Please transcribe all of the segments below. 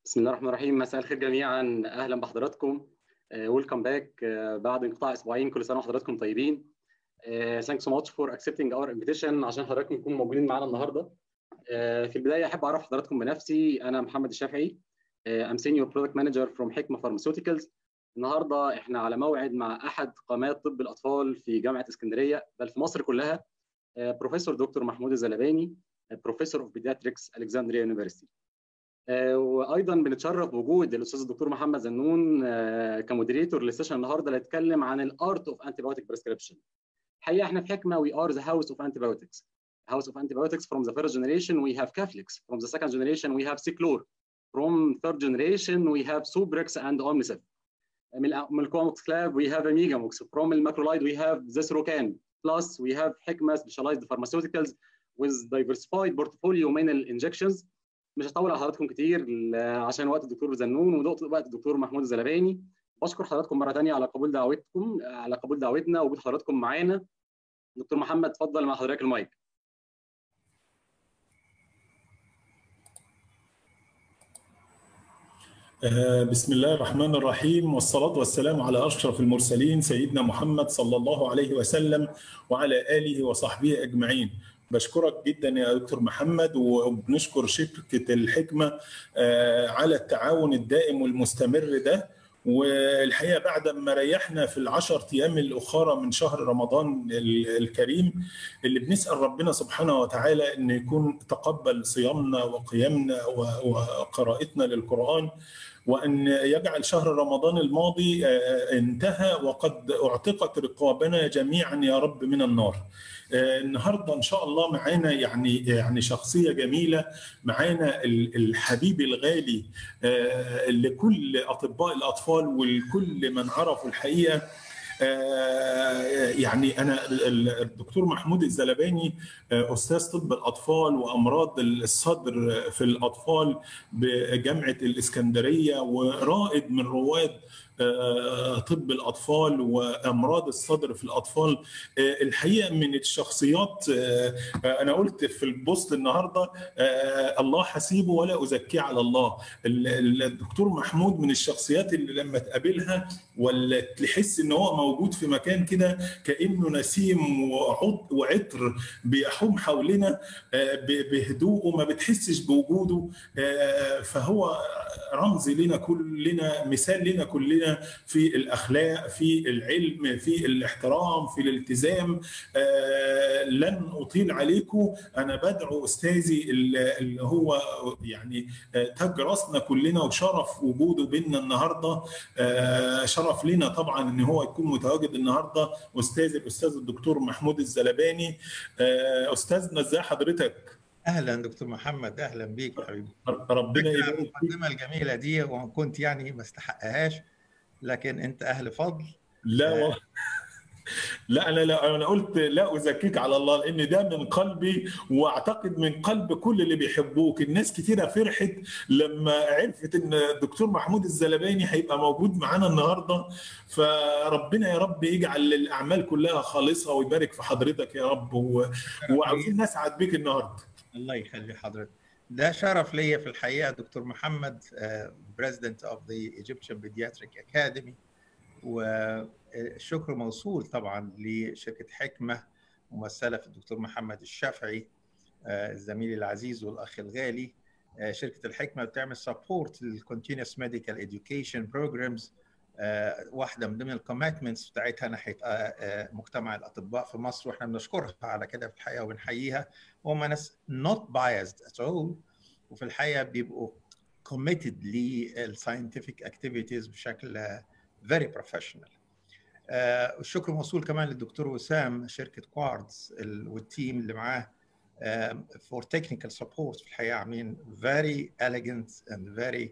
بسم الله الرحمن الرحيم مساء الخير جميعا اهلا بحضراتكم ويلكم باك بعد انقطاع اسبوعين كل سنه وحضراتكم طيبين ثانكس سو ماتش فور اكسبتنج اور انفيتيشن عشان حضراتكم تكونوا موجودين معانا النهارده uh, في البدايه احب اعرف حضراتكم بنفسي انا محمد الشافعي ام سينيور برودكت مانجر فروم حكمه فارماسيوتيكالز النهارده احنا على موعد مع احد قامات طب الاطفال في جامعه اسكندريه بل في مصر كلها بروفيسور دكتور محمود الزلباني بروفيسور اوف بيدياتريكس الكسندريا يونيفرسيتي وايضا بنتشرف بوجود الاستاذ الدكتور محمد زنون كمودريتور للسيشن النهارده اللي هيتكلم عن الارت اوف انتيبيوتيك بريسكريبشن الحقيقه احنا في حكمه we are the house of antibiotics house of antibiotics from the first generation we have Caflix from the second generation we have Ciclor from third generation we have Subrix and Omnicef من الكومكس كلاب we have Amigamox from الماكروليد we have Zesrocan plus we have حكمه specialized pharmaceuticals with diversified portfolio من الانجكشنز مش هطول على حضراتكم كتير عشان وقت الدكتور زنون ونقطه وقت الدكتور محمود الزلباني بشكر حضراتكم مره ثانيه على قبول دعوتكم على قبول دعوتنا ووجود حضراتكم معانا دكتور محمد اتفضل مع حضرتك المايك بسم الله الرحمن الرحيم والصلاة والسلام على أشرف المرسلين سيدنا محمد صلى الله عليه وسلم وعلى آله وصحبه أجمعين بشكرك جدا يا دكتور محمد وبنشكر شركة الحكمة على التعاون الدائم والمستمر ده والحقيقه بعد ما ريحنا في العشر ايام الاخرى من شهر رمضان الكريم اللي بنسال ربنا سبحانه وتعالى ان يكون تقبل صيامنا وقيامنا وقراءتنا للقران وان يجعل شهر رمضان الماضي انتهى وقد اعتقت رقابنا جميعا يا رب من النار. النهارده ان شاء الله معانا يعني يعني شخصيه جميله معانا الحبيب الغالي لكل اطباء الاطفال ولكل من عرفوا الحقيقه يعني انا الدكتور محمود الزلباني استاذ طب الاطفال وامراض الصدر في الاطفال بجامعه الاسكندريه ورائد من رواد طب الاطفال وامراض الصدر في الاطفال الحقيقه من الشخصيات انا قلت في البوست النهارده الله حسيبه ولا ازكيه على الله الدكتور محمود من الشخصيات اللي لما تقابلها ولا تحس ان هو موجود في مكان كده كانه نسيم وعطر بيحوم حولنا بهدوءه ما بتحسش بوجوده فهو رمز لنا كلنا مثال لنا كلنا في الاخلاق في العلم في الاحترام في الالتزام آه لن اطيل عليكم انا بدعو استاذي اللي هو يعني تاج راسنا كلنا وشرف وجوده بينا النهارده آه شرف لنا طبعا ان هو يكون متواجد النهارده استاذ الاستاذ الدكتور محمود الزلباني آه استاذنا ازاي حضرتك؟ اهلا دكتور محمد اهلا بيك يا حبيبي ربنا يبارك المقدمه الجميله دي وكنت يعني ما استحقهاش لكن انت اهل فضل لا والله لا انا لا انا قلت لا ازكيك على الله لان ده من قلبي واعتقد من قلب كل اللي بيحبوك الناس كتيره فرحت لما عرفت ان الدكتور محمود الزلباني هيبقى موجود معانا النهارده فربنا يا رب يجعل الاعمال كلها خالصه ويبارك في حضرتك يا رب و... وعاوزين نسعد بيك النهارده الله يخلي حضرتك ده شرف ليا في الحقيقه دكتور محمد بريزيدنت اوف ذا ايجيبشن بيدياتريك اكاديمي والشكر موصول طبعا لشركه حكمه ممثله في الدكتور محمد الشافعي الزميل العزيز والاخ الغالي شركه الحكمه بتعمل سبورت للكونتينوس ميديكال اديوكيشن بروجرامز واحده من ضمن الكوميتمنتس بتاعتها ناحيه مجتمع الاطباء في مصر واحنا بنشكرها على كده في الحقيقه وبنحييها وهم ناس not biased at all وفي الحقيقه بيبقوا committed للساينتفك اكتيفيتيز بشكل very professional. آه الشكر موصول كمان للدكتور وسام شركه كواردز والتيم اللي معاه فور تكنيكال سبورت في الحقيقه عاملين very elegant and very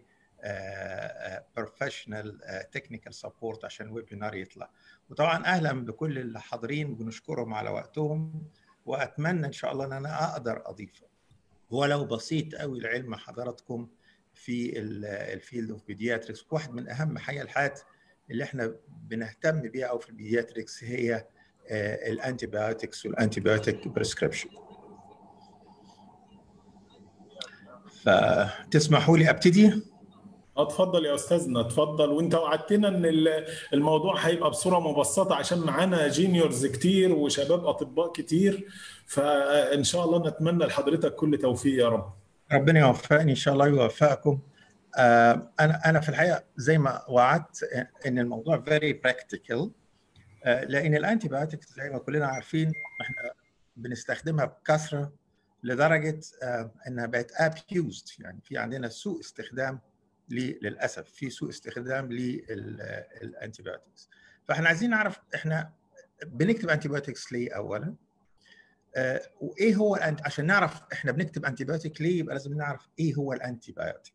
بروفيشنال تكنيكال سبورت عشان الويبينار يطلع وطبعا اهلا بكل اللي حاضرين بنشكرهم على وقتهم واتمنى ان شاء الله ان انا اقدر اضيف ولو بسيط قوي لعلم حضراتكم في الفيلد اوف بيدياتريكس واحد من اهم حاجه الحاجات اللي احنا بنهتم بيها او في البيدياتريكس هي الانتيبيوتكس والانتيبيوتيك بريسكريبشن فتسمحوا لي ابتدي اتفضل يا استاذنا اتفضل وانت وعدتنا ان الموضوع هيبقى بصوره مبسطه عشان معانا جينيورز كتير وشباب اطباء كتير فان شاء الله نتمنى لحضرتك كل توفيق يا رب ربنا يوفقني ان شاء الله يوفقكم انا انا في الحقيقه زي ما وعدت ان الموضوع فيري براكتيكال لان الانتي بايوتكس زي ما كلنا عارفين احنا بنستخدمها بكثره لدرجه انها بقت ابيوزد يعني في عندنا سوء استخدام للاسف في سوء استخدام للانتي بايوتكس فاحنا عايزين نعرف احنا بنكتب انتي بايوتكس ليه اولا آه وايه هو الانتي عشان نعرف احنا بنكتب انتي بايوتيك ليه يبقى لازم نعرف ايه هو الانتي بايوتيك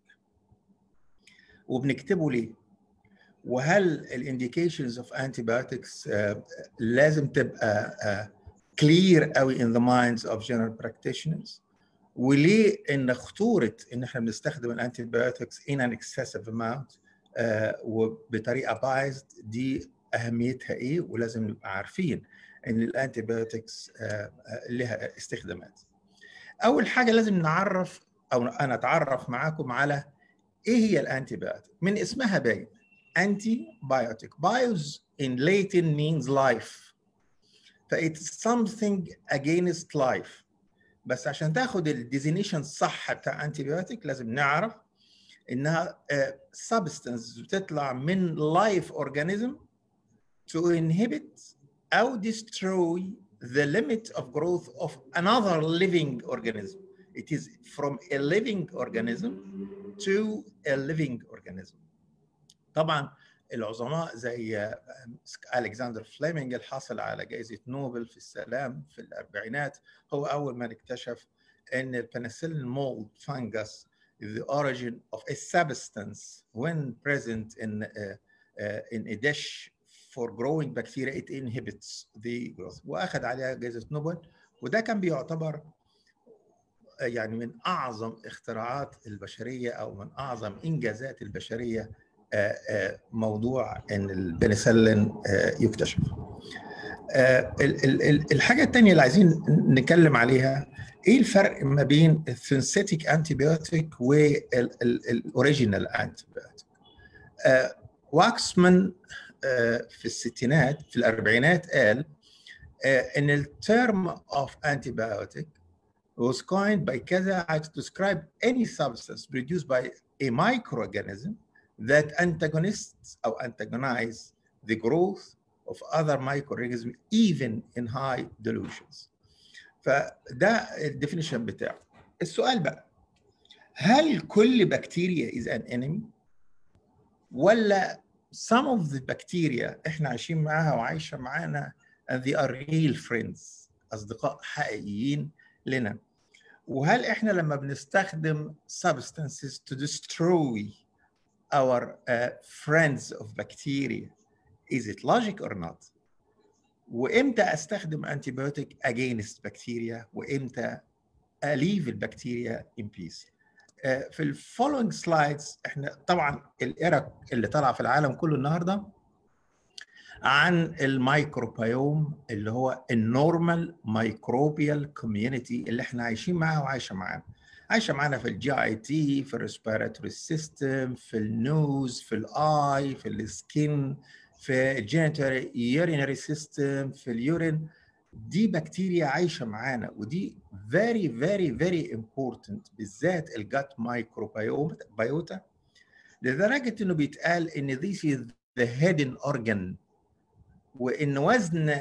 وبنكتبه ليه وهل الانديكيشنز اوف انتي بايوتكس لازم تبقى كلير uh, قوي in the minds of general practitioners وليه ان خطوره ان احنا بنستخدم الانتي بايوتكس in an excessive amount uh, وبطريقه بايزد دي اهميتها ايه ولازم نبقى عارفين ان الانتي بايوتكس لها استخدامات. اول حاجه لازم نعرف او انا اتعرف معاكم على ايه هي الانتي بايوتك من اسمها باين انتي بايوتك بايوز in Latin means life ف it's something against life بس عشان تاخد الديزينيشن الصح بتاع انتي بايوتك لازم نعرف انها سبستنس بتطلع من لايف اورجانيزم to inhibit او destroy the limit of growth of another living organism. It is from a living organism to a living organism. طبعا العظماء زي الكسندر فليمنج الحاصل على جائزه نوبل في السلام في الاربعينات هو اول من اكتشف ان البنسلين مولد فانجس the origin of a substance when present in uh, uh, in a dish for growing bacteria it inhibits the growth واخذ عليها جائزه نوبل وده كان بيعتبر يعني من اعظم اختراعات البشريه او من اعظم انجازات البشريه موضوع ان البنسلين يكتشف. الحاجه الثانيه اللي عايزين نتكلم عليها ايه الفرق ما بين السينثيتيك انتي بيوتيك والاوريجينال انتي بيوتيك؟ واكسمان في الستينات في الاربعينات قال ان الترم اوف انتي بايوتيك was coined by كذا to describe any substance produced by a microorganism that antagonists or antagonize the growth of other microorganisms even in high dilutions. فده الديفينيشن بتاعه. السؤال بقى هل كل بكتيريا is an enemy؟ ولا some of the bacteria احنا عايشين معاها وعايشه معانا and they are real friends اصدقاء حقيقيين لنا وهل احنا لما بنستخدم substances to destroy our uh, friends of bacteria is it logic or not وامتى استخدم antibiotic against bacteria وامتى اليف البكتيريا in peace في الفولوينج سلايدز احنا طبعا الايرا اللي طالعه في العالم كله النهارده عن الميكروبيوم اللي هو النورمال مايكروبيال كوميونتي اللي احنا عايشين معاها وعايشه معانا عايشه معانا في الجي اي تي في الريسبيراتوري سيستم في النوز في الاي في السكين في الجينيتوري يورينري سيستم في اليورين دي بكتيريا عايشه معانا ودي very very very important بالذات الجات مايكروبيوتا لدرجه انه بيتقال ان this is the hidden organ وان وزن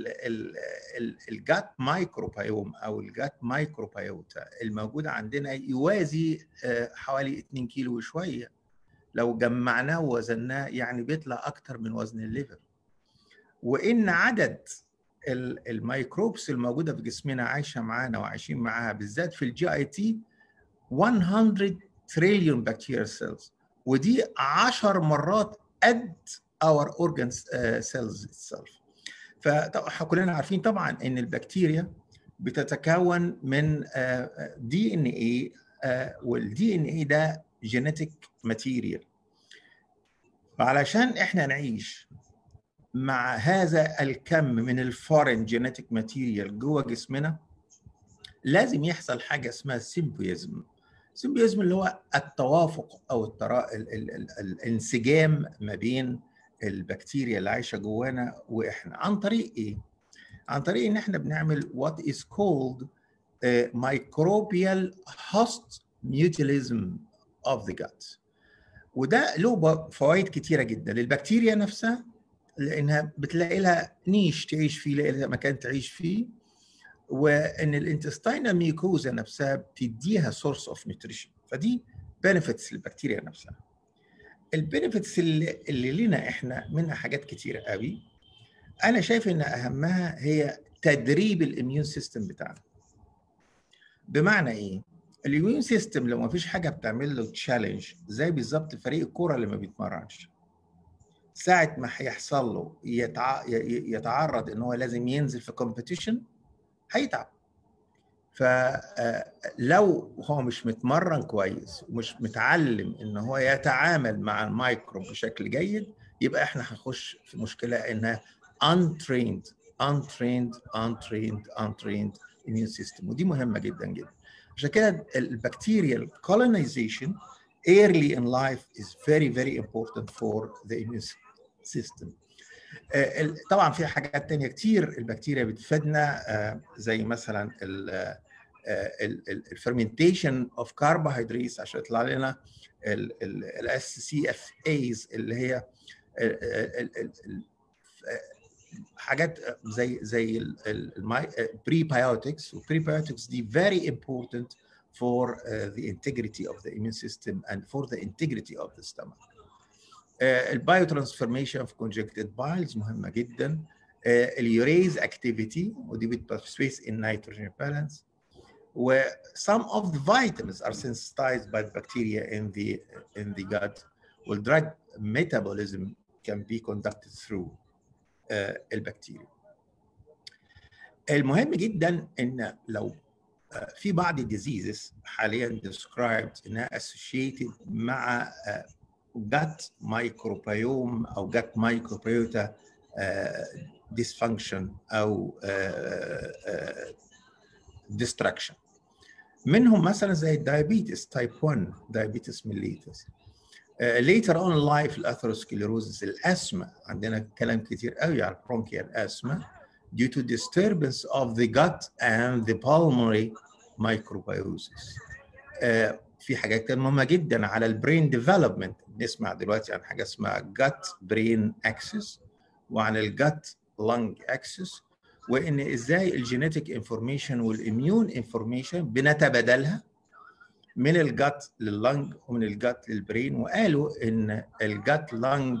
الجات مايكروبيوم او الجات مايكروبيوتا الموجوده عندنا يوازي حوالي 2 كيلو وشويه لو جمعناه ووزناه يعني بيطلع اكتر من وزن الليفر وان عدد الميكروبس الموجوده في جسمنا عايشه معانا وعايشين معاها بالذات في الجي اي تي 100 تريليون بكتيريا سيلز ودي 10 مرات قد اور اورجان سيلز itself فكلنا عارفين طبعا ان البكتيريا بتتكون من دي ان اي والدي ان اي ده جينيتيك ماتيريال فعلشان احنا نعيش مع هذا الكم من الفورين جينيتيك ماتيريال جوه جسمنا لازم يحصل حاجه اسمها سيمبيزم سيمبيوزم اللي هو التوافق او الترا... ال... ال... ال... الانسجام ما بين البكتيريا اللي عايشه جوانا واحنا عن طريق ايه؟ عن طريق ان احنا بنعمل what is called uh, microbial host mutualism of the gut وده له فوائد كتيره جدا للبكتيريا نفسها لانها بتلاقي لها نيش تعيش فيه لاقي لها مكان تعيش فيه وان الانتستينال ميكوزا نفسها بتديها سورس اوف نيوتريشن فدي بنفيتس للبكتيريا نفسها البنفيتس اللي, اللي لنا احنا منها حاجات كتيره قوي انا شايف ان اهمها هي تدريب الاميون سيستم بتاعنا بمعنى ايه الاميون سيستم لو ما فيش حاجه بتعمل له تشالنج زي بالظبط فريق الكوره اللي ما بيتمرنش ساعه ما هيحصل له يتع... يتعرض ان هو لازم ينزل في كومبيتيشن هيتعب فلو هو مش متمرن كويس ومش متعلم ان هو يتعامل مع المايكرو بشكل جيد يبقى احنا هنخش في مشكله انها untrained untrained untrained untrained immune system ودي مهمه جدا جدا عشان كده البكتيريال colonization early in life is very very important for the immune system طبعا في حاجات تانية كتير البكتيريا بتفيدنا زي مثلا الفرمنتيشن اوف كربوهيدريتس عشان يطلع لنا الاس سي اف ايز اللي هي حاجات زي زي البريبايوتكس والبريبايوتكس دي very important for uh, the integrity of the immune system and for the integrity of the stomach. البايو ترانسفورميشن في كونجكتد بايلز مهمه جدا اليوريز اكتيفيتي ودي بتبارتيسيبيت ان نيتروجين بالانس و some of the vitamins are sensitized by the bacteria in the in the gut well drug metabolism can be conducted through uh, البكتيريا المهم جدا ان لو uh, في بعض الديزيزز حاليا described انها associated مع uh, gut microbiome او gut microbiota uh, dysfunction او uh, uh, destruction منهم مثلا زي الدايابيتس تايب 1 دايابيتس ميليتس later on in life الاثيروسكليروزس الاسما عندنا كلام كتير قوي على البرونكيال اسما due to disturbance of the gut and the pulmonary microbiosis uh, في حاجات كان مهمه جدا على البرين ديفلوبمنت بنسمع دلوقتي عن حاجه اسمها جت برين اكسس وعن الجت لنج اكسس وان ازاي الجينيتك انفورميشن والاميون انفورميشن بنتبادلها من الجت لللنج ومن الجت للبرين وقالوا ان الجت لنج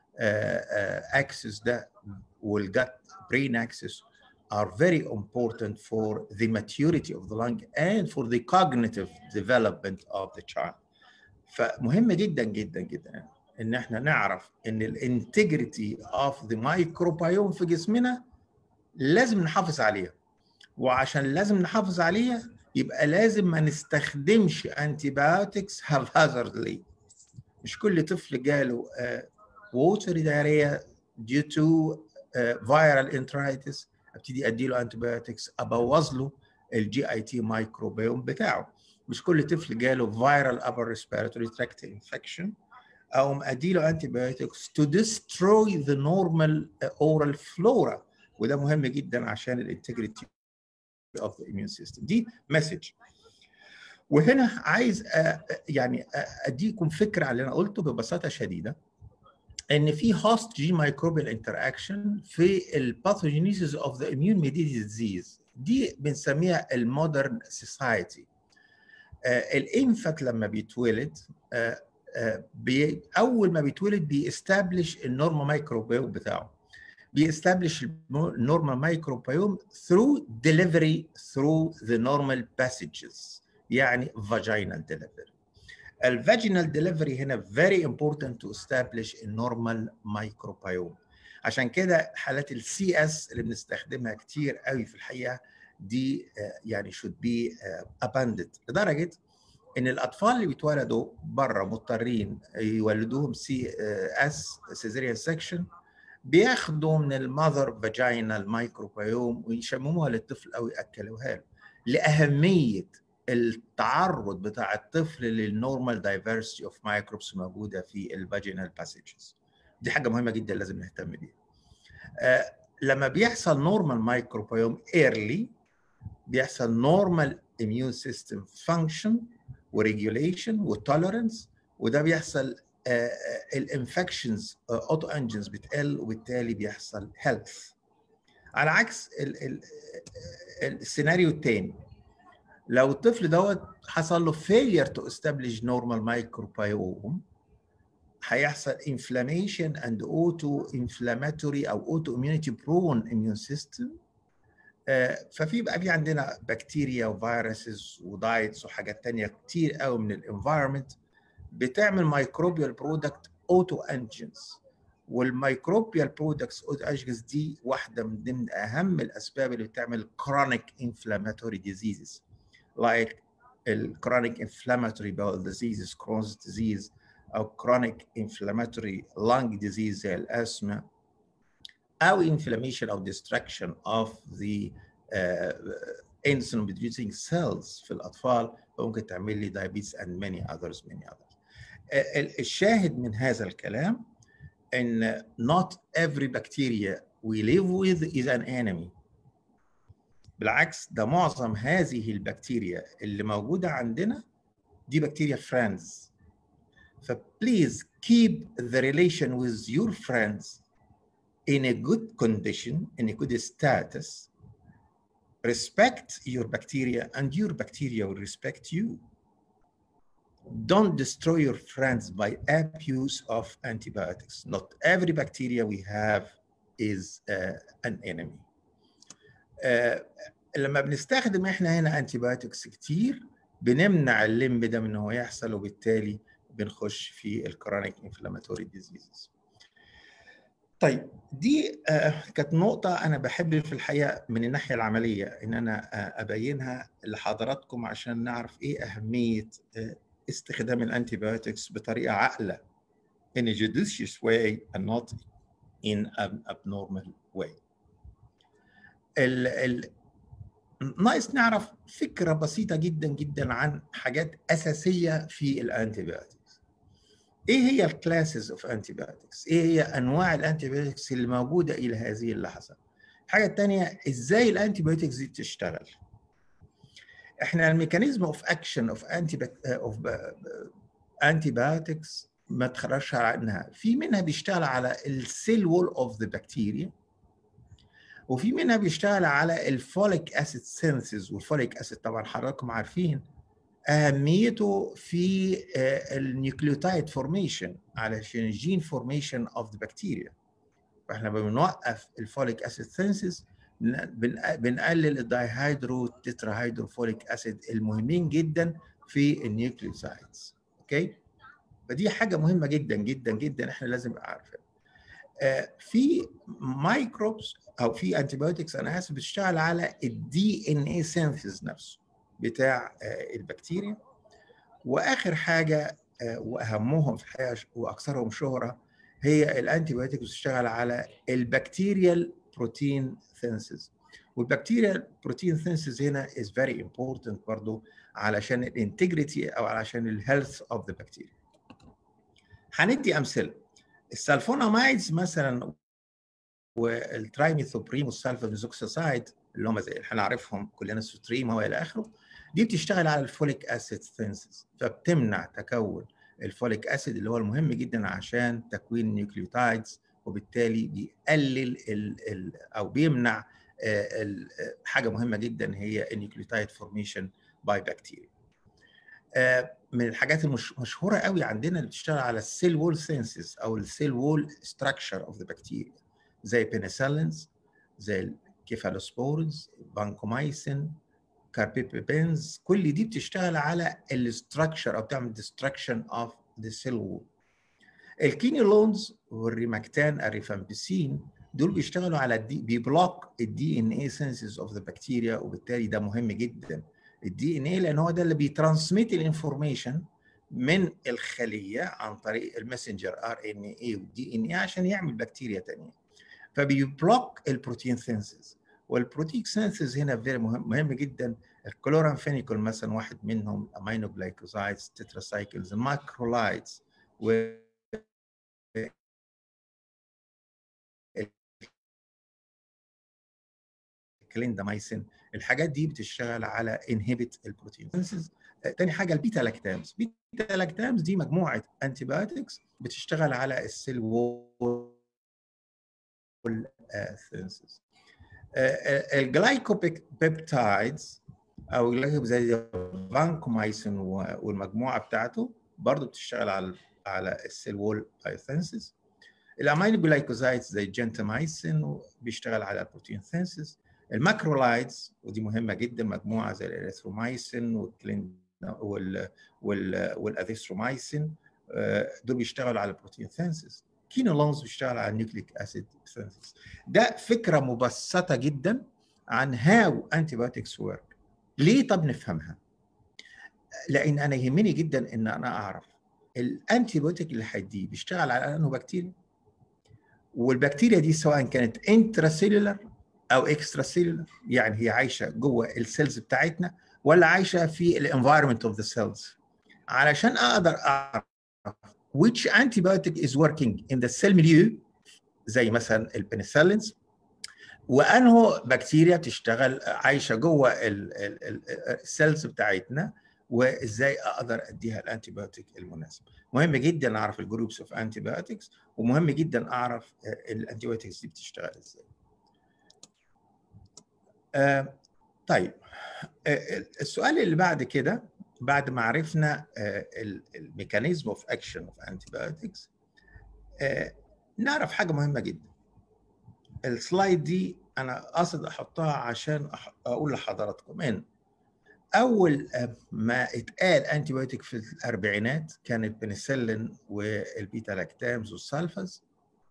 اكسس ده والجت برين اكسس are very important for the maturity of the lung and for the cognitive development of the child. فمهم جدا جدا جدا ان احنا نعرف ان الانتجريتي اوف ذا مايكروبيوم في جسمنا لازم نحافظ عليها وعشان لازم نحافظ عليها يبقى لازم ما نستخدمش انتي بايوتكس haphazardly مش كل طفل جاله ووتر دايريا due to viral enteritis ابتدي ادي له انتي بايوتكس ابوظ له الجي اي تي مايكروبيوم بتاعه مش كل طفل جاله فيرال upper respiratory tract infection او ادي له انتي بايوتكس to destroy the normal oral flora وده مهم جدا عشان الانتجريتي of the immune system دي مسج وهنا عايز يعني اديكم فكره على اللي انا قلته ببساطه شديده ان في هوست جي مايكروبيال انتراكشن في الباثوجينيسيس اوف ذا اميون ميديتد ديزيز دي بنسميها المودرن سوسايتي الانفت لما بيتولد آه آه بي اول ما بيتولد بيستابلش النورمال مايكروبيوم بتاعه بيستابلش النورمال مايكروبيوم through delivery through the normal passages يعني vaginal delivery الفاجينال ديليفري هنا very important to establish a normal microbiome عشان كده حالات السي اس اللي بنستخدمها كتير قوي في الحقيقه دي يعني should be abandoned لدرجه ان الاطفال اللي بيتولدوا بره مضطرين يولدوهم سي اس سيزيريان سكشن بياخدوا من المذر فاجينال مايكروبيوم ويشمموها للطفل او ياكلوها له لاهميه التعرض بتاع الطفل للنورمال دايفرسيتي اوف مايكروبس موجوده في الفاجينال باسجز دي حاجه مهمه جدا لازم نهتم بيها آه لما بيحصل نورمال مايكروبيوم ايرلي بيحصل نورمال اميون سيستم فانكشن وريجوليشن وتوليرنس وده بيحصل الانفكشنز اوتو انجنز بتقل وبالتالي بيحصل هيلث على عكس ال ال السيناريو الثاني لو الطفل دوت حصل له failure to establish normal microbiome هيحصل inflammation and auto inflammatory او auto immunity prone immune system ففي بقى في عندنا بكتيريا وفيروسز ودايتس وحاجات تانية كتير قوي من الانفايرمنت بتعمل مايكروبيال برودكت اوتو انجنز والميكروبيال برودكتس اوتو انجنز دي واحده من ضمن اهم الاسباب اللي بتعمل chronic inflammatory diseases like chronic inflammatory bowel diseases Crohn's disease او chronic inflammatory lung disease زي الاسما او inflammation او destruction of the uh, insulin producing cells في الاطفال ممكن تعمل لي diabetes and many others many others الشاهد من هذا الكلام ان not every bacteria we live with is an enemy بالعكس ده معظم هذه البكتيريا اللي موجودة عندنا دي بكتيريا friends فبليز keep the relation with your friends in a good condition in a good status respect your bacteria and your bacteria will respect you don't destroy your friends by abuse of antibiotics. Not every bacteria we have is uh, an enemy. Uh, لما بنستخدم احنا هنا antibiotics كتير بنمنع الليمب ده من هو يحصل وبالتالي بنخش في الكرونيك انفلاماتوري ديزيزز. طيب دي آه كانت نقطة أنا بحب في الحقيقة من الناحية العملية إن أنا آه أبينها لحضراتكم عشان نعرف إيه أهمية آه استخدام الانتيبيوتكس بطريقه عاقله in a judicious way and not in an abnormal way. ال ال ناقص نعرف فكره بسيطه جدا جدا عن حاجات اساسيه في الانتيبيوتكس. ايه هي الكلاسز اوف انتيبيوتكس؟ ايه هي انواع الانتيبيوتكس اللي موجوده الى هذه اللحظه؟ الحاجه الثانيه ازاي الانتيبيوتكس دي بتشتغل؟ احنا الميكانيزم اوف اكشن اوف انتي اوف انتي بايوتكس ما تخرجش عنها في منها بيشتغل على السيل وول اوف ذا بكتيريا وفي منها بيشتغل على الفوليك اسيد سينثيز والفوليك اسيد طبعا حضراتكم عارفين اهميته في النيوكليوتايد فورميشن علشان الجين فورميشن اوف ذا بكتيريا فاحنا بنوقف الفوليك اسيد سينثيز بنقلل الدايهيدرو تتراهيدروفوليك اسيد المهمين جدا في النيوكليوسايدز اوكي فدي حاجه مهمه جدا جدا جدا احنا لازم نبقى عارفين آه في مايكروبس او في انتيبيوتكس انا اسف بتشتغل على الدي ان اي سينثيز نفسه بتاع آه البكتيريا واخر حاجه آه واهمهم في الحقيقه واكثرهم شهره هي الانتيبيوتكس بتشتغل على البكتيريال بروتين ثينسز والبكتيريا بروتين ثينسز هنا is very important برضو علشان الانتجريتي او علشان الهيلث اوف ذا بكتيريا هندي امثله السلفونامايدز مثلا والترايميثوبريم والسلفاميزوكساسايد اللي هم زي اللي هنعرفهم كلنا الستريم والى اخره دي بتشتغل على الفوليك اسيد ثينسز فبتمنع تكون الفوليك اسيد اللي هو المهم جدا عشان تكوين النيوكليوتايدز وبالتالي بيقلل ال ال او بيمنع ال حاجه مهمه جدا هي النيوكليوتايد فورميشن باي بكتيريا. من الحاجات المشهوره قوي عندنا اللي بتشتغل على السيل وول سينسز او السيل وول ستراكشر اوف ذا بكتيريا زي بينيسيلينز زي الكيفالوسبورز بانكومايسين كاربيبيبينز كل دي بتشتغل على الستراكشر او بتعمل ديستراكشن اوف ذا سيل وول الكينيولونز والريماكتان الريفامبيسين دول بيشتغلوا على الدي بيبلوك الدي ان اي سينسز اوف ذا بكتيريا وبالتالي ده مهم جدا الدي ان اي لان هو ده اللي بيترانسميت الانفورميشن من الخليه عن طريق المسنجر ار ان اي والدي ان اي عشان يعمل بكتيريا ثانيه فبيبلوك البروتين سينسز والبروتين سينسز هنا فيري مهم مهم جدا الكلورامفينيكول مثلا واحد منهم امينو جلايكوزايدز تتراسايكلز الماكرولايدز و كليندامايسين الحاجات دي بتشتغل على انهبت البروتين تاني حاجه البيتا لاكتامز بيتا لاكتامز دي مجموعه انتي بايوتكس بتشتغل على السيل وول سينسز الجلايكوبيبتايدز او زي فانكومايسين والمجموعه بتاعته برضه بتشتغل على على السيل وول بايوثينسيس الامينو جلايكوزايدز زي الجنتامايسين بيشتغل على البروتين ثينسيس الماكرولايدز ودي مهمه جدا مجموعه زي الاريثرومايسين والكلين وال وال والاذيثرومايسين دول بيشتغلوا على البروتين ثينسيس كينولونز بيشتغل على النيوكليك اسيد ثينسيس ده فكره مبسطه جدا عن هاو انتي بايوتكس ورك ليه طب نفهمها لان انا يهمني جدا ان انا اعرف الانتي بايوتيك اللي هيديه بيشتغل على انه بكتيريا والبكتيريا دي سواء كانت انتراسيلولر او اكسترا سيلولر يعني هي عايشه جوه السيلز بتاعتنا ولا عايشه في الانفايرمنت اوف ذا سيلز علشان اقدر اعرف which antibiotic is working in the cell milieu زي مثلا البنسلينز وانه بكتيريا بتشتغل عايشه جوه السيلز بتاعتنا وازاي اقدر اديها الانتي بايوتيك المناسب مهم جدا اعرف الجروبس اوف انتي بايوتكس ومهم جدا اعرف الانتي بايوتكس دي بتشتغل ازاي آه طيب آه السؤال اللي بعد كده بعد ما عرفنا آه الميكانيزم اوف اكشن اوف انتي بايوتكس نعرف حاجه مهمه جدا السلايد دي انا قاصد احطها عشان اقول لحضراتكم ان اول ما اتقال انتي بايوتيك في الاربعينات كان البنسلين والبيتا لاكتامز والسلفاز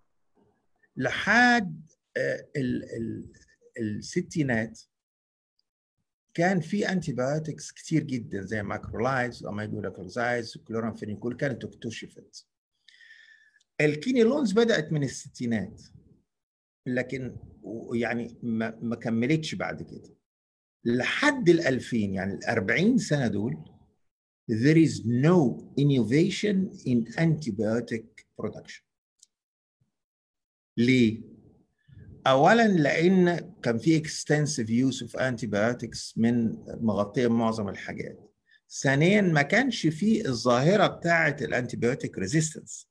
لحد ال ال الستينات كان في انتي بايوتكس كتير جدا زي ماكرولايدز واميجولاكلوزايدز وكلورامفينيكول كانت اكتشفت الكينيلونز بدات من الستينات لكن يعني ما, ما كملتش بعد كده لحد ال 2000 يعني ال 40 سنه دول there is no innovation in antibiotic production ليه؟ اولا لان كان في extensive use of antibiotics من مغطيه معظم الحاجات ثانيا ما كانش في الظاهره بتاعه الانتيبيوتيك ريزيستنس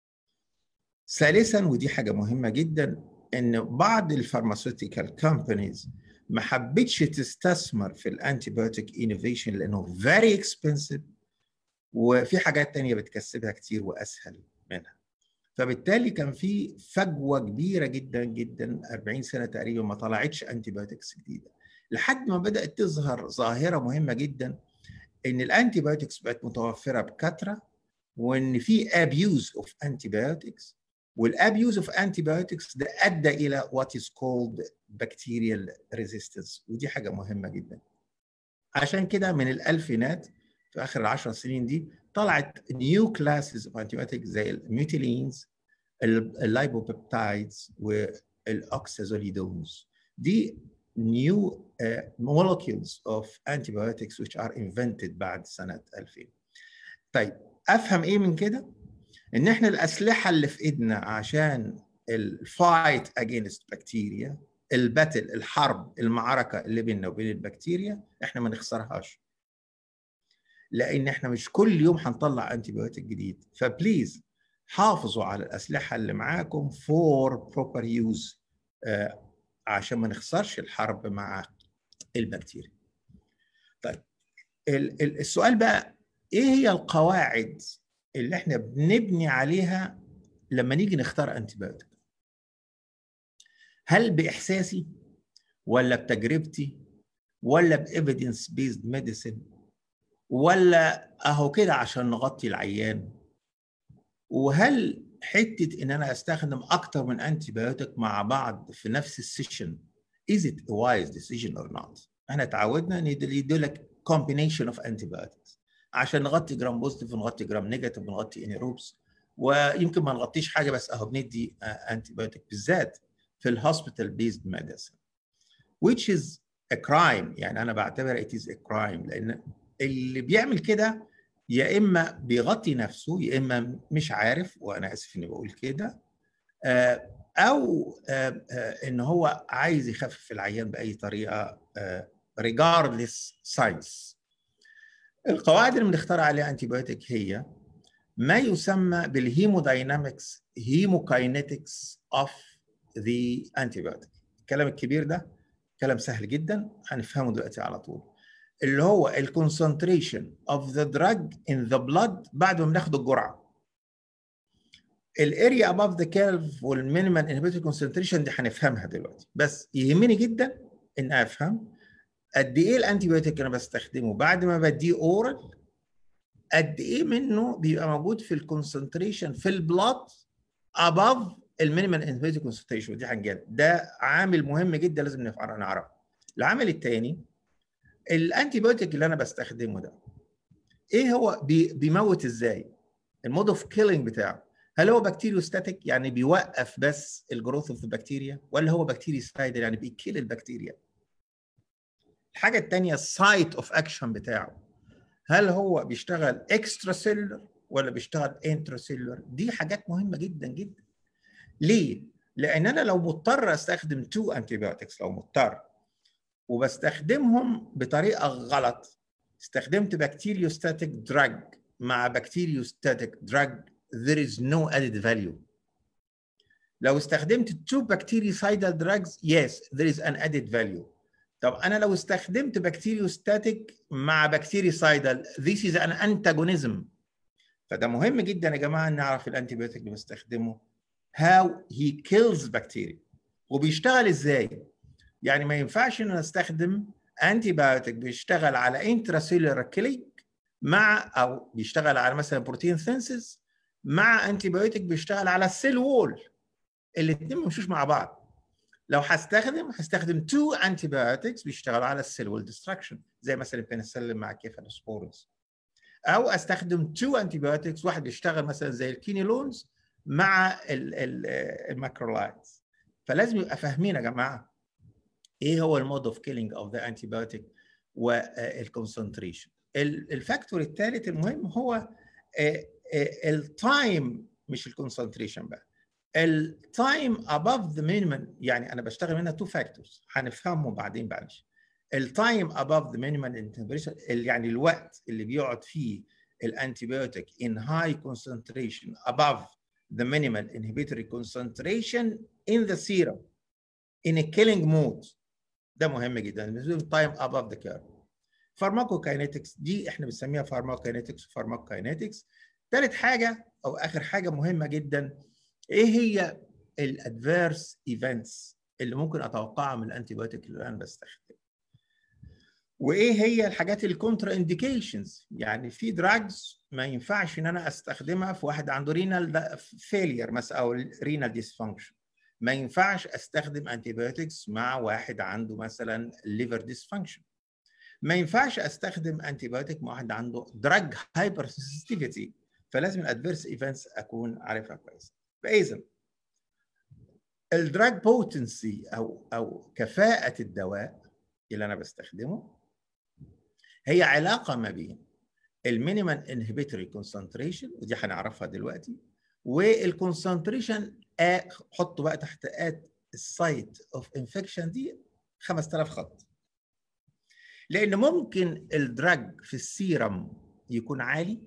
ثالثا ودي حاجه مهمه جدا ان بعض الفارماسيوتيكال كومبانيز ما حبتش تستثمر في الانتيبيوتيك انوفيشن لانه فيري اكسبنسيف وفي حاجات تانية بتكسبها كتير واسهل منها فبالتالي كان في فجوه كبيره جدا جدا 40 سنه تقريبا ما طلعتش انتيبيوتكس جديده لحد ما بدات تظهر ظاهره مهمه جدا ان الانتيبيوتكس بقت متوفره بكثره وان في ابيوز اوف انتيبيوتكس والابيوز اوف انتيبيوتكس ده ادى الى وات از كولد بكتيريال ريزيستنس ودي حاجه مهمه جدا عشان كده من الالفينات في اخر العشر سنين دي طلعت نيو كلاسز اوف انتيبيوتكس زي الميوتيلينز اللايبوبيبتايدز والاوكسازوليدونز دي new uh, molecules of antibiotics which are invented بعد سنة 2000 طيب أفهم إيه من كده؟ إن إحنا الأسلحة اللي في إيدنا عشان الفايت أجينست بكتيريا الباتل الحرب المعركة اللي بيننا وبين البكتيريا إحنا ما نخسرهاش لأن إحنا مش كل يوم هنطلع أنتيبيوتيك جديد فبليز حافظوا على الأسلحة اللي معاكم for proper use uh, عشان ما نخسرش الحرب مع البكتيريا. طيب السؤال بقى ايه هي القواعد اللي احنا بنبني عليها لما نيجي نختار انتيبيوتيك؟ هل باحساسي ولا بتجربتي ولا بايفيدنس بيزد ميديسن ولا اهو كده عشان نغطي العيان وهل حته ان انا استخدم اكتر من انتي بايوتيك مع بعض في نفس السيشن is it a wise decision or not احنا اتعودنا ان يدوا لك combination of antibiotics عشان نغطي جرام بوزيتيف ونغطي جرام نيجاتيف ونغطي انيروبس ويمكن ما نغطيش حاجه بس اهو بندي انتي بايوتيك بالذات في الهوسبيتال بيزد ميديسن which is a crime يعني انا بعتبر it is a crime لان اللي بيعمل كده يا اما بيغطي نفسه يا اما مش عارف وانا اسف اني بقول كده او ان هو عايز يخفف العيان باي طريقه regardless science القواعد اللي بنختار عليها انتيبيوتيك هي ما يسمى بالهيموداينامكس هيموكاينetics اوف ذا antibiotic الكلام الكبير ده كلام سهل جدا هنفهمه دلوقتي على طول اللي هو الكونسنتريشن اوف ذا دراج ان ذا بلاد بعد ما بناخد الجرعه الاريا اباف ذا كيرف والمينيمال انهبيتور كونسنتريشن دي هنفهمها دلوقتي بس يهمني جدا ان افهم قد ايه الانتي بيوتيك انا بستخدمه بعد ما بديه اورال قد ايه منه بيبقى موجود في الكونسنتريشن في البلاد اباف المينيمال انهبيتور كونسنتريشن ودي هنجد ده عامل مهم جدا لازم نعرفه العامل الثاني الانتي بيوتيك اللي انا بستخدمه ده ايه هو بي بيموت ازاي المود اوف كيلينج بتاعه هل هو بكتيريوستاتيك يعني بيوقف بس الجروث اوف البكتيريا ولا هو بكتيريسايدر يعني بيكيل البكتيريا الحاجه الثانيه السايت اوف اكشن بتاعه هل هو بيشتغل اكسترا سيلولر ولا بيشتغل انترا سيلولر دي حاجات مهمه جدا جدا ليه لان انا لو مضطر استخدم تو انتيبيوتكس لو مضطر وبستخدمهم بطريقه غلط استخدمت بكتيريوستاتيك دراج مع بكتيريوستاتيك دراج there is no added value. لو استخدمت two bactericidal drugs, yes, there is an added value. طب أنا لو استخدمت bacteriostatic مع bactericidal, this is an antagonism. فده مهم جدا يا جماعة نعرف الانتيبيوتيك اللي بستخدمه how he kills bacteria وبيشتغل ازاي؟ يعني ما ينفعش ان انا استخدم انتيبيوتيك بيشتغل على انتراسيلولار كليك مع او بيشتغل على مثلا بروتين سينسز مع انتيبيوتيك بيشتغل على السيل وول الاثنين ما بيمشوش مع بعض لو هستخدم هستخدم تو انتيبيوتكس بيشتغلوا على السيل وول ديستراكشن زي مثلا البنسلين مع كيفالوسبورينز او استخدم تو انتيبيوتكس واحد بيشتغل مثلا زي الكينيلونز مع الماكرولايتس فلازم يبقى فاهمين يا جماعه ايه هو المود اوف كيلينج اوف ذا انتيبيوتيك والكونسنتريشن الفاكتور الثالث المهم هو التايم مش الكونسنتريشن بقى التايم above the minimum يعني انا بشتغل منها تو فاكتورز هنفهمهم بعدين معلش التايم above the minimum temperature يعني الوقت اللي بيقعد فيه الانتيبيوتيك in high concentration above the minimal inhibitory concentration in the serum in a killing mode ده مهم جدا time above the curve فارماكوكاينetics دي احنا بنسميها فارماكوكاينetics وفارماكوكاينetics ثالث حاجه او اخر حاجه مهمه جدا ايه هي الادفيرس ايفنتس اللي ممكن اتوقعها من الانتيبيوتيك اللي انا بستخدمه وايه هي الحاجات الكونترا انديكيشنز يعني في دراجز ما ينفعش ان انا استخدمها في واحد عنده رينال فيلير مثلا او رينال ديسفانكشن ما ينفعش استخدم انتيبيوتكس مع واحد عنده مثلا ليفر ديسفانكشن ما ينفعش استخدم انتيبيوتيك مع واحد عنده دراج هايبر سنسيتيفيتي فلازم الادفيرس ايفنتس اكون عارفها كويس فاذا الدراج بوتنسي او او كفاءه الدواء اللي انا بستخدمه هي علاقه ما بين المينيمال انهبيتوري كونسنتريشن ودي هنعرفها دلوقتي والكونسنتريشن حطوا بقى تحت ات السايت اوف انفكشن دي 5000 خط لان ممكن الدراج في السيرم يكون عالي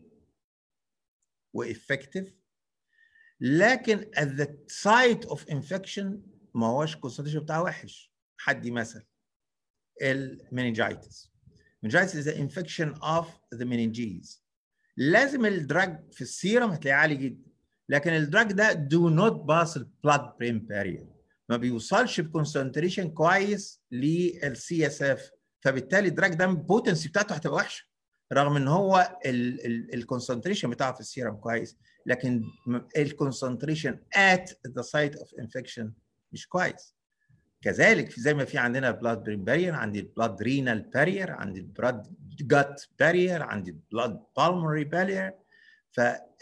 وافكتيف لكن at the site of infection ما هوش الكونسنتريشن بتاعه وحش حدي مثل المننجايتس meningitis is the infection of the meninges لازم الدراج في السيرم هتلاقيه عالي جدا لكن الدراج ده do not pass the blood brain barrier ما بيوصلش بكونسنتريشن كويس للسي اس اف فبالتالي الدراج ده البوتنسي بتاعته هتبقى وحشه رغم ان هو الكونسنتريشن بتاعه في السيرم كويس لكن الكونسنتريشن at the site of infection مش كويس كذلك في زي ما في عندنا البلاد برين بارير عندي البلاد رينال بارير عندي البلاد جات بارير عندي البلاد بالمري بارير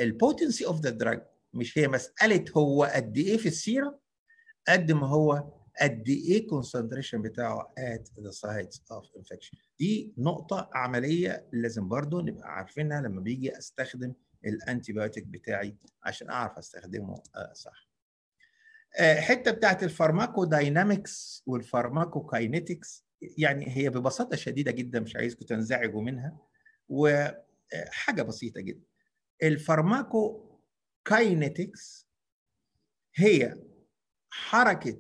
فالبوتنسي اوف ذا دراج مش هي مساله هو قد ايه في السيرم قد ما هو قد ايه الكونسنتريشن بتاعه at the site of infection دي نقطة عملية لازم برضو نبقى عارفينها لما بيجي استخدم الانتي بايوتيك بتاعي عشان اعرف استخدمه صح. حته بتاعت الفارماكو داينامكس والفارماكو كاينيتكس يعني هي ببساطه شديده جدا مش عايزكم تنزعجوا منها وحاجه بسيطه جدا. الفارماكو كاينيتكس هي حركه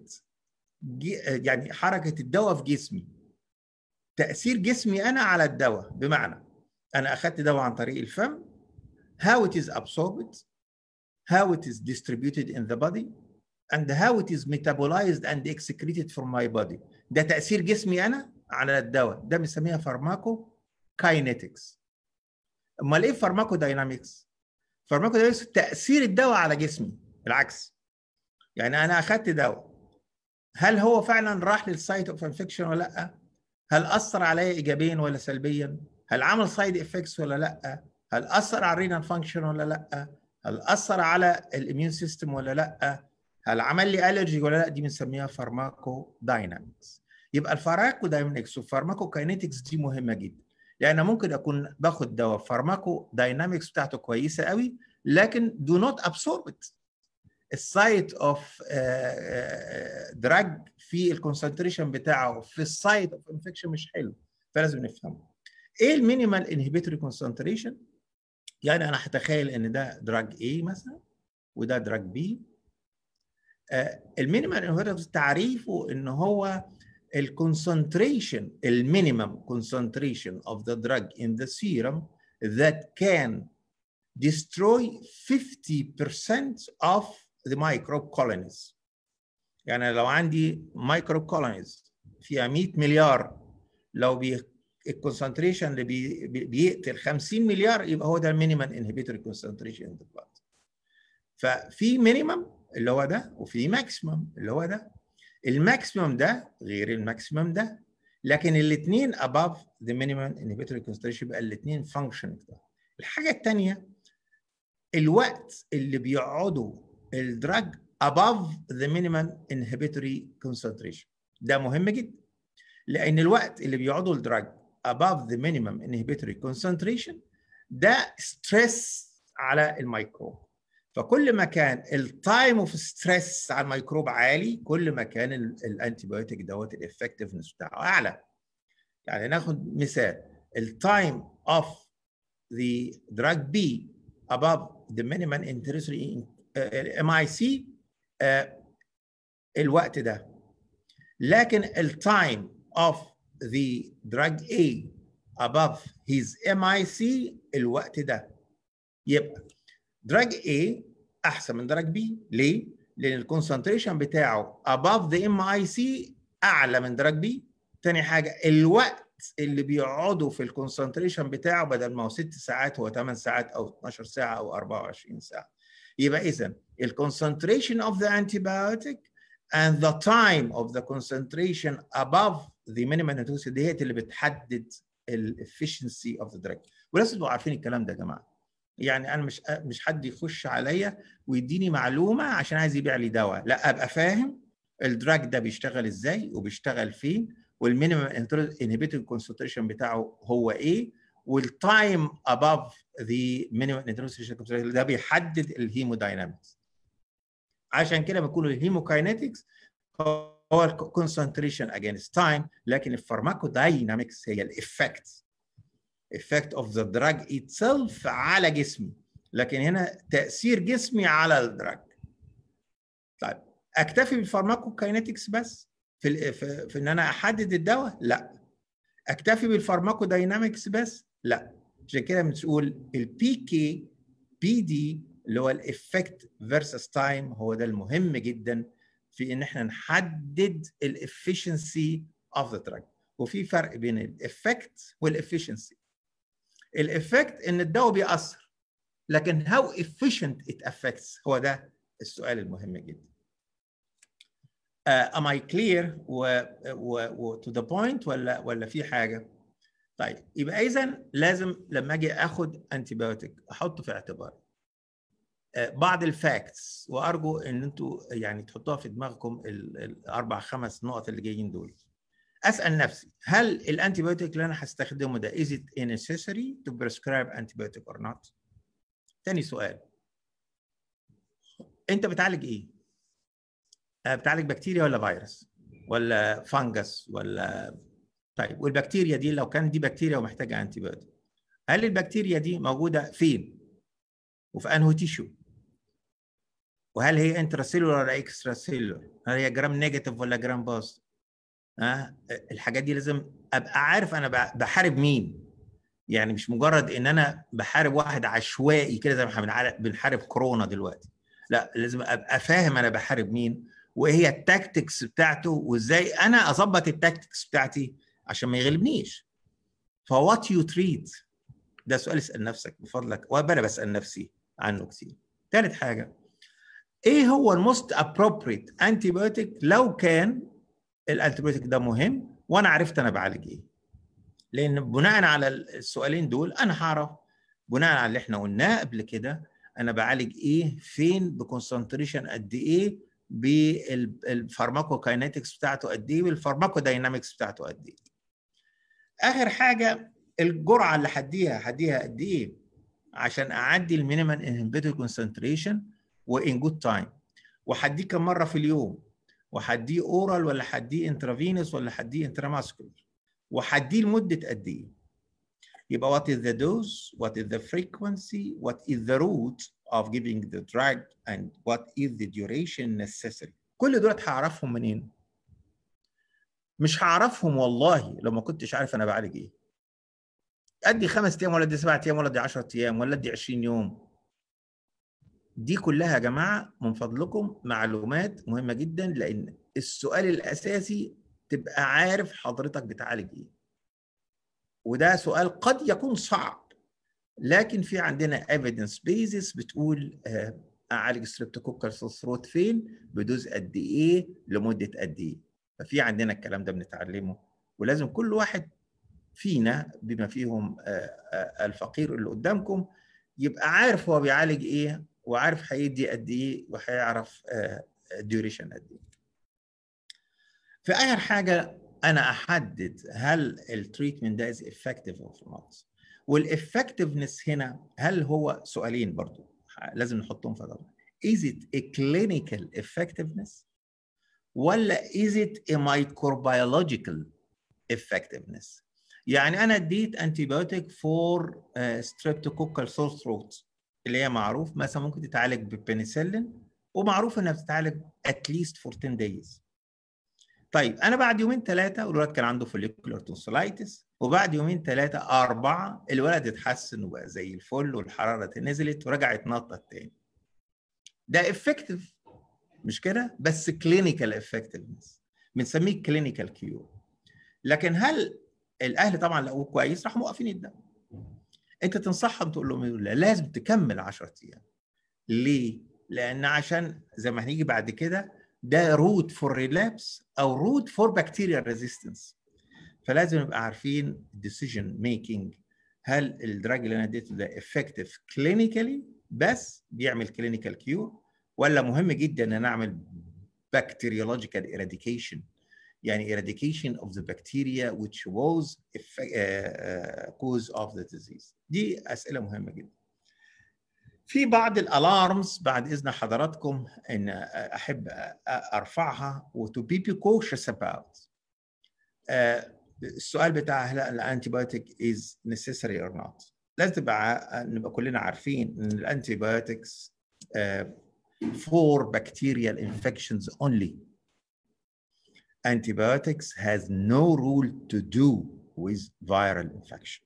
يعني حركه الدواء في جسمي تاثير جسمي انا على الدواء بمعنى انا اخذت دواء عن طريق الفم how it is absorbed how it is distributed in the body and how it is metabolized and excreted from my body ده تاثير جسمي انا على الدواء ده بنسميها فارماكو كاينيتكس امال ايه فارماكو داينامكس فارماكو داينامكس تاثير الدواء على جسمي العكس يعني انا اخذت دواء هل هو فعلا راح للسايت اوف انفكشن ولا لا هل اثر عليا ايجابيا ولا سلبيا هل عمل سايد افكتس ولا لا هل اثر على الرينال فانكشن ولا لا هل اثر على الاميون سيستم ولا لا هل عمل لي الرجي ولا لا دي بنسميها فارماكو داينامكس يبقى الفارماكو داينامكس والفارماكو كاينيتكس دي مهمه جدا لان ممكن اكون باخد دواء فارماكو داينامكس بتاعته كويسه قوي لكن دو نوت ابسورب السايت اوف دراج في الكونسنتريشن بتاعه في السايت اوف انفكشن مش حلو فلازم نفهمه ايه المينيمال انهبيتوري كونسنتريشن يعني انا هتخيل ان ده دراج A مثلا وده دراج B المينيمال انهبيتوري تعريفه ان هو الكونسنتريشن المينيمم concentration of the drug in the serum that can destroy 50% of the microbe colonies يعني لو عندي microbe colonies فيها 100 مليار لو بي الكونسنتريشن اللي بي بيقتل 50 مليار يبقى هو ده المينيمم انهبيتوري كونسنتريشن ان ذا بلاد ففي مينيمم اللي هو ده وفي ماكسيمم اللي هو ده الماكسيمم ده غير الماكسيمم ده لكن الاثنين above the minimum inhibitory concentration يبقى الاثنين functioning ده الحاجه الثانيه الوقت اللي بيقعدوا الدراج above the minimum inhibitory concentration ده مهم جدا لان الوقت اللي بيقعدوا الدراج above the minimum inhibitory concentration ده ستريس على الميكروب فكل ما كان التايم اوف ستريس على الميكروب عالي كل ما كان الانتي بايوتيك دوت الافكتفنس بتاعه اعلى يعني ناخد مثال التايم اوف the drug B above the minimum intensity uh, MIC uh, الوقت ده لكن التايم of the drug A above his MIC الوقت ده يبقى drug A احسن من drug B ليه؟ لان الكونسنتريشن بتاعه above the MIC اعلى من drug B تاني حاجه الوقت اللي بيقعدوا في الكونسنتريشن بتاعه بدل ما هو 6 ساعات هو 8 ساعات او 12 ساعه او 24 ساعه يبقى اذا الكونسنتريشن of the antibiotic and the time of the concentration above the minimum dose دي هي اللي بتحدد الافشنسي of the drug ولازم تبقوا عارفين الكلام ده يا جماعه يعني انا مش مش حد يخش عليا ويديني معلومه عشان عايز يبيع لي دواء لا ابقى فاهم الدراج ده بيشتغل ازاي وبيشتغل فين والمينيمم انهبيتور كونسنتريشن بتاعه هو ايه والتايم اباف ذا مينيمم انهبيتور ده بيحدد الهيموداينامكس عشان كده بنقول الهيموكاينetics هو الكونسنتريشن اجينست تايم لكن الفارماكوداينامكس هي الافكت effect of the drug itself على جسمي لكن هنا تاثير جسمي على الدراج طيب اكتفي بالفارماكوكاينetics بس في, في في ان انا احدد الدواء لا اكتفي بالفارماكو داينامكس بس لا عشان كده بنقول البي كي بي دي اللي هو الافكت فيرسس تايم هو ده المهم جدا في ان احنا نحدد الافشنسي اوف ذا دراج وفي فرق بين الافكت والافشنسي الافكت ان الدواء بيأثر لكن هاو efficient it affects هو ده السؤال المهم جدا uh, am I clear و, و, و to the point ولا ولا في حاجه طيب يبقى اذا لازم لما اجي اخد انتي بايوتيك احطه في اعتباري بعض الفاكتس وارجو ان انتوا يعني تحطوها في دماغكم الاربع خمس نقط اللي جايين دول اسال نفسي هل الانتي بايوتيك اللي انا هستخدمه ده is it necessary to prescribe antibiotic or not تاني سؤال انت بتعالج ايه بتعالج بكتيريا ولا فيروس ولا فانجس ولا طيب والبكتيريا دي لو كان دي بكتيريا ومحتاجه انتي بايوتيك هل البكتيريا دي موجوده فين وفي انهي تيشو وهل هي انتراسيلولر ولا اكسترا سيلولر هل هي جرام نيجاتيف ولا جرام بوزيتيف ها أه؟ الحاجات دي لازم ابقى عارف انا بحارب مين يعني مش مجرد ان انا بحارب واحد عشوائي كده زي ما احنا بنحارب كورونا دلوقتي لا لازم ابقى فاهم انا بحارب مين وايه هي التاكتكس بتاعته وازاي انا اظبط التاكتكس بتاعتي عشان ما يغلبنيش فوات يو تريت ده سؤال اسال نفسك بفضلك وانا بسال نفسي عنه كتير ثالث حاجه ايه هو الموست ابروبريت انتي بايوتيك لو كان الانتي بايوتيك ده مهم وانا عرفت انا بعالج ايه لان بناء على السؤالين دول انا هعرف بناء على اللي احنا قلناه قبل كده انا بعالج ايه فين بكونسنتريشن قد ايه بالفارماكوكاينetics بتاعته قد ايه والفارماكوداينامكس بتاعته قد ايه اخر حاجه الجرعه اللي هديها هديها قد ايه عشان اعدي المينيمم انهبيتور كونسنتريشن وان جود تايم وهديه كم مره في اليوم وهديه اورال ولا هديه انترافينوس ولا هديه انتراماسكولار وهديه لمده قد ايه يبقى what is the dose what is the frequency what is the route of giving the drug and what is the duration necessary كل دول هعرفهم منين مش هعرفهم والله لو ما كنتش عارف انا بعالج ايه ادي خمس ايام ولا ادي سبعة ايام ولا ادي 10 ايام ولا ادي 20 يوم دي كلها يا جماعه من فضلكم معلومات مهمه جدا لان السؤال الاساسي تبقى عارف حضرتك بتعالج ايه وده سؤال قد يكون صعب لكن في عندنا evidence basis بتقول اعالج ستريبتوكوكال ثروت فين بدوز قد ايه لمده قد ايه ففي عندنا الكلام ده بنتعلمه ولازم كل واحد فينا بما فيهم الفقير اللي قدامكم يبقى عارف هو بيعالج ايه وعارف هيدي قد ايه وهيعرف ديوريشن قد ايه في اخر حاجه انا احدد هل التريتمنت ده از افكتيف اور نوت والافكتفنس هنا هل هو سؤالين برضو لازم نحطهم في ضمن is it a clinical effectiveness ولا is it a microbiological effectiveness يعني انا اديت انتي بايوتيك فور ستريبتوكوكال سور ثروت اللي هي معروف مثلا ممكن تتعالج ببنسلين ومعروف انها بتتعالج اتليست فور 10 دايز طيب انا بعد يومين ثلاثه الولد كان عنده فوليكولار تونسلايتس وبعد يومين ثلاثه اربعه الولد اتحسن وبقى زي الفل والحراره نزلت ورجع يتنطط تاني ده افكتيف مش كده بس كلينيكال افكتيفنس بنسميه كلينيكال كيور لكن هل الاهل طبعا لقوه كويس راحوا موقفين الدم انت تنصحهم تقول لهم لا لازم تكمل 10 ايام ليه لان عشان زي ما هنيجي بعد كده ده روت فور ريلابس او روت فور بكتيريا ريزيستنس فلازم نبقى عارفين decision ميكنج هل الدراج اللي انا اديته ده افكتيف كلينيكالي بس بيعمل كلينيكال كيور ولا مهم جدا ان انا اعمل bacteriological eradication يعني eradication of the bacteria which was uh, uh, cause of the disease دي اسئله مهمه جدا في بعض الالارمز بعد اذن حضراتكم ان احب ارفعها وتو بي بي cautious about السؤال بتاع هل الانتي بايوتيك از necessary or not لازم تبقى نبقى كلنا عارفين ان الانتي بايوتكس for bacterial infections only antibiotics has no rule to do with viral infection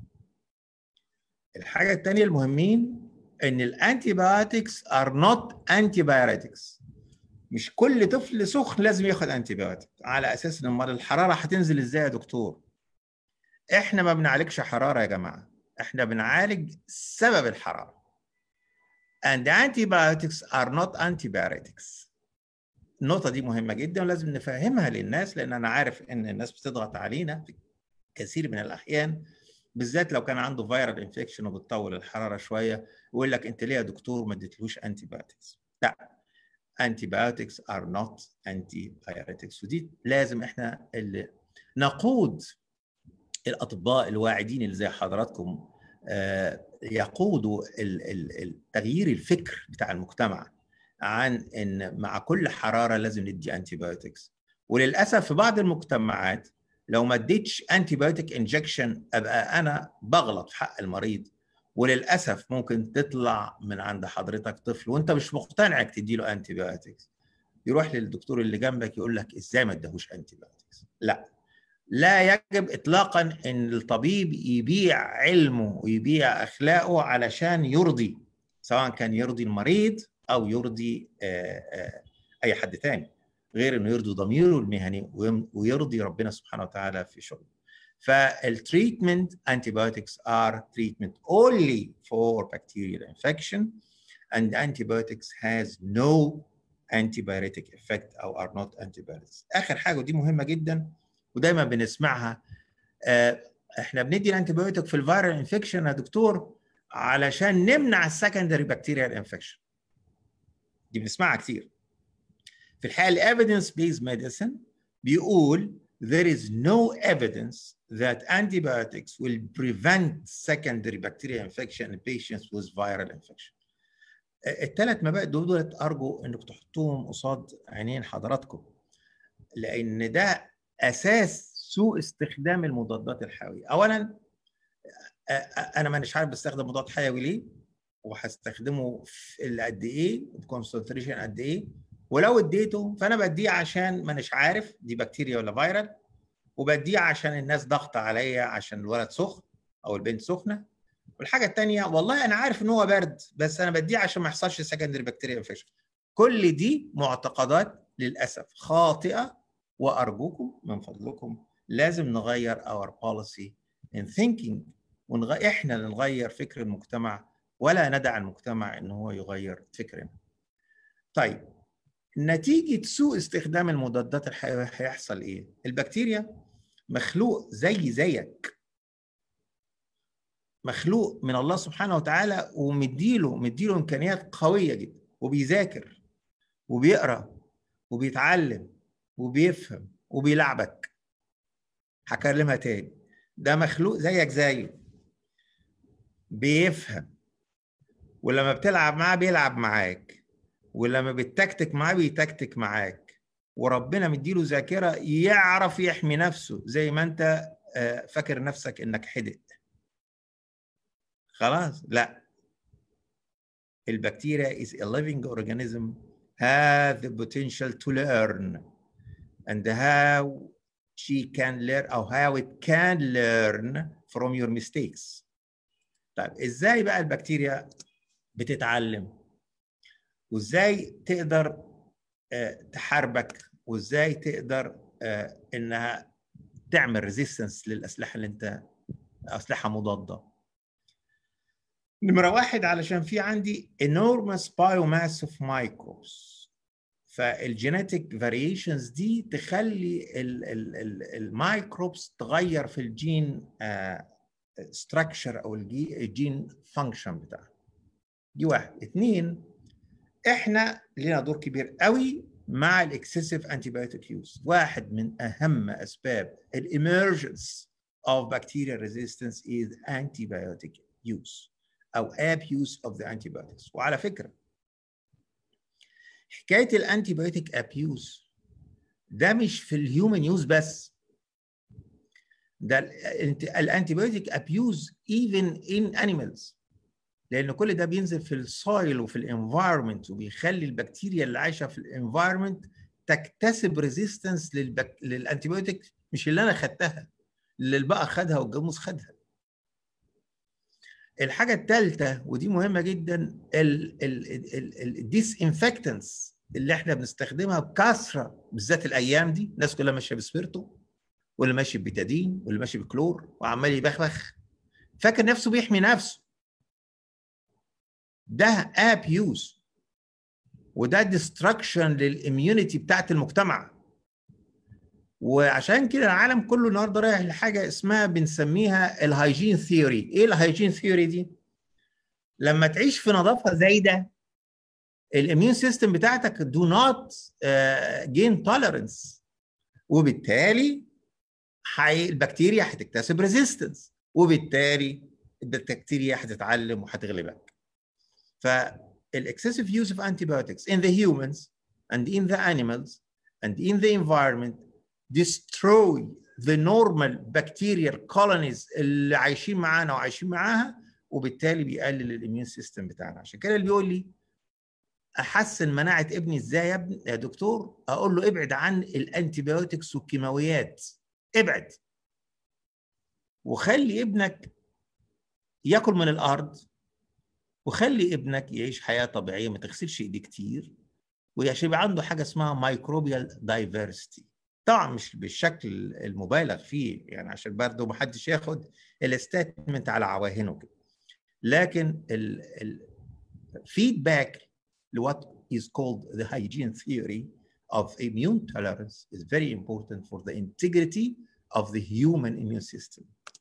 الحاجة الثانية المهمين ان الانتيبيوتكس are not antibiotics مش كل طفل سخن لازم ياخد انتيبيوتيك على اساس ان امال الحراره هتنزل ازاي يا دكتور احنا ما بنعالجش حراره يا جماعه احنا بنعالج سبب الحراره and antibiotics are not antibiotics النقطة دي مهمة جدا ولازم نفهمها للناس لأن أنا عارف إن الناس بتضغط علينا في كثير من الأحيان بالذات لو كان عنده فيرال انفكشن وبتطول الحراره شويه ويقول لك انت ليه يا دكتور ما اديتلوش انتي بايوتكس لا انتي بايوتكس ار نوت انتي بايوتكس ودي لازم احنا اللي نقود الاطباء الواعدين اللي زي حضراتكم يقودوا تغيير الفكر بتاع المجتمع عن ان مع كل حراره لازم ندي انتي بايوتكس وللاسف في بعض المجتمعات لو ما اديتش انتي بايوتيك انجكشن ابقى انا بغلط في حق المريض وللاسف ممكن تطلع من عند حضرتك طفل وانت مش مقتنع انك تدي له انتي بايوتكس يروح للدكتور اللي جنبك يقول لك ازاي ما ادهوش انتي بايوتكس لا لا يجب اطلاقا ان الطبيب يبيع علمه ويبيع اخلاقه علشان يرضي سواء كان يرضي المريض او يرضي اي حد تاني غير انه يرضي ضميره المهني ويرضي ربنا سبحانه وتعالى في شغله فالتريتمنت antibiotics are treatment only for bacterial infection and antibiotics has no antibiotic effect او are not antibiotics اخر حاجه ودي مهمه جدا ودايما بنسمعها احنا بندي الانتيبيوتيك في الفيرال انفكشن يا دكتور علشان نمنع السكندري بكتيريال انفكشن دي بنسمعها كتير في الحقيقه الايفيدنس بيز ميديسن بيقول there is no evidence that antibiotics will prevent secondary bacterial infection in patients with viral infection. الثلاث مبادئ دول ارجو انك تحطوهم قصاد عينين حضراتكم لان ده اساس سوء استخدام المضادات الحيويه. اولا انا مانيش عارف بستخدم مضاد حيوي ليه وهستخدمه في قد ايه بكونسنتريشن قد ايه ولو اديته فانا بديه عشان مانيش عارف دي بكتيريا ولا فيرال وبديه عشان الناس ضغط عليا عشان الولد سخن او البنت سخنه والحاجه الثانيه والله انا عارف ان هو برد بس انا بديه عشان ما يحصلش سكندري بكتيريا انفكشن كل دي معتقدات للاسف خاطئه وارجوكم من فضلكم لازم نغير اور بوليسي ان ثينكينج ونغ... احنا اللي نغير فكر المجتمع ولا ندع المجتمع ان هو يغير فكرنا. طيب نتيجه سوء استخدام المضادات الحيويه هيحصل ايه؟ البكتيريا مخلوق زي زيك مخلوق من الله سبحانه وتعالى ومديله مديله امكانيات قويه جدا وبيذاكر وبيقرا وبيتعلم وبيفهم وبيلعبك هكلمها تاني ده مخلوق زيك زيه بيفهم ولما بتلعب معاه بيلعب معاك ولما بتتكتك معاه بيتكتك معاك وربنا مديله ذاكره يعرف يحمي نفسه زي ما انت فاكر نفسك انك حدق خلاص لا البكتيريا is a living organism have the potential to learn and how she can learn or how it can learn from your mistakes طيب ازاي بقى البكتيريا بتتعلم وازاي تقدر تحاربك وازاي تقدر انها تعمل ريزيستنس للاسلحه اللي انت اسلحه مضاده نمره واحد علشان في عندي enormous biomass of microbes فالجينيتك فاريشنز دي تخلي الميكروبس تغير في الجين ستراكشر او الجين فانكشن بتاعها دي واحد اثنين احنا لنا دور كبير قوي مع الاكسسيف انتيبيوتيك يوز واحد من اهم اسباب الاميرجنس of bacterial resistance is antibiotic use او abuse of the antibiotics وعلى فكره حكايه الانتيبيوتيك ابيوز ده مش في الهيومن يوز بس ده الانتيبيوتيك ابيوز even in animals لان كل ده بينزل في السويل وفي الانفايرمنت وبيخلي البكتيريا اللي عايشه في الانفايرمنت تكتسب ريزيستنس للبك... للانتيبيوتيك مش اللي انا خدتها اللي البقى خدها والجاموس خدها الحاجه الثالثه ودي مهمه جدا الديس انفكتنس اللي احنا بنستخدمها بكثره بالذات الايام دي الناس كلها ماشيه بسبيرتو واللي ماشي ببيتادين واللي ماشي بكلور وعمال يبخبخ فاكر نفسه بيحمي نفسه ده ابيوز وده ديستركشن للاميونيتي بتاعت المجتمع وعشان كده العالم كله النهارده رايح لحاجه اسمها بنسميها الهايجين ثيوري ايه الهايجين ثيوري دي لما تعيش في نظافه زايده الاميون سيستم بتاعتك دو نوت جين توليرنس وبالتالي حي... البكتيريا هتكتسب ريزيستنس وبالتالي البكتيريا هتتعلم وهتغلبك فالاكسسيف use of antibiotics in the humans and in the animals and in the environment destroy the normal bacterial colonies اللي عايشين معانا وعايشين معاها وبالتالي بيقلل الاميون سيستم بتاعنا عشان كده اللي بيقول لي احسن مناعه ابني ازاي يا ابني يا دكتور اقول له ابعد عن الانتيبيوتكس والكيماويات ابعد وخلي ابنك ياكل من الارض وخلي ابنك يعيش حياه طبيعيه ما تغسلش ايديه كتير وعشان يبقى عنده حاجه اسمها مايكروبيال دايفرستي طبعا مش بالشكل المبالغ فيه يعني عشان برضه ما حدش ياخد الستيتمنت على عواهنه كده لكن الفيدباك لوات is called the hygiene theory of immune tolerance is very important for the integrity of the human immune system.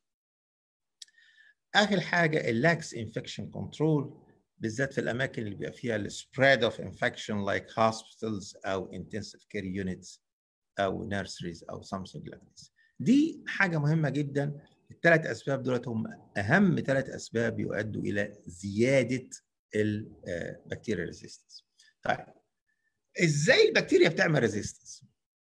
آخر حاجة اللاكس infection control بالذات في الأماكن اللي بيبقى فيها ال spread of infection like hospitals أو intensive care units أو nurseries أو something like this. دي حاجة مهمة جدا الثلاث أسباب دولت هم أهم ثلاث أسباب يؤدوا إلى زيادة البكتيريا ريزيستنس. طيب ازاي البكتيريا بتعمل ريزيستنس؟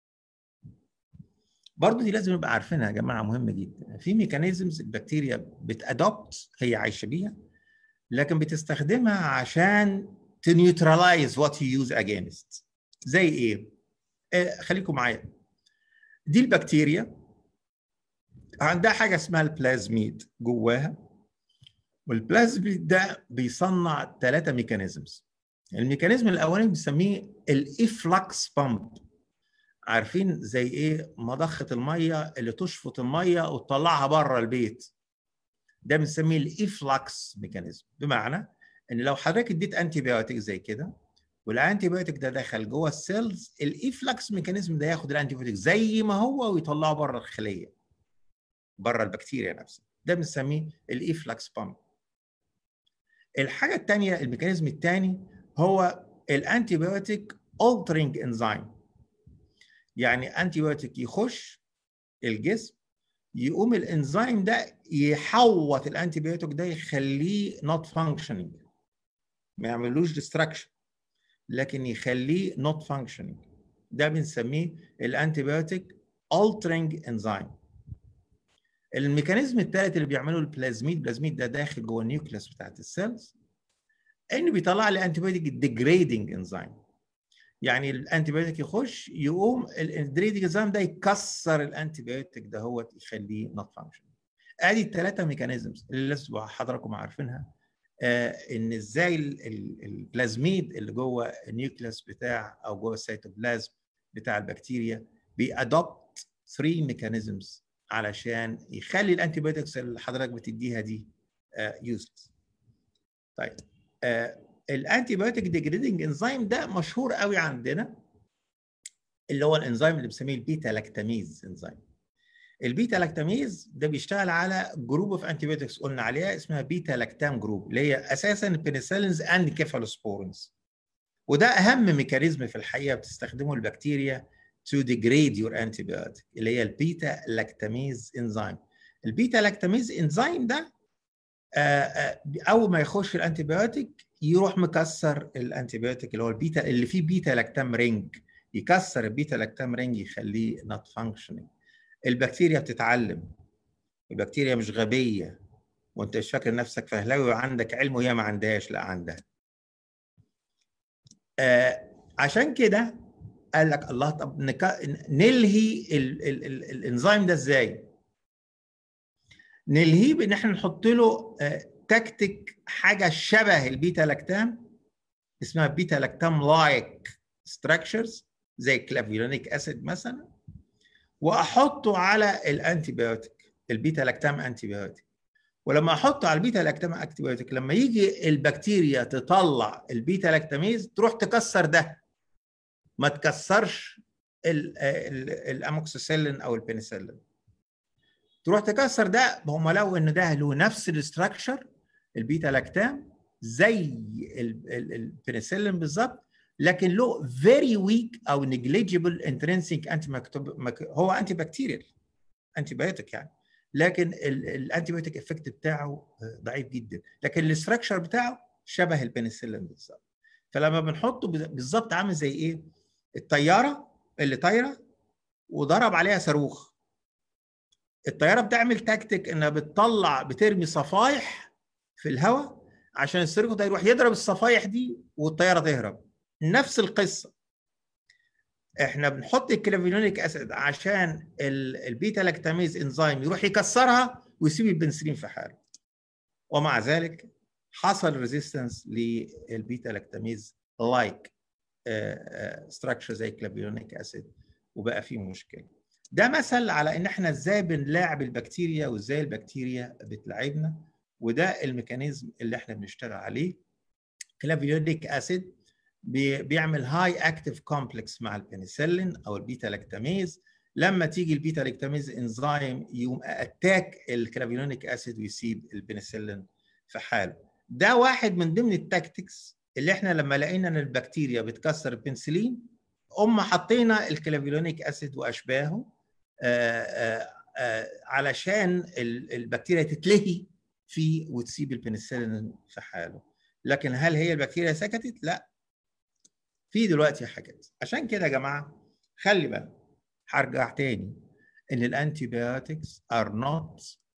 برضه دي لازم نبقى عارفينها يا جماعه مهمه جدا في ميكانيزمز البكتيريا بتادوبت هي عايشه بيها لكن بتستخدمها عشان تنيوترلايز وات يو يوز اجينست زي ايه؟ آه خليكم معايا دي البكتيريا عندها حاجه اسمها البلازميد جواها والبلازميد ده بيصنع ثلاثه ميكانيزمز الميكانيزم الاولاني بنسميه الافلكس بامب عارفين زي ايه مضخه الميه اللي تشفط الميه وتطلعها بره البيت ده بنسميه الافلكس ميكانيزم بمعنى ان لو حضرتك اديت انتي بايوتيك زي كده والانتي بايوتيك ده دخل جوه السيلز الافلكس ميكانيزم ده ياخد الانتي بايوتيك زي ما هو ويطلعه بره الخليه بره البكتيريا نفسها ده بنسميه الافلكس بامب الحاجه الثانيه الميكانيزم الثاني هو الانتي بايوتيك altering انزيم يعني انتي بايوتيك يخش الجسم يقوم الانزيم ده يحوط الانتي بايوتيك ده يخليه not functioning ما يعملوش ديستراكشن لكن يخليه not functioning ده بنسميه الانتي بايوتيك altering انزيم الميكانيزم الثالث اللي بيعمله البلازميد البلازميد ده داخل جوه النيوكليس بتاعت السيلز انه بيطلع لي انتي بايوتيك ديجريدنج انزيم يعني الانتي بايوتيك يخش يقوم الديجريدنج انزيم ده يكسر الانتي بايوتيك ده هو يخليه نوت فانكشن ادي الثلاثه ميكانيزمز اللي لازم حضراتكم عارفينها آه ان ازاي البلازميد اللي جوه النيوكليس بتاع او جوه السيتوبلازم بتاع البكتيريا بيادوبت 3 ميكانيزمز علشان يخلي الانتي بايوتكس اللي حضرتك بتديها دي يوزلس uh, طيب uh, الانتي بايوتيك ديجريدنج انزيم ده مشهور قوي عندنا اللي هو الانزيم اللي بنسميه البيتا لاكتاميز انزيم البيتا لاكتاميز ده بيشتغل على جروب اوف انتي بايوتكس قلنا عليها اسمها بيتا لاكتام جروب اللي هي اساسا البنسلينز اند كيفالوسبورينز وده اهم ميكانيزم في الحقيقه بتستخدمه البكتيريا to degrade your antibiotic اللي هي البيتا لاكتاميز انزيم البيتا لاكتاميز انزيم ده اول ما يخش الانتيبيوتيك يروح مكسر الانتيبيوتيك اللي هو البيتا اللي فيه بيتا لاكتام رينج يكسر البيتا لاكتام رينج يخليه نوت فانكشنينج البكتيريا بتتعلم البكتيريا مش غبيه وانت مش فاكر نفسك فهلاوي وعندك علم وهي ما عندهاش لا عندها آه عشان كده قال لك الله طب نك... نلهي ال... ال... ال... الانزيم ده ازاي؟ نلهيه بان احنا نحط له تكتيك حاجه شبه البيتا لاكتام اسمها بيتا لاكتام لايك ستراكشرز زي الكلافيولونيك اسيد مثلا واحطه على الانتي بايوتيك البيتا لاكتام انتي بايوتيك ولما احطه على البيتا لاكتام انتي بايوتيك لما يجي البكتيريا تطلع البيتا لاكتاميز تروح تكسر ده ما تكسرش الاموكسيسيلين او البنسلين تروح تكسر ده هم لقوا ان ده له نفس الاستراكشر البيتا لاكتام زي البنسلين بالظبط لكن له فيري ويك او نيجليجيبل انترنسيك انتي هو انتي بكتيريال انتي بايوتيك يعني لكن الانتي بايوتيك افكت بتاعه ضعيف جدا لكن الاستراكشر بتاعه شبه البنسلين بالظبط فلما بنحطه بالظبط عامل زي ايه الطياره اللي طايره وضرب عليها صاروخ الطياره بتعمل تكتيك انها بتطلع بترمي صفايح في الهواء عشان الصاروخ ده يروح يضرب الصفايح دي والطياره تهرب نفس القصه احنا بنحط الكلافينوليك اسيد عشان البيتا لاكتاميز انزيم يروح يكسرها ويسيب البنسلين في حاله ومع ذلك حصل ريزيستنس للبيتا لاكتاميز لايك ستراكشر زي كلافينوليك اسيد وبقى فيه مشكله ده مثل على ان احنا ازاي بنلاعب البكتيريا وازاي البكتيريا بتلاعبنا وده الميكانيزم اللي احنا بنشتغل عليه كلافيوليك اسيد بيعمل هاي اكتيف كومبلكس مع البنسلين او البيتا لاكتاميز لما تيجي البيتا لاكتاميز انزيم يقوم اتاك الكلافيوليك اسيد ويسيب البنسلين في حاله ده واحد من ضمن التاكتكس اللي احنا لما لقينا ان البكتيريا بتكسر البنسلين قمنا حطينا الكلافيولونيك اسيد واشباهه آآ آآ علشان البكتيريا تتلهي فيه وتسيب البنسلين في حاله لكن هل هي البكتيريا سكتت لا في دلوقتي حاجات عشان كده يا جماعه خلي بالك هرجع تاني ان الانتي بايوتكس are not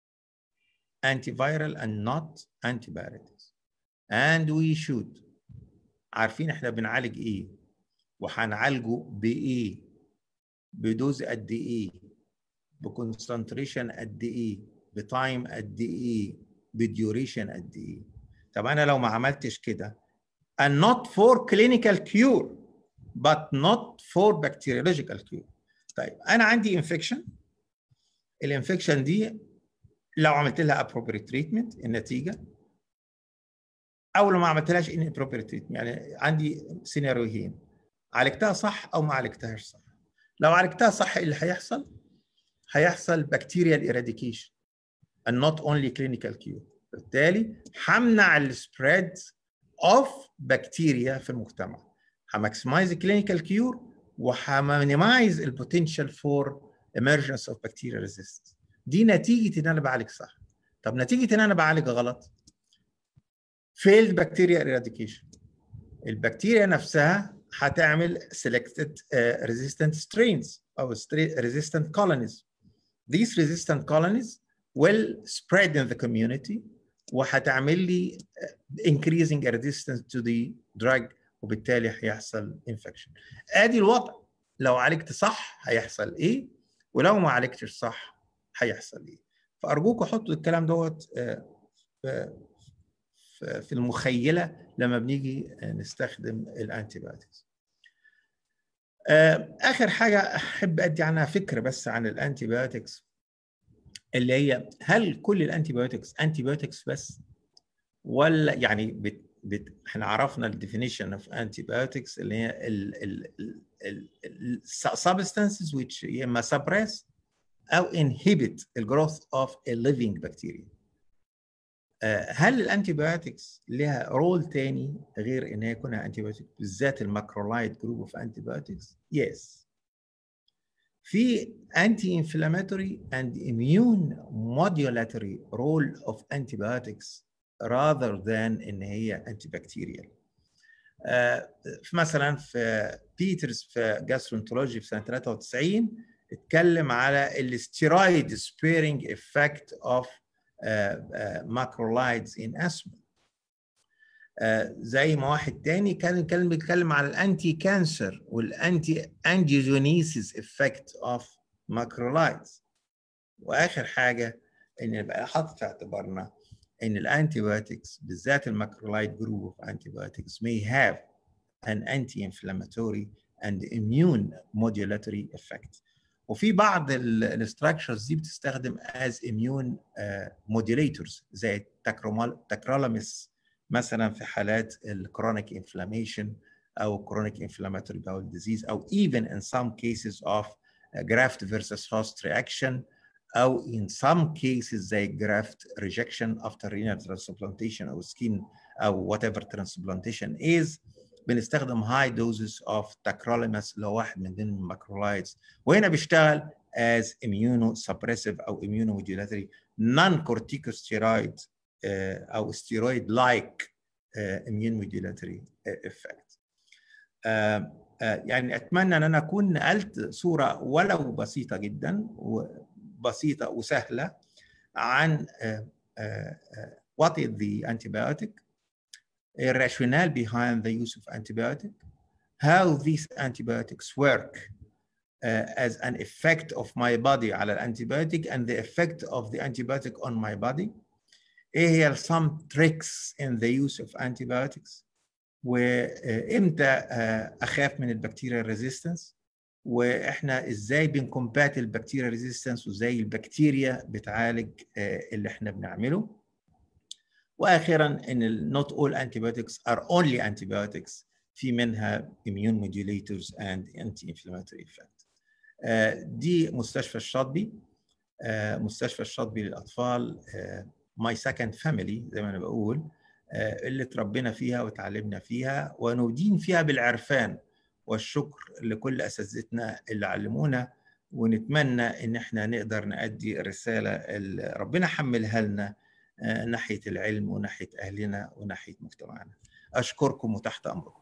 antiviral and not antibiotics and we should عارفين احنا بنعالج ايه وهنعالجه بايه بدوز قد ايه بكونسنتريشن قد ايه بتايم قد ايه بديوريشن قد ايه طب انا لو ما عملتش كده and not for clinical cure but not for bacteriological cure طيب انا عندي انفكشن الانفكشن دي لو عملت لها appropriate treatment النتيجه او لو ما عملتلهاش inappropriate treatment يعني عندي سيناريوهين عالجتها صح او ما عالجتهاش صح لو عالجتها صح ايه اللي هيحصل هيحصل بكتيريال eradication and not only clinical cure بالتالي همنع السبريد اوف بكتيريا في المجتمع هماكسمايز الكلينيكال كيور وهمينيمايز البوتنشال فور emergence of bacterial resistance دي نتيجه ان انا بعالج صح طب نتيجه ان انا بعالج غلط failed bacteria eradication البكتيريا نفسها هتعمل selected uh, resistant strains او resistant colonies these resistant colonies will spread in the community وهتعمل لي increasing resistance to the drug وبالتالي هيحصل infection ادي الوضع لو عالجت صح هيحصل ايه ولو ما عالجتش صح هيحصل ايه فارجوكم حطوا الكلام دوت في المخيله لما بنيجي نستخدم الانتي بايوتكس اخر حاجه احب ادي عنها فكره بس عن الانتي بايوتكس اللي هي هل كل الانتي بايوتكس انتي بايوتكس بس ولا يعني بت بت احنا عرفنا الديفينيشن اوف انتي بايوتكس اللي هي ال substances which يا اما suppress او inhibit the growth of a living bacteria هل الانتي بايوتكس لها رول تاني غير ان هي يكون انتي بايوتكس بالذات الماكرولايد جروب اوف انتي بايوتكس؟ يس. في انتي انفلاماتوري اند immune modulatory role of antibiotics rather than ان هي انتي بكتيريال. مثلا في بيترز في جاسترونتولوجي في سنه 93 اتكلم على الستيرويد سبيرنج افكت اوف ماكرولايدز ان اسما زي ما واحد تاني كان كان بيتكلم على الانتي كانسر والانتي انجيزونيسيس افكت اوف ماكرولايدز واخر حاجه ان نبقى حاطط في اعتبارنا ان الانتي بايوتكس بالذات الماكرولايد جروب اوف انتي بايوتكس may have an anti-inflammatory and immune modulatory effect وفي بعض الاستراكشرز دي بتستخدم as immune uh, modulators زي التكرولاميس مثلا في حالات الكرونيك انفلاميشن أو chronic inflammatory bowel disease أو even in some cases of graft versus host reaction أو in some cases زي graft rejection after renal transplantation أو skin أو whatever transplantation is بنستخدم high doses of tacrolimus اللي هو واحد من ضمن الماكرولايدز وهنا بيشتغل as immunosuppressive أو immunomodulatory non-corticosteroid uh, أو steroid like uh, immune modulatory effect. Uh, يعني اتمنى ان انا اكون نقلت صوره ولو بسيطه جدا وبسيطه وسهله عن what is the antibiotic, a rationale behind the use of antibiotic, how these antibiotics work uh, as an effect of my body على الانتيبيوتيك and the effect of the antibiotic on my body. ايه هي some tricks in the use of antibiotics وامتى اخاف من البكتيريا ريزيستنس واحنا ازاي بنكمبات البكتيريا ريزيستنس وازاي البكتيريا بتعالج اللي احنا بنعمله واخيرا ان not all antibiotics are only antibiotics في منها immune modulators and anti-inflammatory effect دي مستشفى الشاطبي مستشفى الشاطبي للاطفال my second family زي ما انا بقول اللي تربينا فيها وتعلمنا فيها وندين فيها بالعرفان والشكر لكل اساتذتنا اللي علمونا ونتمنى ان احنا نقدر نأدي الرساله اللي ربنا حملها لنا ناحيه العلم وناحيه اهلنا وناحيه مجتمعنا. اشكركم وتحت امركم.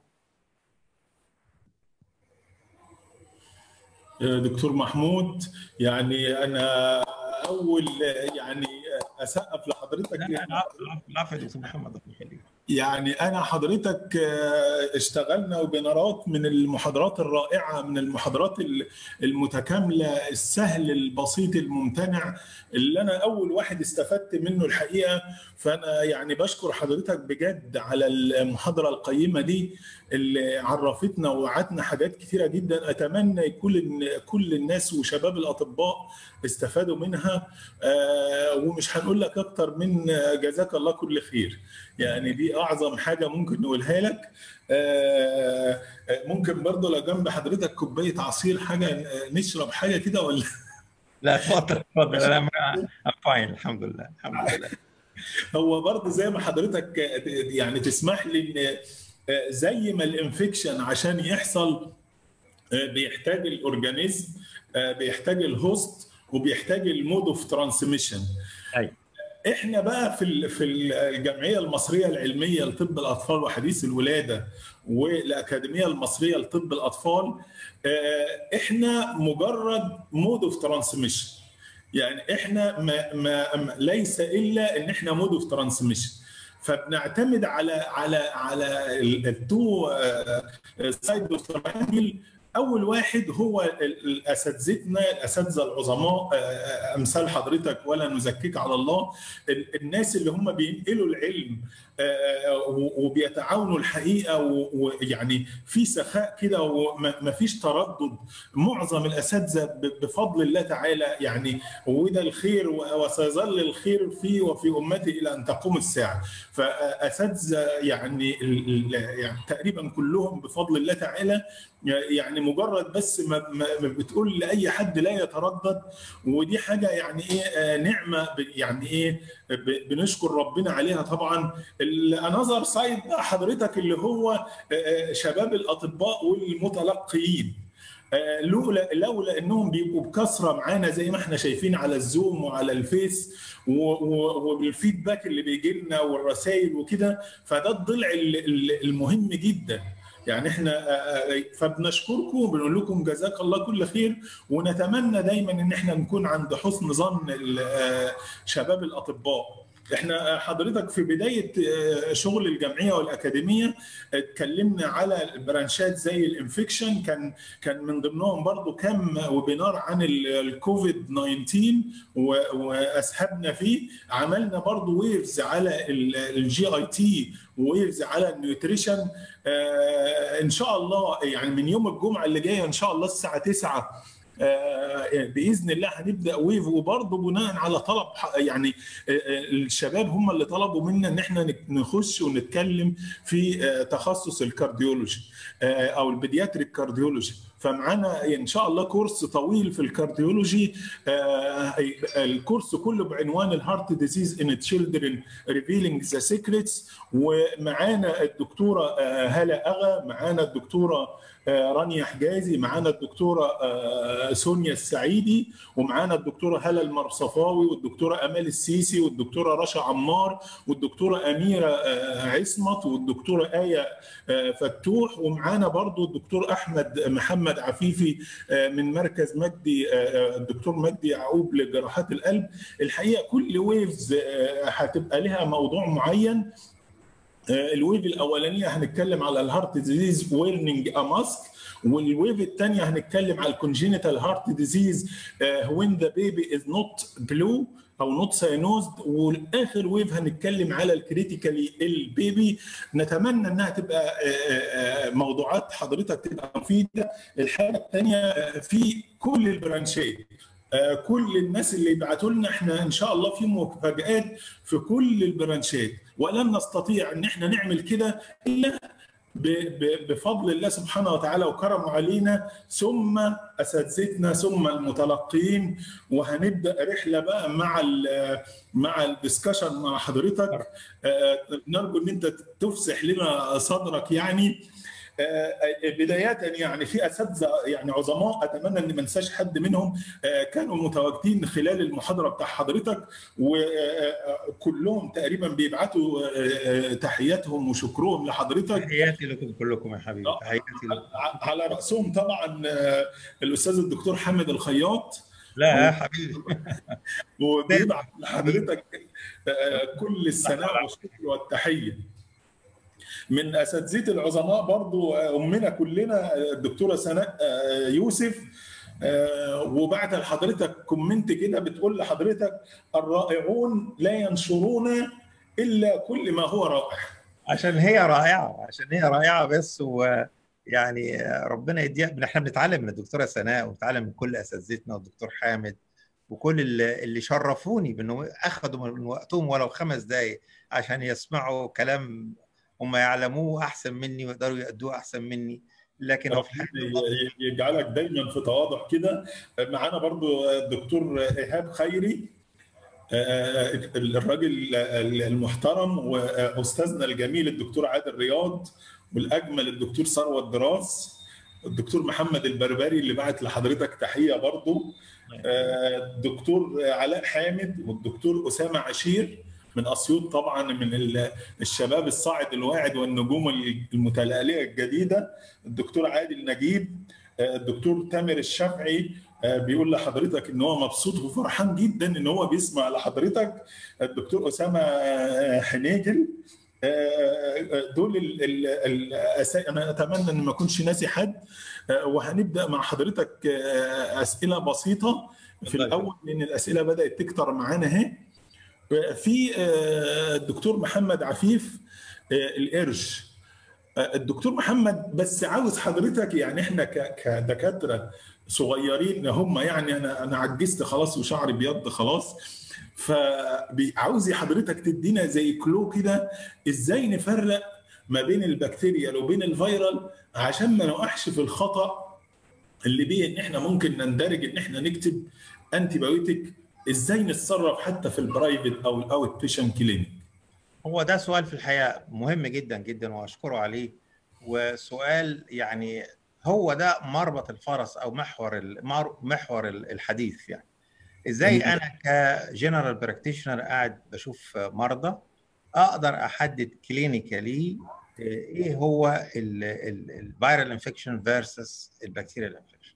دكتور محمود يعني انا اول يعني اسقف لحضرتك العفو دكتور محمد يعني انا حضرتك اشتغلنا وبنراك من المحاضرات الرائعه من المحاضرات المتكامله السهل البسيط الممتنع اللي انا اول واحد استفدت منه الحقيقه فانا يعني بشكر حضرتك بجد على المحاضره القيمه دي اللي عرفتنا ووعدنا حاجات كثيره جدا اتمنى كل كل الناس وشباب الاطباء استفادوا منها ومش هنقول لك اكتر من جزاك الله كل خير يعني دي اعظم حاجه ممكن نقولها لك ممكن برضه لو جنب حضرتك كوبايه عصير حاجه نشرب حاجه كده ولا لا اتفضل اتفضل انا فاين الحمد لله الحمد لله هو برضه زي ما حضرتك يعني تسمح لي ان زي ما الانفكشن عشان يحصل بيحتاج الاورجانيزم بيحتاج الهوست وبيحتاج المود اوف ترانسميشن احنا بقى في في الجمعيه المصريه العلميه لطب الاطفال وحديث الولاده والاكاديميه المصريه لطب الاطفال احنا مجرد مود اوف ترانسميشن يعني احنا ما, ما ليس الا ان احنا مود اوف ترانسميشن فبنعتمد على على على التو سايد اوف اول واحد هو اساتذتنا الاساتذه العظماء امثال حضرتك ولا نزكيك على الله الناس اللي هم بينقلوا العلم وبيتعاونوا الحقيقه ويعني في سخاء كده وما فيش تردد معظم الاساتذه بفضل الله تعالى يعني وده الخير وسيظل الخير فيه وفي امته الى ان تقوم الساعه فاساتذه يعني, يعني تقريبا كلهم بفضل الله تعالى يعني مجرد بس ما, ما بتقول لاي حد لا يتردد ودي حاجه يعني ايه نعمه يعني ايه بنشكر ربنا عليها طبعا الانذر سايد بقى حضرتك اللي هو شباب الاطباء والمتلقيين لولا لولا انهم بيبقوا بكثره معانا زي ما احنا شايفين على الزوم وعلى الفيس والفيدباك اللي بيجي لنا والرسائل وكده فده الضلع المهم جدا يعني احنا فبنشكركم وبنقول لكم جزاك الله كل خير ونتمنى دايما ان احنا نكون عند حسن ظن شباب الاطباء احنا حضرتك في بدايه شغل الجمعيه والاكاديميه اتكلمنا على البرانشات زي الانفكشن كان كان من ضمنهم برضو كم ويبينار عن الكوفيد 19 واسهبنا فيه عملنا برضو ويفز على الجي اي تي ويفز على النيوتريشن ان شاء الله يعني من يوم الجمعه اللي جايه ان شاء الله الساعه 9 باذن الله هنبدا ويف وبرضه بناء على طلب يعني الشباب هم اللي طلبوا منا ان احنا نخش ونتكلم في تخصص الكارديولوجي او البيدياتريك كارديولوجي فمعانا ان شاء الله كورس طويل في الكارديولوجي الكورس كله بعنوان الهارت ديزيز ان تشيلدرن ريفيلينج ذا سيكريتس ومعانا الدكتوره هاله اغا معانا الدكتوره رانيا حجازي معانا الدكتوره سونيا السعيدي ومعانا الدكتوره هلا المرصفاوي والدكتوره امال السيسي والدكتوره رشا عمار والدكتوره اميره عصمت والدكتوره ايه فتوح ومعانا برضو الدكتور احمد محمد عفيفي من مركز مجدي الدكتور مجدي يعقوب لجراحات القلب الحقيقه كل ويفز هتبقى لها موضوع معين الويف الاولانيه هنتكلم على الهارت ديزيز ويرنينج ا ماسك والويف الثانيه هنتكلم على الكونجينيتال هارت ديزيز وين ذا بيبي از نوت بلو او نوت ساينوزد والاخر ويف هنتكلم على الكريتيكالي البيبي نتمنى انها تبقى موضوعات حضرتك تبقى مفيده الحاجه الثانيه في كل البرانشات كل الناس اللي يبعتوا لنا احنا ان شاء الله في مفاجات في كل البرانشات ولن نستطيع ان احنا نعمل كده الا بفضل الله سبحانه وتعالى وكرمه علينا ثم اساتذتنا ثم المتلقين وهنبدا رحله بقى مع ال مع الدسكشن مع حضرتك نرجو ان انت تفسح لنا صدرك يعني بداية يعني في اساتذه يعني عظماء اتمنى ان ما انساش حد منهم كانوا متواجدين خلال المحاضره بتاع حضرتك وكلهم تقريبا بيبعتوا تحياتهم وشكرهم لحضرتك تحياتي لكم كلكم يا حبيبي تحياتي لكم على راسهم طبعا الاستاذ الدكتور حامد الخياط لا يا حبيبي وبيبعت لحضرتك كل الثناء والشكر والتحيه من اساتذه العظماء برضو امنا كلنا الدكتوره سناء يوسف وبعت لحضرتك كومنت كده بتقول لحضرتك الرائعون لا ينشرون الا كل ما هو رائع عشان هي رائعه عشان هي رائعه بس ويعني ربنا يديها احنا بنتعلم من الدكتوره سناء وبنتعلم من كل اساتذتنا والدكتور حامد وكل اللي, اللي شرفوني بانه اخذوا من وقتهم ولو خمس دقائق عشان يسمعوا كلام هم يعلموه احسن مني ويقدروا يأدوه احسن مني لكن هو يجعلك دايما في تواضع كده معانا برضو الدكتور ايهاب خيري الراجل المحترم واستاذنا الجميل الدكتور عادل رياض والاجمل الدكتور ثروت دراس الدكتور محمد البربري اللي بعت لحضرتك تحيه برضو الدكتور علاء حامد والدكتور اسامه عشير من اسيوط طبعا من الشباب الصاعد الواعد والنجوم المتلألئه الجديده الدكتور عادل نجيب الدكتور تامر الشافعي بيقول لحضرتك ان هو مبسوط وفرحان جدا ان هو بيسمع لحضرتك الدكتور اسامه حنيجل دول الأسا... انا اتمنى ان ما اكونش ناسي حد وهنبدا مع حضرتك اسئله بسيطه في الاول لان الاسئله بدات تكتر معانا اهي في الدكتور محمد عفيف القرش الدكتور محمد بس عاوز حضرتك يعني احنا كدكاتره صغيرين هم يعني انا انا عجزت خلاص وشعري بيض خلاص فعاوز حضرتك تدينا زي كلو كده ازاي نفرق ما بين البكتيريا وبين الفيرال عشان ما نقعش في الخطا اللي بيه ان احنا ممكن نندرج ان احنا نكتب انتي بايوتيك ازاي نتصرف حتى في البرايفت او الاوت بيشن كلينيك هو ده سؤال في الحقيقه مهم جدا جدا واشكره عليه وسؤال يعني هو ده مربط الفرس او محور محور الحديث يعني ازاي انا كجنرال براكتيشنر قاعد بشوف مرضى اقدر احدد كلينيكالي ايه هو الفيرال انفكشن فيرسس البكتيريال انفكشن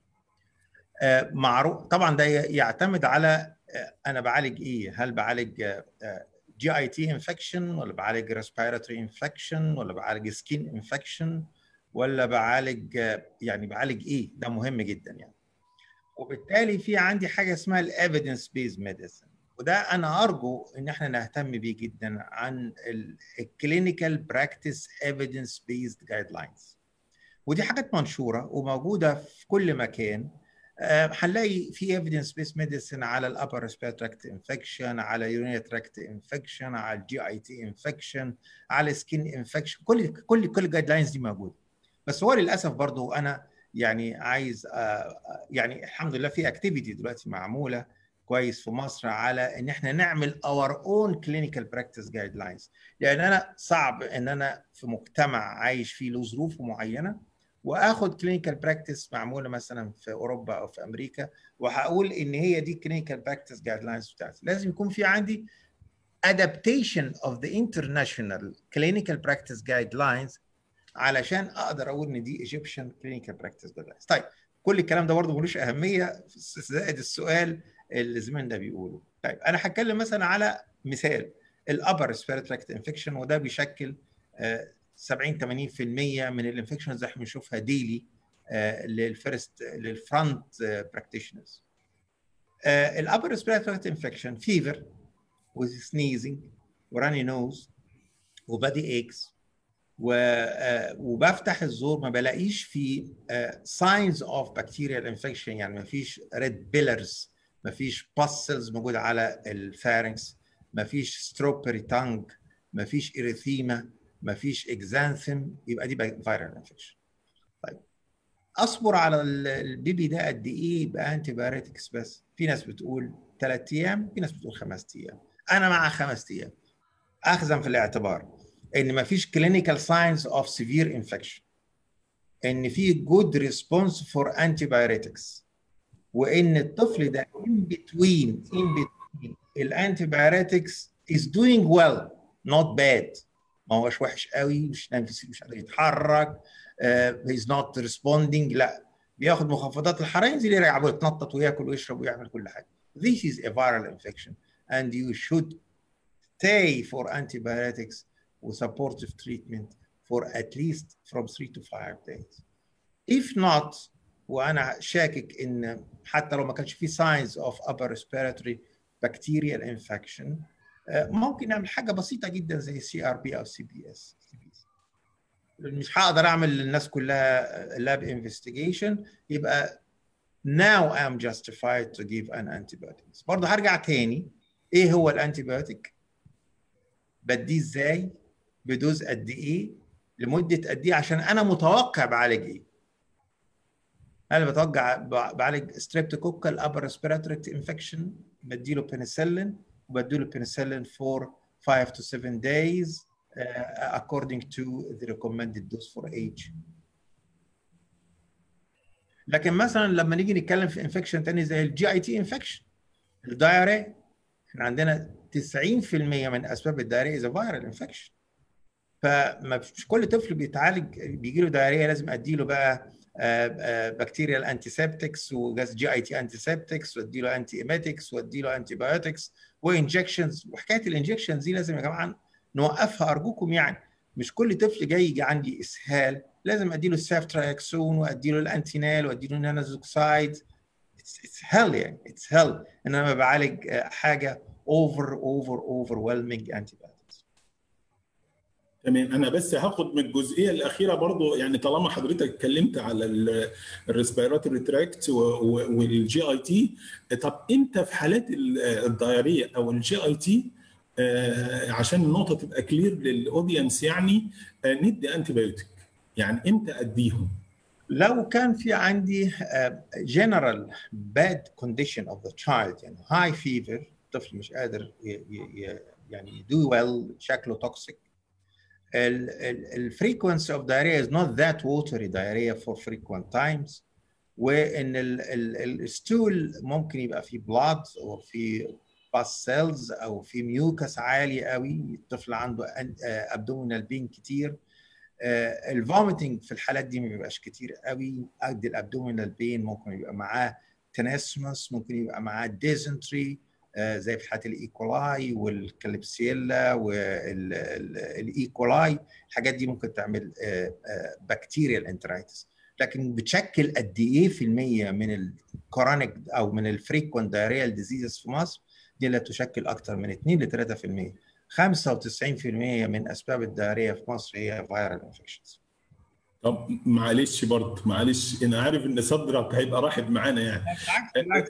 معروف طبعا ده يعتمد على انا بعالج ايه هل بعالج جي اي تي انفكشن ولا بعالج ريسبيراتوري انفكشن ولا بعالج سكين انفكشن ولا بعالج يعني بعالج ايه ده مهم جدا يعني وبالتالي في عندي حاجه اسمها الايفيدنس بيز ميديسن وده انا ارجو ان احنا نهتم بيه جدا عن الكلينيكال براكتس ايفيدنس بيزد جايد لاينز ودي حاجات منشوره وموجوده في كل مكان هنلاقي في ايفيدنس بيس ميديسن على الابر ريسبيرتوري تراكت انفكشن على يورينري تراكت انفكشن على الجي اي تي انفكشن على سكين انفكشن كل كل كل الجايد لاينز دي موجوده بس هو للاسف برضه انا يعني عايز يعني الحمد لله في اكتيفيتي دلوقتي معموله كويس في مصر على ان احنا نعمل اور اون كلينيكال براكتس جايد لاينز لان انا صعب ان انا في مجتمع عايش فيه له ظروف معينه واخد كلينيكال براكتس معموله مثلا في اوروبا او في امريكا وهقول ان هي دي كلينيكال براكتس جايد لاينز بتاعتي لازم يكون في عندي adaptation of the international clinical practice guidelines علشان اقدر اقول ان دي Egyptian clinical practice guidelines طيب كل الكلام ده برضه ملوش اهميه زائد السؤال اللي زميلنا بيقوله طيب انا هتكلم مثلا على مثال الابر ريسبيرتوري تراكت انفكشن وده بيشكل 70 80% من الانفكشنز اللي احنا بنشوفها ديلي للفيرست للفرونت براكتيشنرز الابر ريسبيرتوري تراكت انفكشن فيفر with sneezing وراني نوز وبادي ايكس وبفتح الزور ما بلاقيش في ساينز اوف بكتيريال انفكشن يعني ما فيش ريد بيلرز ما فيش باسلز موجوده على الفارنكس ما فيش ستروبري تانج ما فيش اريثيما ما فيش اكزانثم يبقى دي فيرال انفكشن طيب اصبر على البيبي ده قد ايه بانتي بايوتكس بس في ناس بتقول ثلاث ايام في ناس بتقول خمس ايام انا مع خمس ايام اخذا في الاعتبار ان ما فيش كلينيكال ساينز اوف سيفير انفكشن ان في جود ريسبونس فور انتي بايوتكس وان الطفل ده ان بتوين ان بتوين الانتي بايوتكس is doing well not bad ما هوش وحش قوي مش مش قادر يتحرك uh, he's not responding لا بياخد مخفضات الحراره ينزل يرجع ويتنطط وياكل ويشرب ويعمل كل حاجه this is a viral infection and you should stay for antibiotics وsupportive treatment for at least from 3 to 5 days if not وانا شاكك ان حتى لو ما كانش في signs of upper respiratory bacterial infection ممكن نعمل حاجه بسيطه جدا زي سي ار بي او سي بي اس مش هقدر اعمل للناس كلها لاب انفستيجيشن يبقى now I'm justified to give an antibiotic برضه هرجع تاني ايه هو الانتيبيوتيك بديه ازاي بدوز قد ايه لمده قد ايه عشان انا متوقع بعالج ايه انا بتوقع بعالج ستريبتوكوكال ابر ريسبيراتوري انفكشن بديله بنسلين وبديله بنسلين for 5 to 7 days uh, according to the recommended dose for age لكن مثلا لما نيجي نتكلم في انفكشن تاني زي الجي اي تي انفكشن الدايريا احنا عندنا 90% من اسباب الدايريا از فايرال انفكشن فما مش كل طفل بيتعالج بيجي له دايريا لازم ادي له بقى بكتيريال انتيسبتكس وجاز جي اي تي انتيسبتكس وادي له انتي ايميتكس وادي له انتي بايوتكس وانجكشنز وحكايه الانجكشنز دي لازم يا جماعه نوقفها ارجوكم يعني مش كل طفل جاي يجي عندي اسهال لازم ادي له السافتراكسون وادي له الانتينال وادي له النانازوكسايد اتس هيل يعني اتس هيل ان انا بعالج حاجه اوفر اوفر اوفر ويلمنج انتي تمام انا بس هاخد من الجزئيه الاخيره برضو يعني طالما حضرتك اتكلمت على الريسبيراتوري تراكت والجي اي تي طب امتى في حالات الدايريه او الجي اي تي عشان النقطه تبقى كلير للاودينس يعني ندي انتي بايوتيك يعني امتى اديهم لو كان في عندي جنرال باد كونديشن اوف ذا تشايلد يعني هاي فيفر الطفل مش قادر يعني دو ويل شكله توكسيك الفريكونسي اوف diarrhea is not that watery diarrhea for frequent times وان الستول ممكن يبقى فيه بلاد او في باس سيلز او في ميوكس عالي قوي الطفل عنده ابدومينال بين كتير الفوميتنج في الحالات دي ما بيبقاش كتير قوي قد الابدومينال بين ممكن يبقى معاه تنسمس ممكن يبقى معاه ديزنتري زي في حالات الايكولاي والكاليبسيلا والايكولاي الحاجات دي ممكن تعمل بكتيريال انترايتس لكن بتشكل قد ايه في المية من الكورونيك او من الفريكوينت دايريال ديزيزز في مصر دي لا تشكل اكثر من 2 ل 3% 95% من اسباب الدايريه في مصر هي فيرال انفكشنز طب معلش برضه معلش انا عارف ان صدرك هيبقى راحب معانا يعني بالعكس بالعكس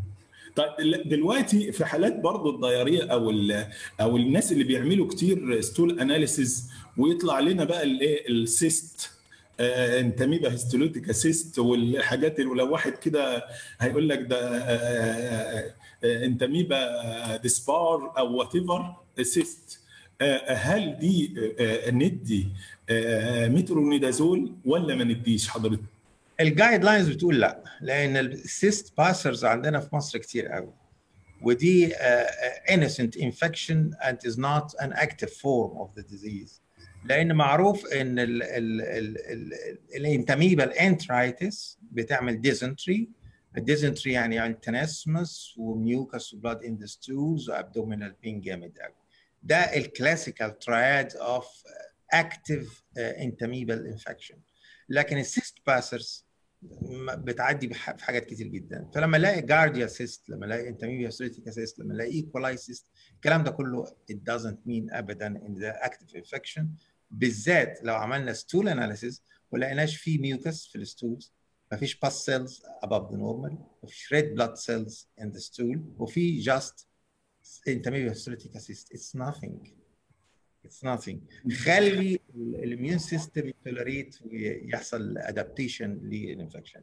طيب دلوقتي في حالات برضه الضياريه او ال- او الناس اللي بيعملوا كتير ستول اناليسيز ويطلع لنا بقى الايه السيست آه، انتاميبا هيستولوتيكا سيست والحاجات اللي ولو واحد كده هيقول لك ده آه، آه، آه، انتاميبا ديسبار او وات ايفر سيست آه، هل دي آه، ندي آه، مترونيدازول ولا ما نديش حضرتك؟ الجايد لاينز بتقول لا لان السيست باسرز عندنا في مصر كتير قوي ودي uh, innocent infection and is not an active form of the disease لان معروف ان ال ال ال ال الانتاميبا الانترايتس بتعمل ديزنتري الديزنتري يعني يعني تنسمس وميوكس وبلاد ان ذا ستولز وابدومينال بين جامد قوي ده الكلاسيكال ترايد اوف اكتيف انتاميبال انفكشن لكن السيست باسرز بتعدي بح- في حاجات كتير جدا فلما الاقي جارديا سيست لما الاقي انتاميبيا سيريتيكا سيست لما الاقي ايكولاي سيست الكلام ده كله it doesn't mean ابدا ان ده active infection بالذات لو عملنا ستول اناليسيس ولقيناش فيه ميوكس في الستولز مفيش باس سيلز above the normal مفيش red blood cells in the stool وفي just انتاميبيا سيريتيكا سيست it's nothing it's nothing خلي الاميون سيستم يتولريت ويحصل ادابتيشن للانفكشن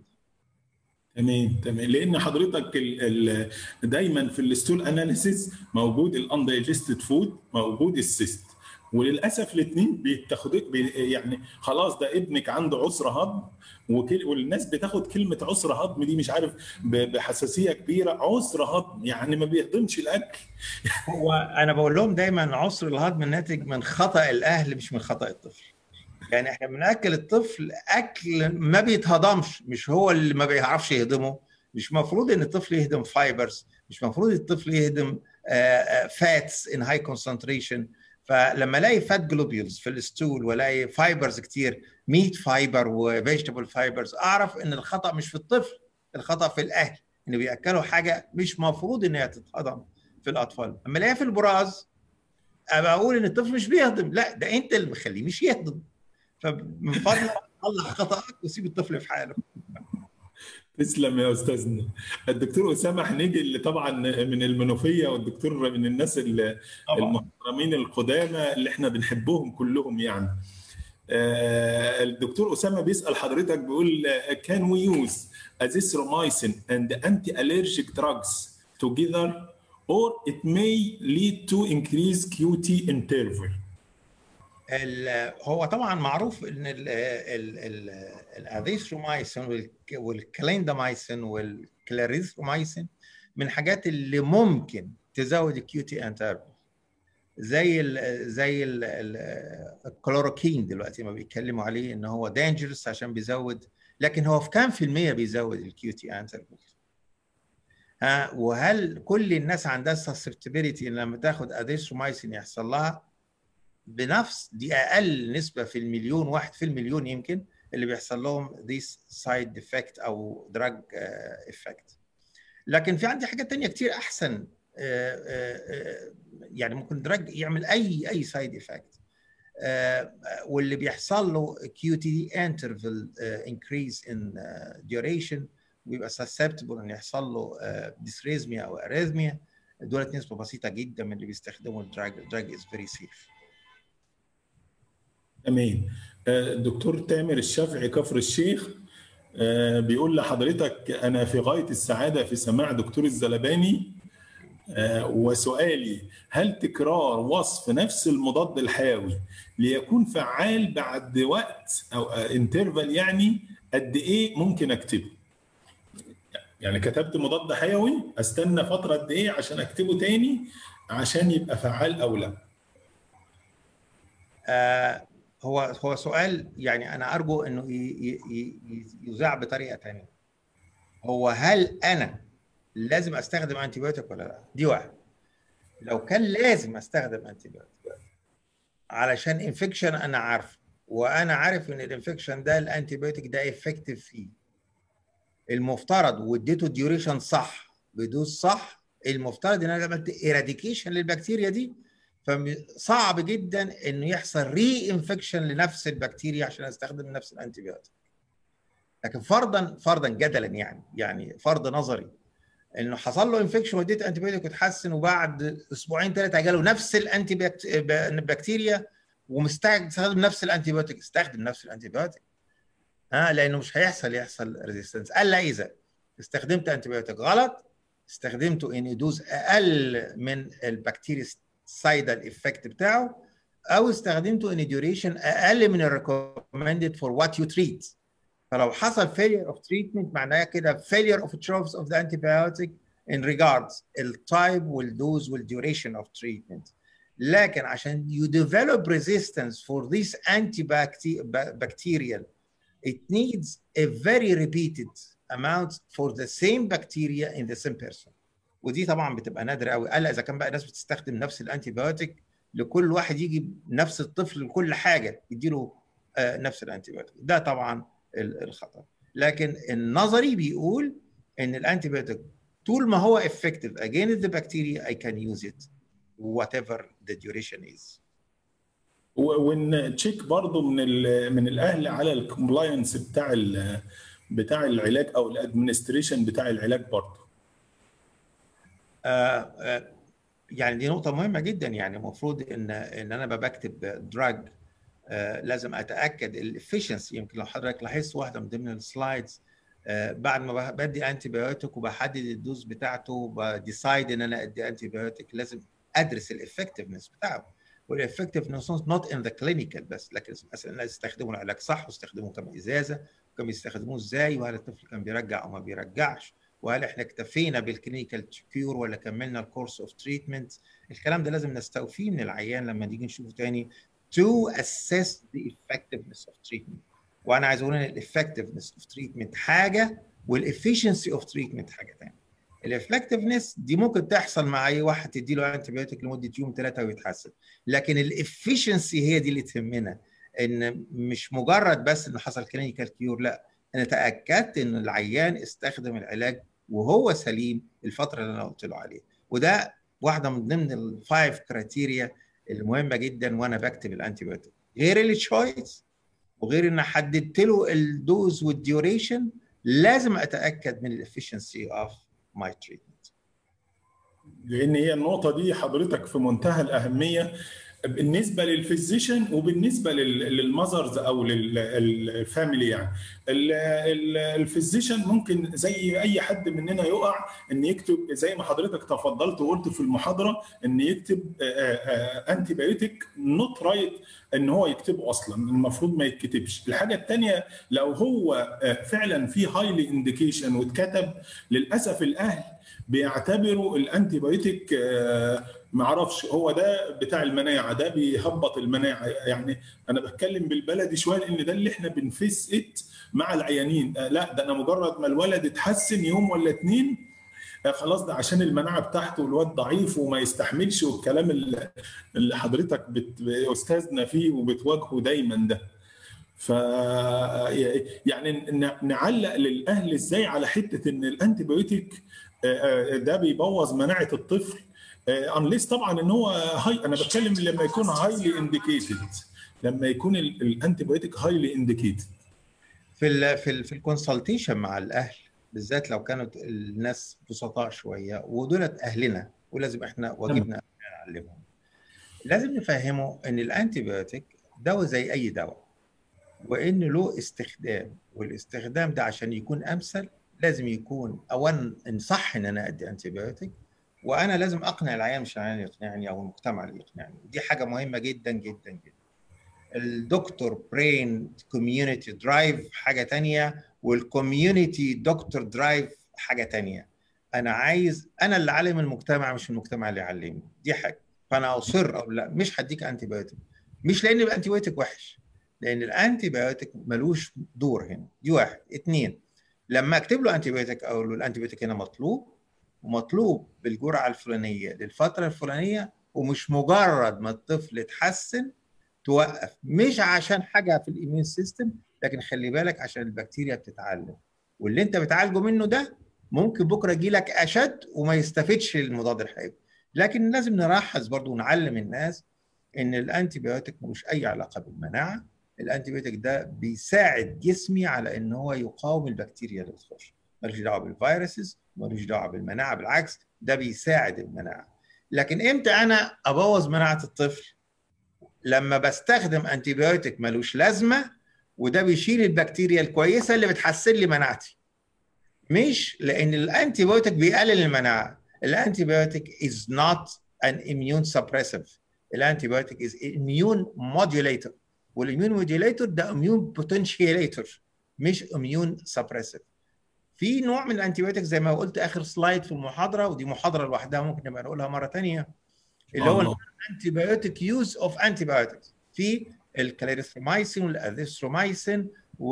تمام تمام لان حضرتك ال ال دايما في الستول اناليسيس موجود الاندايجستد فود موجود السيست وللاسف الاثنين بيتاخدوا بي يعني خلاص ده ابنك عنده عسر هضم وكل والناس بتاخد كلمه عسر هضم دي مش عارف ب- بحساسيه كبيره عسر هضم يعني ما بيهضمش الاكل هو انا بقول لهم دايما عسر الهضم ناتج من خطا الاهل مش من خطا الطفل يعني احنا بناكل الطفل اكل ما بيتهضمش مش هو اللي ما بيعرفش يهضمه مش مفروض ان الطفل يهضم فايبرز مش مفروض الطفل يهضم فاتس ان هاي كونسنتريشن فلما الاقي فات جلوبيولز في الستول والاقي فايبرز كتير ميت فايبر وفيجيتابل فايبرز اعرف ان الخطا مش في الطفل الخطا في الاهل ان بياكلوا حاجه مش مفروض ان هي تتهضم في الاطفال اما الاقيها في البراز ابقى اقول ان الطفل مش بيهضم لا ده انت اللي مخليه مش يهضم فمن فضلك صلح خطأك وسيب الطفل في حاله تسلم يا استاذنا الدكتور اسامه حنيجي اللي طبعا من المنوفيه والدكتور من الناس اللي المحترمين القدامى اللي احنا بنحبهم كلهم يعني آه، الدكتور اسامه بيسال حضرتك بيقول كان وي يوز azithromycin and anti-allergic drugs together or it may lead to increased QT interval ال- هو طبعا معروف ان الاذيثرومايسين والكليندامايسين والكلاريثرومايسين من الحاجات اللي ممكن تزود الكيوتي انترفال زي ال زي ال الكلوروكين دلوقتي ما بيتكلموا عليه ان هو دانجرس عشان بيزود لكن هو في كام في المية بيزود الكيوتي انترفال ها وهل كل الناس عندها سسبتبيليتي لما تاخد اديثرومايسين يحصل لها بنفس دي اقل نسبه في المليون واحد في المليون يمكن اللي بيحصل لهم this side effect او drug effect لكن في عندي حاجات تانية كتير احسن يعني ممكن دراج يعمل اي اي سايد افكت واللي بيحصل له QT interval increase in duration بيبقى susceptible ان يحصل له ديسريزميا او اريزميا دولت نسبه بسيطه جدا من اللي بيستخدموا الدراج الدراج از فيري سيف تمام الدكتور تامر الشافعي كفر الشيخ بيقول لحضرتك انا في غايه السعاده في سماع دكتور الزلباني وسؤالي هل تكرار وصف نفس المضاد الحيوي ليكون فعال بعد وقت او انترفال يعني قد ايه ممكن اكتبه؟ يعني كتبت مضاد حيوي استنى فتره قد ايه عشان اكتبه تاني عشان يبقى فعال او لا؟ آه هو هو سؤال يعني انا ارجو انه يذاع بطريقه ثانيه هو هل انا لازم استخدم انتي بيوتيك ولا لا دي واحد لو كان لازم استخدم انتي بيوتيك علشان انفكشن انا عارفه وانا عارف ان الانفكشن ده الانتي بيوتيك ده افكتيف فيه المفترض واديته الديوريشن صح بدوز صح المفترض ان انا عملت ايراديكيشن للبكتيريا دي فصعب جدا انه يحصل ري انفكشن لنفس البكتيريا عشان استخدم نفس الانتيبيوتيك لكن فرضا فرضا جدلا يعني يعني فرض نظري انه حصل له انفكشن وديت انتيبيوتيك وتحسن وبعد اسبوعين ثلاثه جاله نفس الانتي بكتيريا ومستعد تستخدم نفس الانتيبيوتيك استخدم نفس الانتيبيوتيك ها آه لانه مش هيحصل يحصل ريزيستنس الا اذا استخدمت انتيبيوتيك غلط استخدمته ان دوز اقل من البكتيريا سايدال افكت بتاعه او استخدمته ان ديوريشن اقل من الريكومندد فور وات يو تريت فلو حصل failure of treatment معناها كده failure of choice of the antibiotic in regards التايب والدوز والduration of treatment لكن عشان you develop resistance for this antibacterial it needs a very repeated amount for the same bacteria in the same person ودي طبعا بتبقى نادره قوي الا اذا كان بقى ناس بتستخدم نفس الانتيبيوتيك لكل واحد يجي نفس الطفل لكل حاجه يديله آه نفس الانتيبيوتيك ده طبعا الخطر لكن النظري بيقول ان الانتيبيوتيك طول ما هو effective against the bacteria I can use it whatever the duration is ونتشيك برضه من من الاهل على الكومبلاينس بتاع بتاع العلاج او الادمنستريشن بتاع العلاج برضه آه آه يعني دي نقطه مهمه جدا يعني المفروض ان ان انا بكتب دراج آه لازم اتاكد الافشنسي يمكن لو حضرتك لاحظت واحده من ضمن السلايدز آه بعد ما بدي انتي بايوتيك وبحدد الدوز بتاعته بديسايد ان انا ادي انتي بايوتيك لازم ادرس الافكتفنس بتاعه والافكتفنس نوت ان ذا كلينيكال بس لكن مثلا استخدموا العلاج صح واستخدموا كم ازازه وكانوا بيستخدموه ازاي وهل الطفل كان بيرجع او ما بيرجعش وهل احنا اكتفينا بالكلينيكال كيور ولا كملنا الكورس اوف تريتمنت الكلام ده لازم نستوفيه من العيان لما نيجي نشوفه تاني to assess the effectiveness of treatment وانا عايز اقول ان الافكتفنس اوف تريتمنت حاجه والافشنسي اوف تريتمنت حاجه ثانيه الافكتفنس دي ممكن تحصل مع اي واحد تدي له انتي بيوتيك لمده يوم ثلاثه ويتحسن لكن الافشنسي هي دي اللي تهمنا ان مش مجرد بس ان حصل كلينيكال كيور لا انا تاكدت ان العيان استخدم العلاج وهو سليم الفتره اللي انا قلت له عليها وده واحده من ضمن الفايف كرايتيريا المهمه جدا وانا بكتب الانتي بيوتيك غير التشويس وغير ان حددت له الدوز والديوريشن لازم اتاكد من الافشنسي اوف ماي تريتمنت لان هي النقطه دي حضرتك في منتهى الاهميه بالنسبه للفيزيشن وبالنسبه للمذرز او للفاميلي يعني الفيزيشن ممكن زي اي حد مننا يقع ان يكتب زي ما حضرتك تفضلت وقلت في المحاضره ان يكتب انتي بايوتيك نوت رايت ان هو يكتبه اصلا المفروض ما يتكتبش الحاجه الثانيه لو هو فعلا في هايلي انديكيشن واتكتب للاسف الاهل بيعتبروا الانتي بايوتيك ما اعرفش هو ده بتاع المناعه ده بيهبط المناعه يعني انا بتكلم بالبلدي شويه لان ده اللي احنا بنفيس ات مع العيانين لا ده انا مجرد ما الولد اتحسن يوم ولا اتنين خلاص ده عشان المناعه بتاعته الواد ضعيف وما يستحملش والكلام اللي حضرتك بت... استاذنا فيه وبتواجهه دايما ده ف يعني نعلق للاهل ازاي على حته ان الانتي بايوتيك ده بيبوظ مناعه الطفل انليس طبعا ان هو هاي انا بتكلم لما يكون هايلي انديكيتد لما يكون الانتي بايوتيك هايلي انديكيتد في ال في ال في الكونسلتيشن مع الاهل بالذات لو كانت الناس بسطاء شويه ودولت اهلنا ولازم احنا واجبنا نعلمهم لازم نفهمه ان الانتي بايوتيك دواء زي اي دواء وان له استخدام والاستخدام ده عشان يكون امثل لازم يكون اولا ان صح ان انا ادي انتي بايوتيك وانا لازم اقنع العيان مش العيان يقنعني او المجتمع اللي يقنعني دي حاجه مهمه جدا جدا جدا الدكتور برين كوميونتي درايف حاجه تانية والكوميونتي دكتور درايف حاجه تانية انا عايز انا اللي اعلم المجتمع مش المجتمع اللي يعلمني دي حاجه فانا اصر او لا مش هديك انتي بايوتيك مش لان الانتي بايوتيك وحش لان الانتي بايوتيك ملوش دور هنا دي واحد اثنين لما اكتب له انتي بايوتيك اقول له الانتي بايوتيك هنا مطلوب ومطلوب بالجرعه الفلانيه للفتره الفلانيه ومش مجرد ما الطفل اتحسن توقف مش عشان حاجه في الايميون سيستم لكن خلي بالك عشان البكتيريا بتتعلم واللي انت بتعالجه منه ده ممكن بكره يجي لك اشد وما يستفدش المضاد الحيوي لكن لازم نلاحظ برضو ونعلم الناس ان الانتي بيوتيك ملوش اي علاقه بالمناعه الانتي بيوتيك ده بيساعد جسمي على ان هو يقاوم البكتيريا اللي بتخش ملوش دعوه بالفيروسز ملوش دعوه بالمناعه بالعكس ده بيساعد المناعه لكن امتى انا ابوظ مناعه الطفل لما بستخدم انتي بيوتيك ملوش لازمه وده بيشيل البكتيريا الكويسه اللي بتحسن لي مناعتي مش لان الانتي بيوتيك بيقلل المناعه الانتي بيوتيك is not an immune suppressive الانتي بيوتيك is immune modulator والاميون موديوليتور ده اميون بوتنشياليتور مش اميون سبريسيف في نوع من الانتيبيوتيك زي ما قلت اخر سلايد في المحاضره ودي محاضره لوحدها ممكن نبقى نقولها مره ثانيه اللي هو الانتيبيوتيك يوز اوف انتيبيوتكس في الكلاريثرومايسين والاذيثرومايسين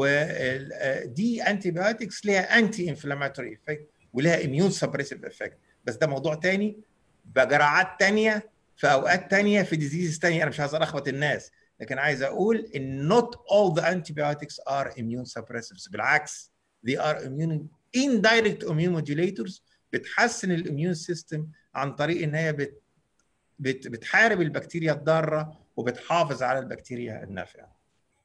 ودي انتيبيوتكس ليها انتي انفلاماتوري افكت ولها اميون سبريسيف افكت بس ده موضوع ثاني بجرعات ثانيه في اوقات ثانيه في ديزيز ثانيه انا مش عايز الخبط الناس لكن عايز اقول ان not all the antibiotics are immune suppressives بالعكس they are immune indirect immune modulators بتحسن الاميون سيستم عن طريق ان هي بت بت بتحارب البكتيريا الضاره وبتحافظ على البكتيريا النافعه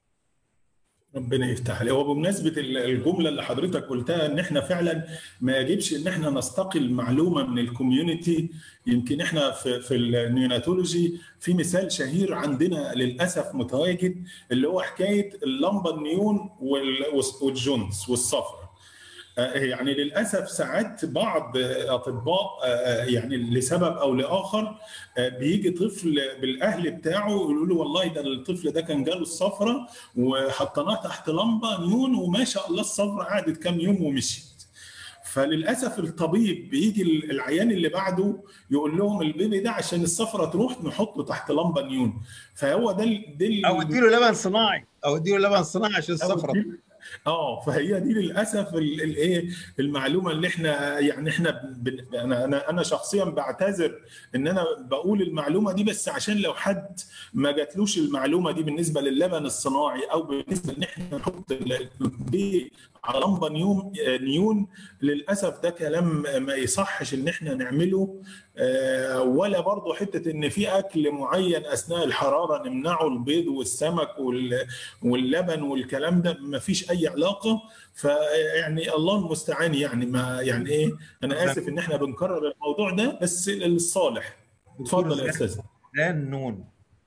ربنا يفتح عليه وبمناسبه الجمله اللي حضرتك قلتها ان احنا فعلا ما يجبش ان احنا نستقل معلومه من الكوميونتي يمكن احنا في في النيوناتولوجي في مثال شهير عندنا للاسف متواجد اللي هو حكايه اللمبه النيون والجونز والصفر يعني للاسف ساعات بعض اطباء يعني لسبب او لاخر بيجي طفل بالاهل بتاعه يقولوا له والله ده الطفل ده كان جاله الصفرة وحطيناه تحت لمبه نيون وما شاء الله الصفرة قعدت كام يوم ومشيت فللاسف الطبيب بيجي العيان اللي بعده يقول لهم البيبي ده عشان الصفرة تروح نحطه تحت لمبه نيون فهو ده ده او اديله لبن صناعي او اديله لبن صناعي عشان الصفرة اه فهي دي للاسف الايه المعلومه اللي احنا يعني احنا انا انا انا شخصيا بعتذر ان انا بقول المعلومه دي بس عشان لو حد ما جاتلوش المعلومه دي بالنسبه للبن الصناعي او بالنسبه ان احنا نحط البيبي على لمبه نيون نيون للاسف ده كلام ما يصحش ان احنا نعمله ولا برضه حته ان في اكل معين اثناء الحراره نمنعه البيض والسمك واللبن والكلام ده ما فيش اي علاقه فيعني الله المستعان يعني ما يعني ايه انا اسف ان احنا بنكرر الموضوع ده بس للصالح اتفضل يا استاذ ده النون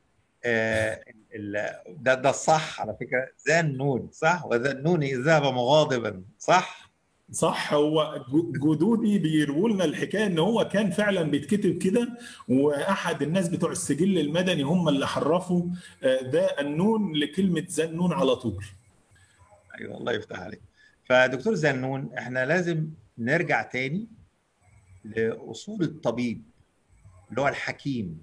آه ده ده الصح على فكره ذا النون صح وذا النون ذهب مغاضبا صح صح هو جدودي بيروا لنا الحكايه ان هو كان فعلا بيتكتب كده واحد الناس بتوع السجل المدني هم اللي حرفوا ذا النون لكلمه زنون على طول ايوه الله يفتح عليك فدكتور زنون احنا لازم نرجع تاني لاصول الطبيب اللي هو الحكيم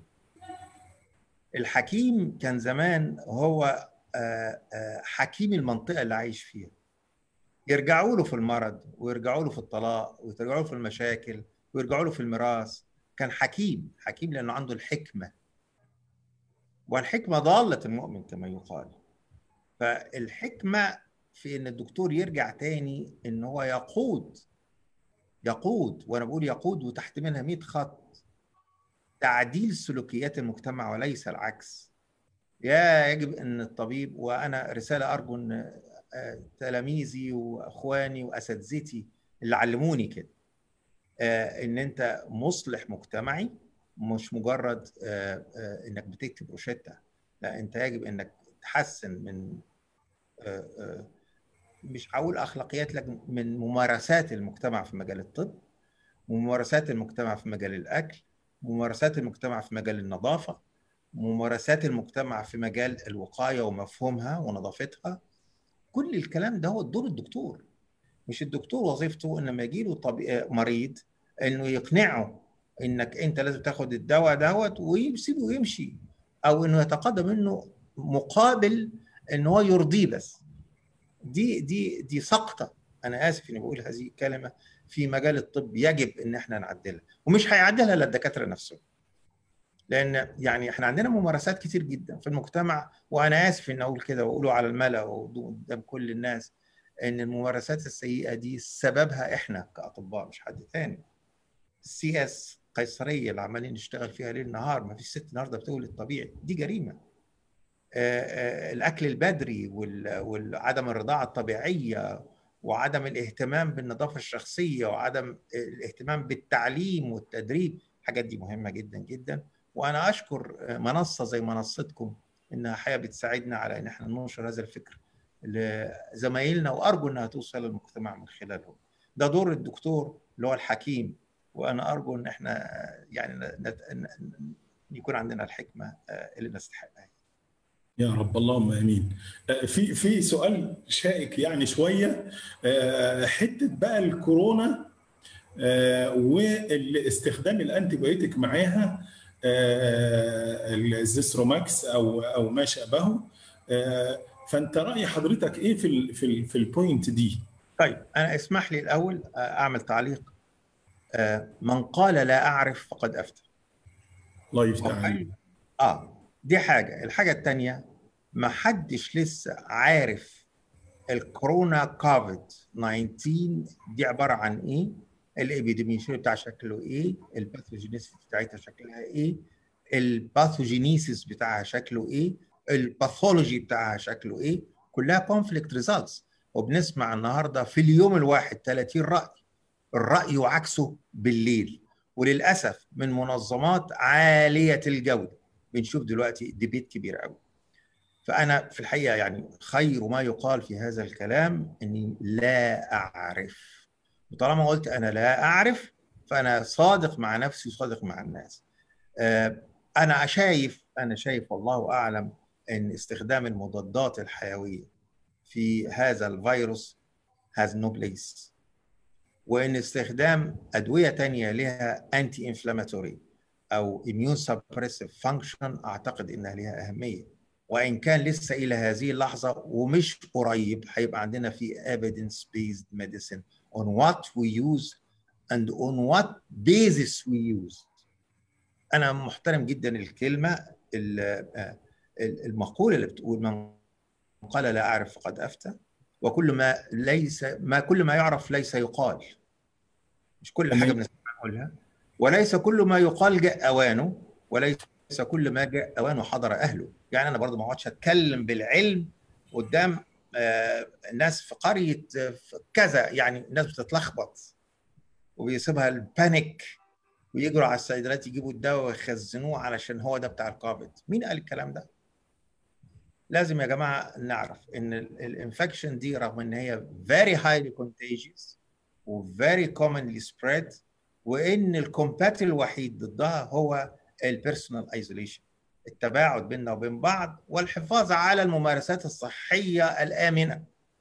الحكيم كان زمان هو حكيم المنطقه اللي عايش فيها يرجعوا له في المرض ويرجعوا له في الطلاق ويرجعوا له في المشاكل ويرجعوا له في الميراث كان حكيم حكيم لانه عنده الحكمه والحكمه ضاله المؤمن كما يقال فالحكمه في ان الدكتور يرجع تاني ان هو يقود يقود وانا بقول يقود وتحت منها 100 خط تعديل سلوكيات المجتمع وليس العكس يا يجب ان الطبيب وانا رساله ارجو ان تلاميذي واخواني واساتذتي اللي علموني كده ان انت مصلح مجتمعي مش مجرد انك بتكتب روشته لا انت يجب انك تحسن من مش هقول اخلاقيات لكن من ممارسات المجتمع في مجال الطب ممارسات المجتمع في مجال الاكل ممارسات المجتمع في مجال النظافه ممارسات المجتمع في مجال الوقايه ومفهومها ونظافتها كل الكلام ده هو دور الدكتور مش الدكتور وظيفته ان لما يجي له طبيب مريض انه يقنعه انك انت لازم تاخد الدواء دوت ويسيبه ويمشي او انه يتقدم منه مقابل ان هو يرضيه بس دي دي دي سقطه انا اسف اني بقول هذه الكلمه في مجال الطب يجب ان احنا نعدلها ومش هيعدلها الا الدكاتره نفسهم لان يعني احنا عندنا ممارسات كتير جدا في المجتمع وانا اسف ان اقول كده واقوله على الملا وقدام كل الناس ان الممارسات السيئه دي سببها احنا كاطباء مش حد تاني السي اس القيصريه اللي عمالين نشتغل فيها ليل نهار ما فيش ست النهارده بتولد طبيعي دي جريمه الاكل البدري وعدم الرضاعه الطبيعيه وعدم الاهتمام بالنظافه الشخصيه وعدم الاهتمام بالتعليم والتدريب الحاجات دي مهمه جدا جدا وانا اشكر منصه زي منصتكم انها حقيقه بتساعدنا على ان احنا ننشر هذا الفكر لزمايلنا وارجو انها توصل للمجتمع من خلالهم ده دور الدكتور اللي هو الحكيم وانا ارجو ان احنا يعني يكون عندنا الحكمه اللي نستحقها يا رب اللهم امين في في سؤال شائك يعني شويه حته بقى الكورونا واستخدام الانتي بايوتيك معاها الزيستروماكس او او ما شابهه فانت راي حضرتك ايه في ال في ال في البوينت دي طيب انا اسمح لي الاول اعمل تعليق من قال لا اعرف فقد افتى الله يفتح عليك اه دي حاجه الحاجه الثانيه ما حدش لسه عارف الكورونا كوفيد 19 دي عباره عن ايه الابيديميولوجي بتاع شكله ايه الباثوجينيسيس بتاعتها شكلها ايه الباثوجينيسيس بتاعها شكله ايه الباثولوجي بتاعها شكله ايه كلها كونفليكت ريزلتس وبنسمع النهارده في اليوم الواحد 30 راي الراي وعكسه بالليل وللاسف من منظمات عاليه الجوده بنشوف دلوقتي ديبيت كبير قوي فانا في الحقيقه يعني خير ما يقال في هذا الكلام اني لا اعرف وطالما قلت انا لا اعرف فانا صادق مع نفسي وصادق مع الناس انا شايف انا شايف والله اعلم ان استخدام المضادات الحيويه في هذا الفيروس has no place وان استخدام ادويه تانية لها انتي انفلاماتوري او immune suppressive function اعتقد انها لها اهميه وان كان لسه الى هذه اللحظه ومش قريب هيبقى عندنا في evidence based medicine on what we use and on what basis we use انا محترم جدا الكلمه المقوله اللي بتقول من قال لا اعرف فقد افتى وكل ما ليس ما كل ما يعرف ليس يقال مش كل حاجه بنقولها وليس كل ما يقال جاء اوانه وليس كل ما جاء اوانه حضر اهله يعني انا برضو ما اقعدش اتكلم بالعلم قدام ناس في قريه في كذا يعني الناس بتتلخبط وبيسيبها البانيك ويجروا على الصيدليات يجيبوا الدواء ويخزنوه علشان هو ده بتاع الكوفيد مين قال الكلام ده لازم يا جماعه نعرف ان الانفكشن دي رغم ان هي very highly contagious و very commonly spread وان الكومبات الوحيد ضدها هو البيرسونال ايزوليشن التباعد بيننا وبين بعض والحفاظ على الممارسات الصحيه الامنه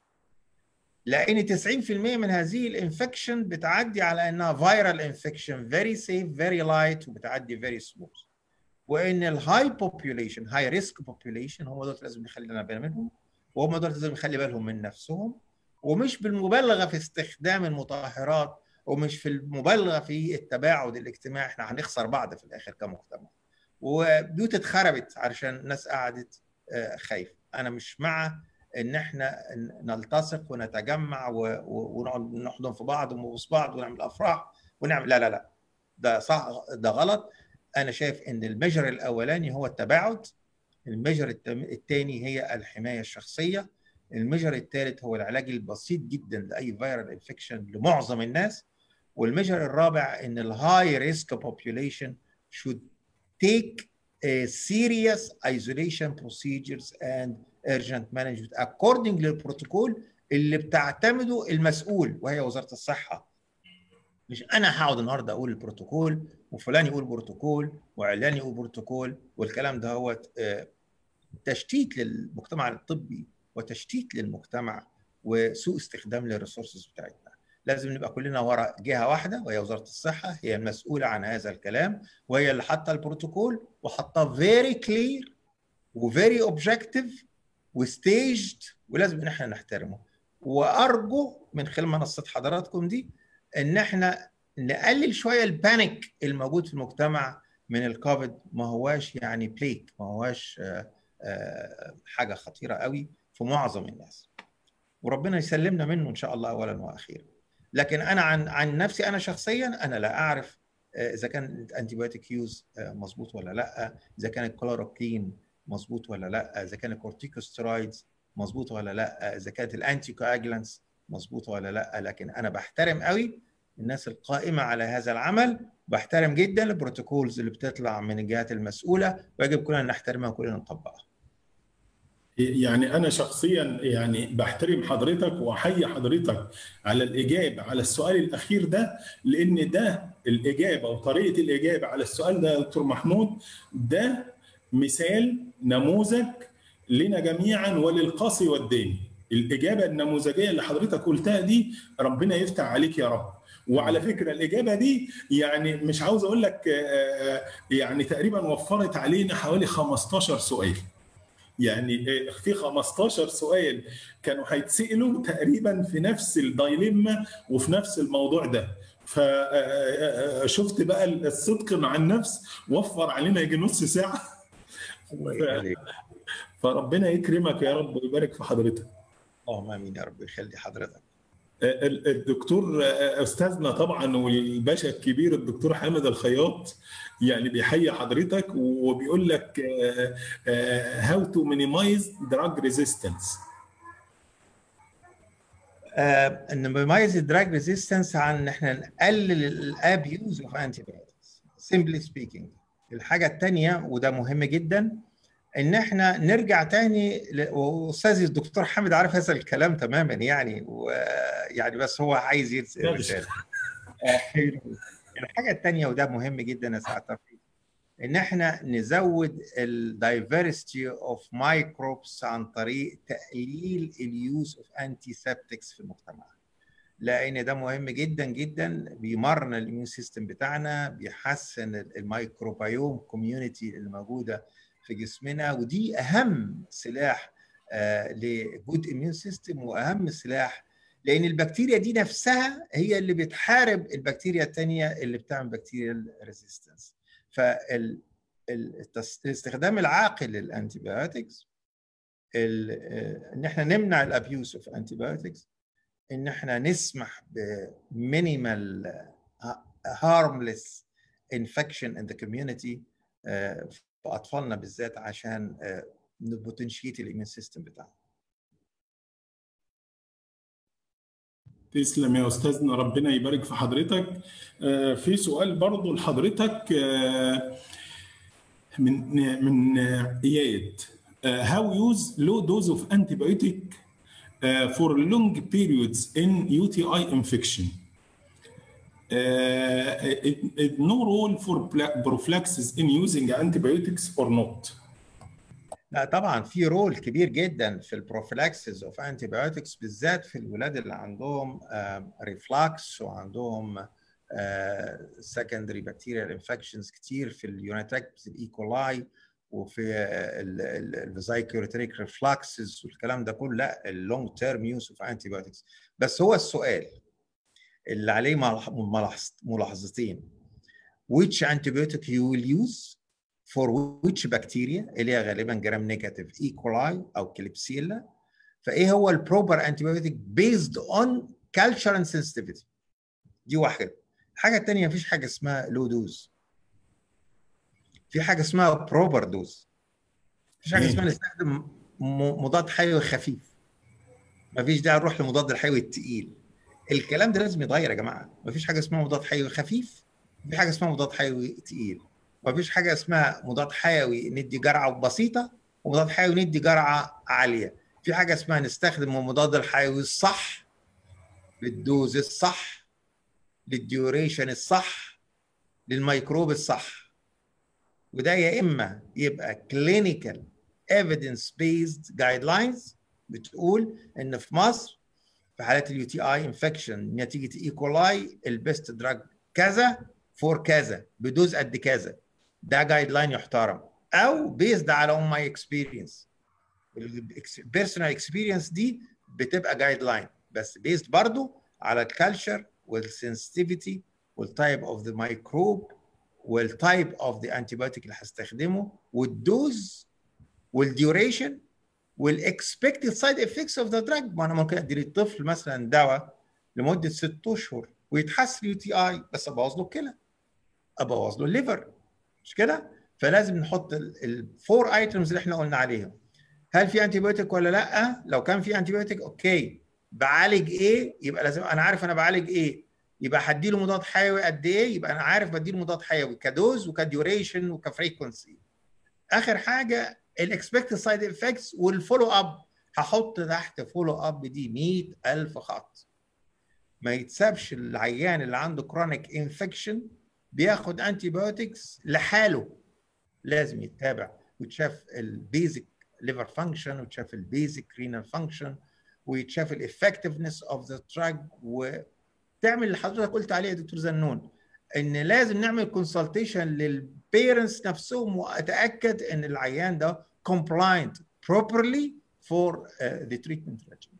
لان 90% من هذه الانفكشن بتعدي على انها فيرال انفكشن فيري سيف فيري لايت وبتعدي فيري سموث وان الهاي بوبيوليشن هاي ريسك بوبيوليشن هم دول لازم نخلي بالنا منهم وهم دول لازم نخلي بالهم من نفسهم ومش بالمبالغه في استخدام المطهرات ومش في المبالغه في التباعد الاجتماعي احنا هنخسر بعض في الاخر كمجتمع وبيوت اتخربت علشان الناس قعدت خايفه انا مش مع ان احنا نلتصق ونتجمع ونقعد نحضن في بعض ونبوس بعض ونعمل افراح ونعمل لا لا لا ده صح ده غلط انا شايف ان الميجر الاولاني هو التباعد الميجر الثاني هي الحمايه الشخصيه الميجر الثالث هو العلاج البسيط جدا لاي فيرال انفكشن لمعظم الناس والميجر الرابع ان الهاي ريسك population should take a serious isolation procedures and urgent management according للبروتوكول اللي بتعتمده المسؤول وهي وزاره الصحه مش انا هقعد النهارده اقول البروتوكول وفلان يقول بروتوكول وعلان يقول بروتوكول والكلام ده هو تشتيت للمجتمع الطبي وتشتيت للمجتمع وسوء استخدام للريسورسز بتاعتنا لازم نبقى كلنا وراء جهه واحده وهي وزاره الصحه هي المسؤوله عن هذا الكلام وهي اللي حاطه البروتوكول وحاطاه فيري كلير وفيري اوبجكتيف وستيجد ولازم ان احنا نحترمه وارجو من خلال منصه حضراتكم دي ان احنا نقلل شويه البانيك الموجود في المجتمع من الكوفيد ما هواش يعني بليك ما هواش حاجه خطيره قوي في معظم الناس وربنا يسلمنا منه ان شاء الله اولا واخيرا لكن انا عن عن نفسي انا شخصيا انا لا اعرف اذا كان الانتيبيوتيك يوز مظبوط ولا لا اذا كان الكلوروكين مظبوط ولا لا اذا كان الكورتيكوستيرويدز مظبوط ولا لا اذا كانت الانتي كواجلانس مظبوطه ولا لا لكن انا بحترم قوي الناس القائمه على هذا العمل بحترم جدا البروتوكولز اللي بتطلع من الجهات المسؤوله ويجب كلنا نحترمها وكلنا نطبقها يعني انا شخصيا يعني بحترم حضرتك واحيي حضرتك على الاجابه على السؤال الاخير ده لان ده الاجابه وطريقه الاجابه على السؤال ده يا دكتور محمود ده مثال نموذج لنا جميعا وللقاصي والداني الاجابه النموذجيه اللي حضرتك قلتها دي ربنا يفتح عليك يا رب وعلى فكره الاجابه دي يعني مش عاوز اقول لك يعني تقريبا وفرت علينا حوالي 15 سؤال يعني في 15 سؤال كانوا هيتسالوا تقريبا في نفس الدايليما وفي نفس الموضوع ده فشفت بقى الصدق مع النفس وفر علينا يجي نص ساعه فربنا يكرمك يا رب ويبارك في حضرتك اللهم امين يا رب يخلي حضرتك الدكتور استاذنا طبعا والباشا الكبير الدكتور حامد الخياط يعني بيحيي حضرتك وبيقول لك هاو تو مينيمايز دراج ريزيستنس ان مينيمايز الدراج ريزيستنس عن ان احنا نقلل الابيوز اوف انتي بايوتكس سيمبلي سبيكينج الحاجه الثانيه وده مهم جدا ان احنا نرجع تاني واستاذي الدكتور حامد عارف هذا الكلام تماما يعني ويعني بس هو عايز يرسل رساله الحاجه الثانيه وده مهم جدا يا سعاده ان احنا نزود الدايفرستي اوف مايكروبس عن طريق تقليل اليوز اوف انتي سيبتكس في المجتمع لان ده مهم جدا جدا بيمرن الاميون سيستم بتاعنا بيحسن الميكروبيوم كوميونتي اللي موجوده في جسمنا ودي اهم سلاح آه لجود اميون سيستم واهم سلاح لان البكتيريا دي نفسها هي اللي بتحارب البكتيريا الثانيه اللي بتعمل بكتيريال ريزيستنس فالاستخدام العاقل للانتي بايوتكس ان احنا نمنع الابيوس اوف انتي بايوتكس ان احنا نسمح بمينيمال هارمليس انفكشن ان ذا كوميونتي في اطفالنا بالذات عشان نبوتنشيت الاميون سيستم بتاعنا تسلم يا استاذنا ربنا يبارك في حضرتك في سؤال برضو لحضرتك من من اياد how use low dose of antibiotic for long periods in UTI infection uh, no role for prophylaxis in using antibiotics or not لا طبعا في رول كبير جدا في البروفيلاكسيس اوف انتي بايوتكس بالذات في الولاد اللي عندهم ريفلاكس وعندهم سكندري بكتيريال انفكشنز كتير في اليونيتاكس الايكولاي وفي الفيزايكيوريتريك ريفلاكسز والكلام ده كله لا اللونج تيرم يوز اوف انتي بايوتكس بس هو السؤال اللي عليه ملاحظتين which antibiotic you will use for which bacteria اللي هي غالبا جرام نيجاتيف اي كولاي او كليبسيلا فايه هو البروبر انتيبيوتيك بيزد اون كالتشر اند سنسيتيفيتي دي واحده الحاجه الثانيه مفيش حاجه اسمها لو دوز في حاجه اسمها بروبر دوز مفيش حاجه اسمها نستخدم مضاد حيوي خفيف مفيش داعي نروح لمضاد الحيوي الثقيل الكلام ده لازم يتغير يا جماعه مفيش حاجه اسمها مضاد حيوي خفيف في حاجه اسمها مضاد حيوي ثقيل مفيش حاجه اسمها مضاد حيوي ندي جرعه بسيطه ومضاد حيوي ندي جرعه عاليه في حاجه اسمها نستخدم المضاد الحيوي الصح بالدوز الصح للديوريشن الصح للميكروب الصح وده يا اما يبقى كلينيكال ايفيدنس بيزد جايد لاينز بتقول ان في مصر في حالات اليو تي اي انفكشن نتيجه اي كولاي البيست دراج كذا فور كذا بدوز قد كذا ده جايد لاين يحترم او بيزد على اون ماي اكسبيرينس البيرسونال اكسبيرينس دي بتبقى جايد لاين بس بيزد برضو على الكالتشر والسنسيتيفيتي والتايب اوف ذا مايكروب والتايب اوف ذا انتيبيوتيك اللي هستخدمه والدوز والديوريشن والاكسبكتد سايد افكتس اوف ذا دراج ما انا ممكن ادي للطفل مثلا دواء لمده ست اشهر ويتحسن يو تي اي بس ابوظ له الكلى ابوظ له الليفر مش كده فلازم نحط الفور ايتمز اللي احنا قلنا عليهم هل في انتي بايوتيك ولا لا لو كان في انتي بايوتيك اوكي بعالج ايه يبقى لازم انا عارف انا بعالج ايه يبقى هدي له مضاد حيوي قد ايه يبقى انا عارف بدي له مضاد حيوي كدوز وكديوريشن وكفريكونسي اخر حاجه الاكسبكتد سايد افكتس والفولو اب هحط تحت فولو اب دي 100000 خط ما يتسابش العيان اللي عنده كرونيك انفكشن بياخد انتي بايوتكس لحاله لازم يتابع ويتشاف البيزك ليفر فانكشن ويتشاف البيزك رينال فانكشن ويتشاف الافكتفنس اوف ذا دراج وتعمل اللي حضرتك قلت عليه يا دكتور زنون ان لازم نعمل كونسلتيشن للبيرنتس نفسهم واتاكد ان العيان ده compliant properly for uh, the treatment regimen.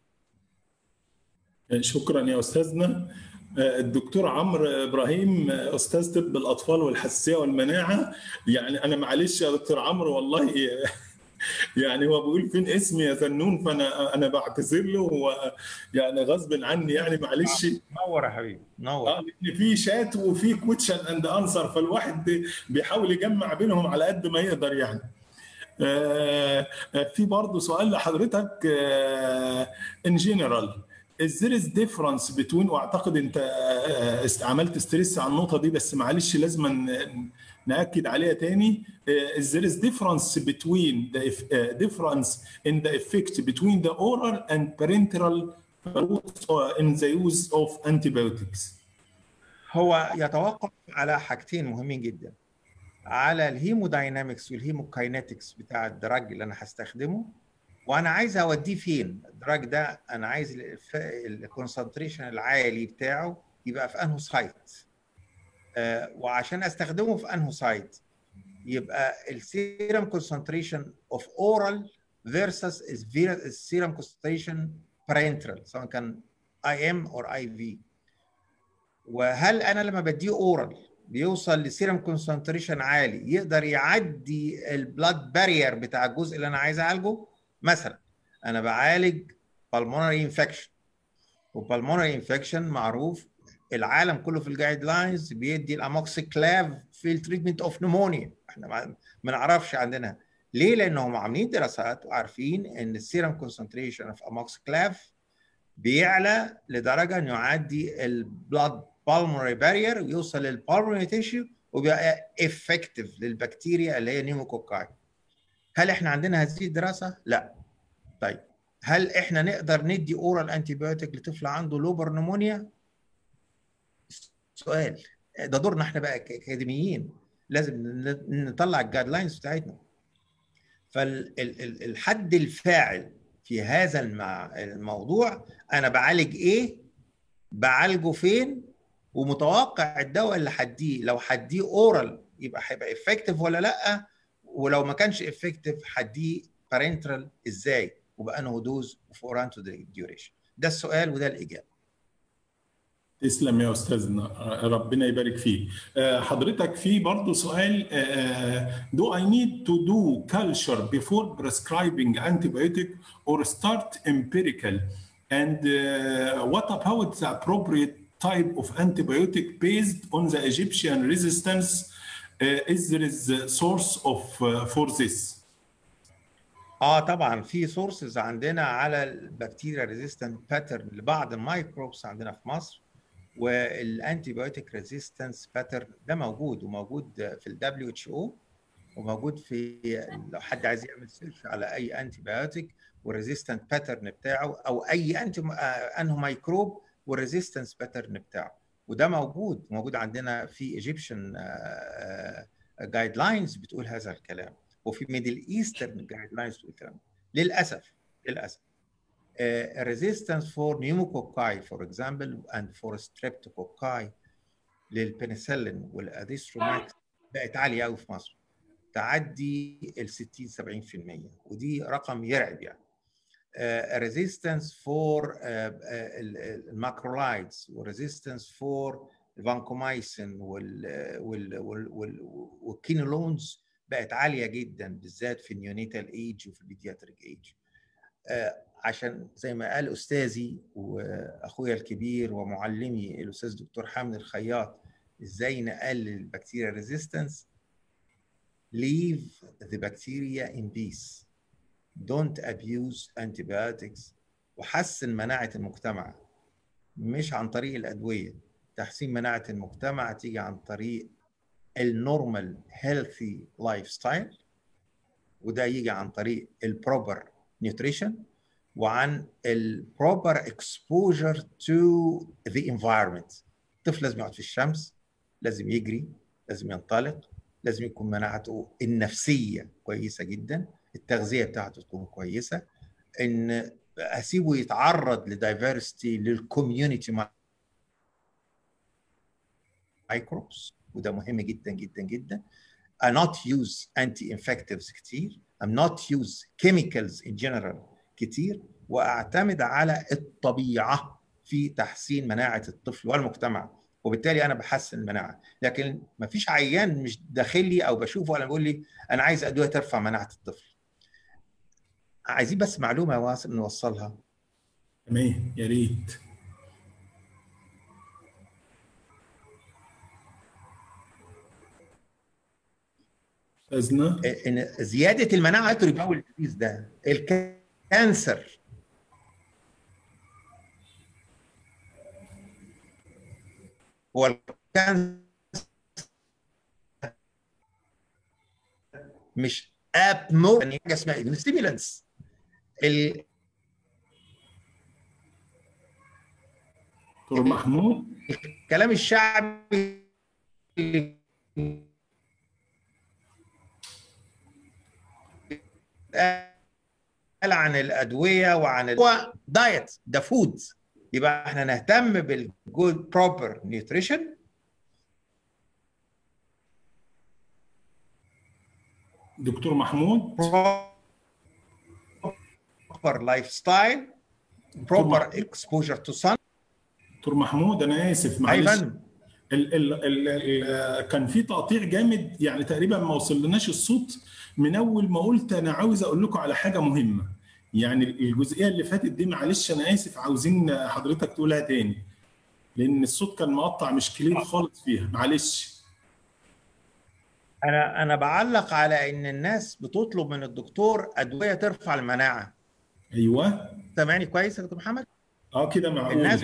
شكرا يا استاذنا الدكتور عمرو ابراهيم استاذ طب الاطفال والحساسيه والمناعه يعني انا معلش يا دكتور عمرو والله يعني هو بيقول فين اسمي يا فنون فانا انا بعتذر له هو يعني غصب عني يعني معلش نور يا حبيبي نور اه لان في شات وفي كويتشن اند انسر فالواحد بيحاول يجمع بينهم على قد ما يقدر يعني آه في برضه سؤال لحضرتك ان جنرال is there is difference between واعتقد انت عملت ستريس على النقطه دي بس معلش لازم ناكد عليها تاني is there is difference between the difference in the effect between the oral and parenteral routes in the use of antibiotics هو يتوقف على حاجتين مهمين جدا على الهيموداينامكس والهيموكاينetics بتاع الدراج اللي انا هستخدمه وانا عايز اوديه فين الدراج ده انا عايز الكونسنتريشن العالي بتاعه يبقى في انه سايت آه وعشان استخدمه في انه سايت يبقى السيرم كونسنتريشن اوف اورال فيرسس السيرم كونسنتريشن بارنترال سواء كان اي ام اور اي في وهل انا لما بديه اورال بيوصل لسيرم كونسنتريشن عالي يقدر يعدي البلاد بارير بتاع الجزء اللي انا عايز اعالجه مثلا انا بعالج pulmonary infection وبالمونري انفكشن معروف العالم كله في الجايد لاينز بيدي الاموكسيكلاف في التريتمنت اوف نمونيا احنا ما نعرفش عندنا ليه لانهم عاملين دراسات وعارفين ان السيرم كونسنتريشن اوف اموكسيكلاف بيعلى لدرجه انه يعدي البلاد بالمونري بارير ويوصل للبالمونري تيشو وبيبقى افكتيف للبكتيريا اللي هي نيموكوكاي هل احنا عندنا هذه الدراسه؟ لا. طيب هل احنا نقدر ندي اورال انتي بايوتيك لطفل عنده لوبر نمونيا؟ سؤال ده دورنا احنا بقى كاكاديميين لازم نطلع الجايد لاينز بتاعتنا. فالحد الفاعل في هذا الموضوع انا بعالج ايه؟ بعالجه فين؟ ومتوقع الدواء اللي هديه لو هديه اورال يبقى هيبقى افكتيف ولا لا؟ ولو ما كانش افكتيف هديه بارنترال ازاي وبانه دوز وفور انتو ديوريشن ده السؤال وده الاجابه تسلم يا استاذنا ربنا يبارك فيك حضرتك في برضه سؤال do I need to do culture before prescribing antibiotic or start empirical and what about the appropriate type of antibiotic based on the Egyptian resistance uh, is there is a source of uh, for this اه طبعا في سورسز عندنا على البكتيريا ريزيستنت باترن لبعض الميكروبس عندنا في مصر والانتي بايوتيك ريزيستنس باترن ده موجود وموجود في الدبليو اتش او وموجود في لو حد عايز يعمل سيرش على اي انتي بايوتيك والريزيستنت باترن بتاعه او اي انتي انه ميكروب والريزيستنس باترن بتاعه وده موجود موجود عندنا في ايجيبشن جايد لاينز بتقول هذا الكلام وفي ميدل ايسترن جايد لاينز بتقول الكلام للاسف للاسف resistance for pneumococci for example and for streptococci للبنسلين والاديستروماكس بقت عاليه قوي في مصر تعدي ال 60 70% ودي رقم يرعب يعني ريزيستنس فور الماكرولايدز وريزيستنس فور الفانكومايسين والكينولونز بقت عاليه جدا بالذات في النيونيتال ايج وفي البيدياتريك ايج عشان زي ما قال استاذي واخويا الكبير ومعلمي الاستاذ دكتور حامد الخياط ازاي نقلل البكتيريا ريزيستنس leave the bacteria in peace don't abuse antibiotics وحسن مناعة المجتمع مش عن طريق الأدوية تحسين مناعة المجتمع تيجي عن طريق النورمال هيلثي لايف ستايل وده يجي عن طريق البروبر نيوتريشن وعن البروبر اكسبوجر تو ذا انفايرمنت الطفل لازم يقعد في الشمس لازم يجري لازم ينطلق لازم يكون مناعته النفسيه كويسه جدا التغذيه بتاعته تكون كويسه ان اسيبه يتعرض لدايفرستي للكوميونتي مايكروبس وده مهم جدا جدا جدا I not use anti-infectives كتير I'm not use chemicals in general كتير واعتمد على الطبيعه في تحسين مناعه الطفل والمجتمع وبالتالي انا بحسن المناعه لكن ما فيش عيان مش داخل لي او بشوفه ولا بيقول لي انا عايز ادويه ترفع مناعه الطفل عايزين بس معلومه واصل نوصلها تمام يا ريت استاذنا ان زياده المناعه يترك باول ديزيز ده الكانسر هو الكانسر مش اب مو يعني حاجه اسمها ستيمولانس دكتور محمود الكلام الشعبي قال عن الادويه وعن ال... هو دايت ده فود يبقى احنا نهتم بالجود بروبر نيوتريشن دكتور محمود بروبر لايف ستايل بروبر اكسبوجر تو سان دكتور محمود انا اسف معلش ايضا ال ال ال ال كان في تقطيع جامد يعني تقريبا ما وصلناش الصوت من اول ما قلت انا عاوز اقول لكم على حاجه مهمه يعني الجزئيه اللي فاتت دي معلش انا اسف عاوزين حضرتك تقولها تاني لان الصوت كان مقطع مش كلير خالص فيها معلش انا انا بعلق على ان الناس بتطلب من الدكتور ادويه ترفع المناعه ايوه سامعني كويس يا دكتور محمد اه كده معقول الناس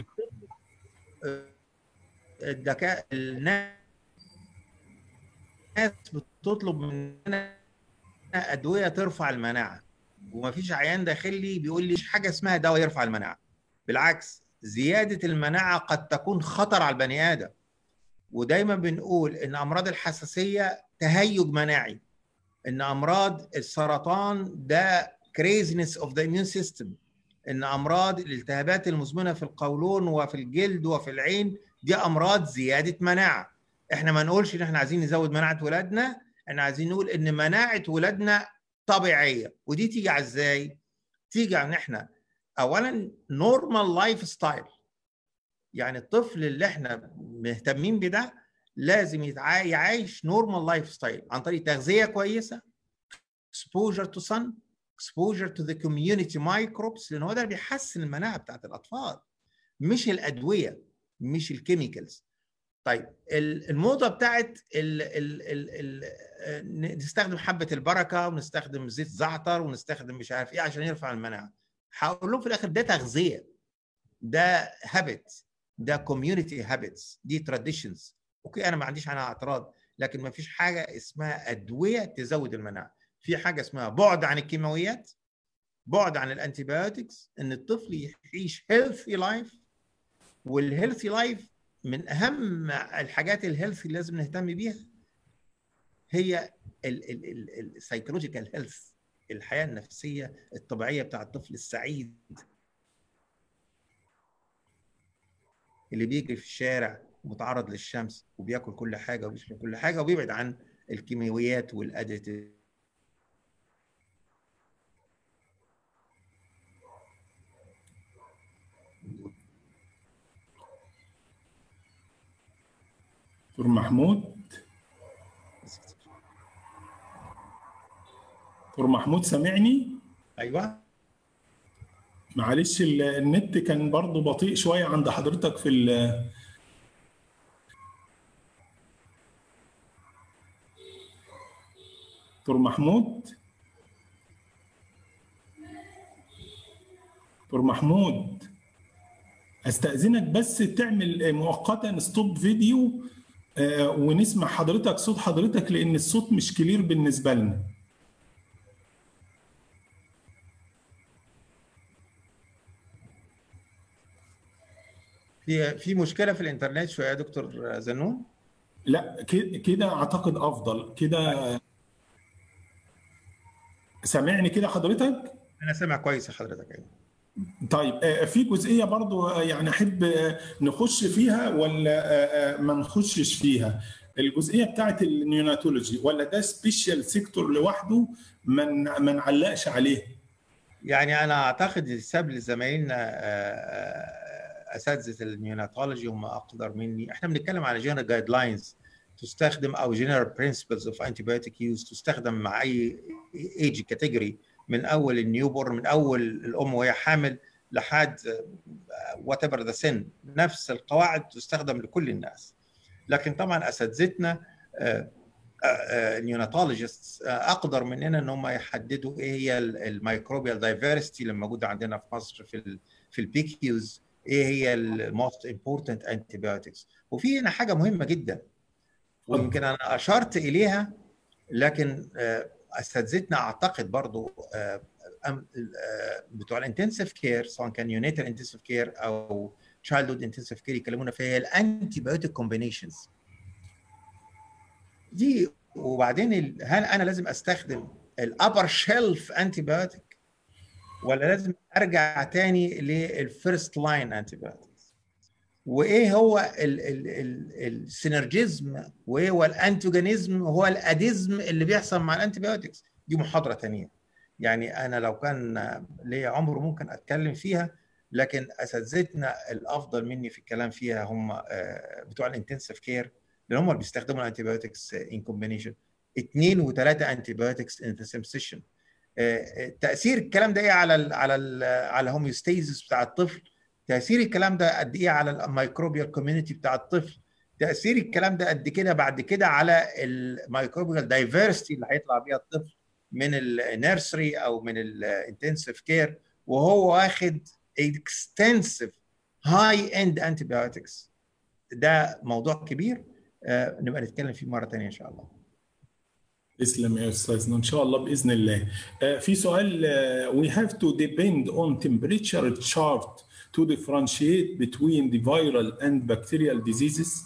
الذكاء الناس بتطلب مننا ادويه ترفع المناعه ومفيش عيان داخل لي بيقول لي حاجه اسمها دواء يرفع المناعه بالعكس زياده المناعه قد تكون خطر على البني ادم ودايما بنقول ان امراض الحساسيه تهيج مناعي ان امراض السرطان ده craziness of the immune system ان امراض الالتهابات المزمنه في القولون وفي الجلد وفي العين دي امراض زياده مناعه احنا ما نقولش ان احنا عايزين نزود مناعه ولادنا احنا عايزين نقول ان مناعه ولادنا طبيعيه ودي تيجي على ازاي تيجي عن احنا اولا نورمال لايف ستايل يعني الطفل اللي احنا مهتمين بده لازم يتع- يعيش نورمال لايف ستايل عن طريق تغذيه كويسه exposure to sun exposure to the community microbes لان هو ده اللي بيحسن المناعه بتاعت الاطفال مش الادويه مش الكيميكالز طيب ال- الموضه بتاعت ال ال ال ال نستخدم حبه البركه ونستخدم زيت زعتر ونستخدم مش عارف ايه عشان يرفع المناعه هقول لهم في الاخر ده تغذيه ده هابت ده كوميونتي هابتس دي تراديشنز اوكي انا ما عنديش عنها اعتراض لكن ما فيش حاجه اسمها ادويه تزود المناعه في حاجه اسمها بعد عن الكيماويات بعد عن الانتيبيوتكس ان الطفل يعيش هيلثي لايف والهيلثي لايف من اهم الحاجات الهيلثي اللي لازم نهتم بيها هي السايكولوجيكال هيلث الحياه النفسيه الطبيعيه بتاع الطفل السعيد اللي بيجري في الشارع ومتعرض للشمس وبياكل كل حاجه وبيشرب كل حاجه وبيبعد عن الكيماويات والاديتيف دكتور محمود دكتور محمود سامعني ايوه معلش ال- النت كان برضو بطيء شويه عند حضرتك في ال دكتور محمود دكتور محمود استاذنك بس تعمل مؤقتا ستوب فيديو آه، ونسمع حضرتك صوت حضرتك لان الصوت مش كلير بالنسبه لنا في في مشكله في الانترنت شويه يا دكتور زنون لا ك- كده اعتقد افضل كده سامعني كده حضرتك انا سامع كويس يا حضرتك ايوه طيب آه، في جزئيه برضو آه، يعني احب آه، نخش فيها ولا آه، آه، ما نخشش فيها الجزئيه بتاعت النيوناتولوجي ولا ده سبيشال سيكتور لوحده ما ن- ما نعلقش عليه يعني انا اعتقد السبب لزمايلنا آه، آه، اساتذه النيوناتولوجي هم اقدر مني احنا بنتكلم على جنرال جايد لاينز تستخدم او جنرال برنسبلز اوف انتيبيوتيك يوز تستخدم مع اي ايج كاتيجوري من اول النيوبورن من اول الام وهي حامل لحد وات ايفر ذا سن نفس القواعد تستخدم لكل الناس لكن طبعا اساتذتنا النيوناتولوجيست اقدر مننا ان هم يحددوا ايه هي الميكروبيال دايفرستي اللي موجوده عندنا في مصر في ال في البيكيوز ايه هي الموست امبورتنت انتيبيوتكس وفي هنا حاجه مهمه جدا ويمكن انا اشرت اليها لكن آه، اساتذتنا اعتقد برضو آه، أم- آه، بتوع الانتنسيف كير سواء كان يونيتال انتنسيف كير او تشايلد هود انتنسيف كير يكلمونا فيها هي الانتي بايوتيك كومبينيشنز دي وبعدين ال- هل انا لازم استخدم الابر شيلف انتي بايوتيك ولا لازم ارجع تاني للفيرست لاين انتي بايوتيك وايه هو السينرجيزم وايه هو الانتوجينيزم وهو الاديزم اللي بيحصل مع الانتي بايوتكس دي محاضره ثانيه يعني انا لو كان ليا عمر ممكن اتكلم فيها لكن اساتذتنا الافضل مني في الكلام فيها هم آه، بتوع الانتنسيف كير لان هم اللي بيستخدموا الانتي بايوتكس ان كومبينيشن اثنين وثلاثه انتي بايوتكس ان ذا سيم سيشن تاثير الكلام ده ايه على ال على ال على الهوميوستيزيس بتاع الطفل تاثير الكلام ده قد ايه على الميكروبيال كوميونتي بتاع الطفل تاثير الكلام ده قد كده بعد كده على الميكروبيال دايفرستي اللي هيطلع بيها الطفل من النيرسري او من الانتنسيف كير وهو واخد اكستنسيف هاي اند انتي بايوتكس ده موضوع كبير آه، نبقى نتكلم فيه مره ثانيه ان شاء الله تسلم يا استاذنا ان شاء الله باذن الله آه، في سؤال آه، we have to depend on temperature chart to differentiate between the viral and bacterial diseases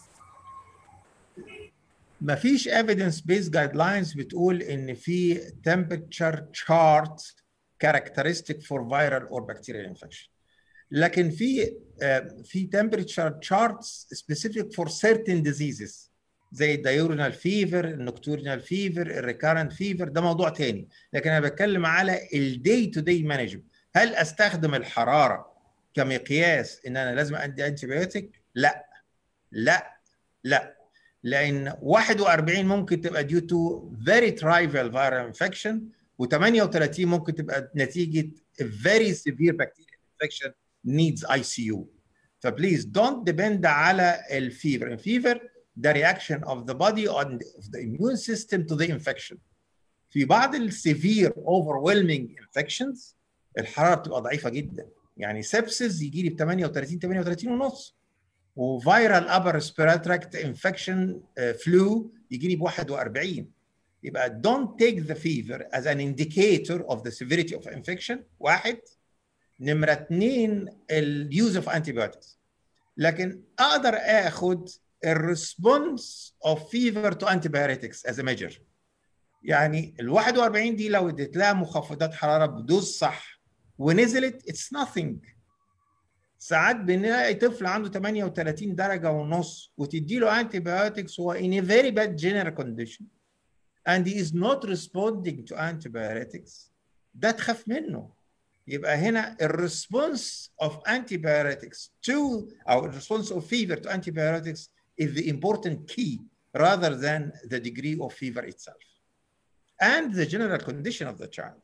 ما فيش evidence based guidelines بتقول ان في temperature chart characteristic for viral or bacterial infection لكن في آه، في temperature charts specific for certain diseases زي الديورنال فيفر النكتورنال فيفر الريكارنت فيفر ده موضوع تاني لكن انا بتكلم على الدي تو دي مانجمنت هل استخدم الحراره كمقياس ان انا لازم ادي انتي بايوتيك لا لا لا لان 41 ممكن تبقى due to very trivial viral infection و38 ممكن تبقى نتيجه a very severe bacterial infection needs ICU فبليز don't depend على الفيفر الفيفر ده reaction of the body on the immune system to the infection في بعض السيفير overwhelming infections الحراره بتبقى ضعيفه جدا يعني سبسس يجي لي ب 38 38 ونص وفيرال upper respiratory tract infection فلو يجي لي ب 41 يبقى don't take the fever as an indicator of the severity of infection واحد نمرة اثنين اليوز اوف antibiotics لكن اقدر اخد الريسبونس اوف فيفر تو antibiotics as a measure يعني ال 41 دي لو اديت لها مخفضات حراره بدوز صح ونزلت اتس nothing ساعات بنلاقي طفل عنده 38 درجه ونص وتدي له انتي بايوتكس هو in a very bad general condition and he is not responding to antibiotics ده تخاف منه يبقى هنا الريسبونس of antibiotics to او response of fever to antibiotics is the important key rather than the degree of fever itself and the general condition of the child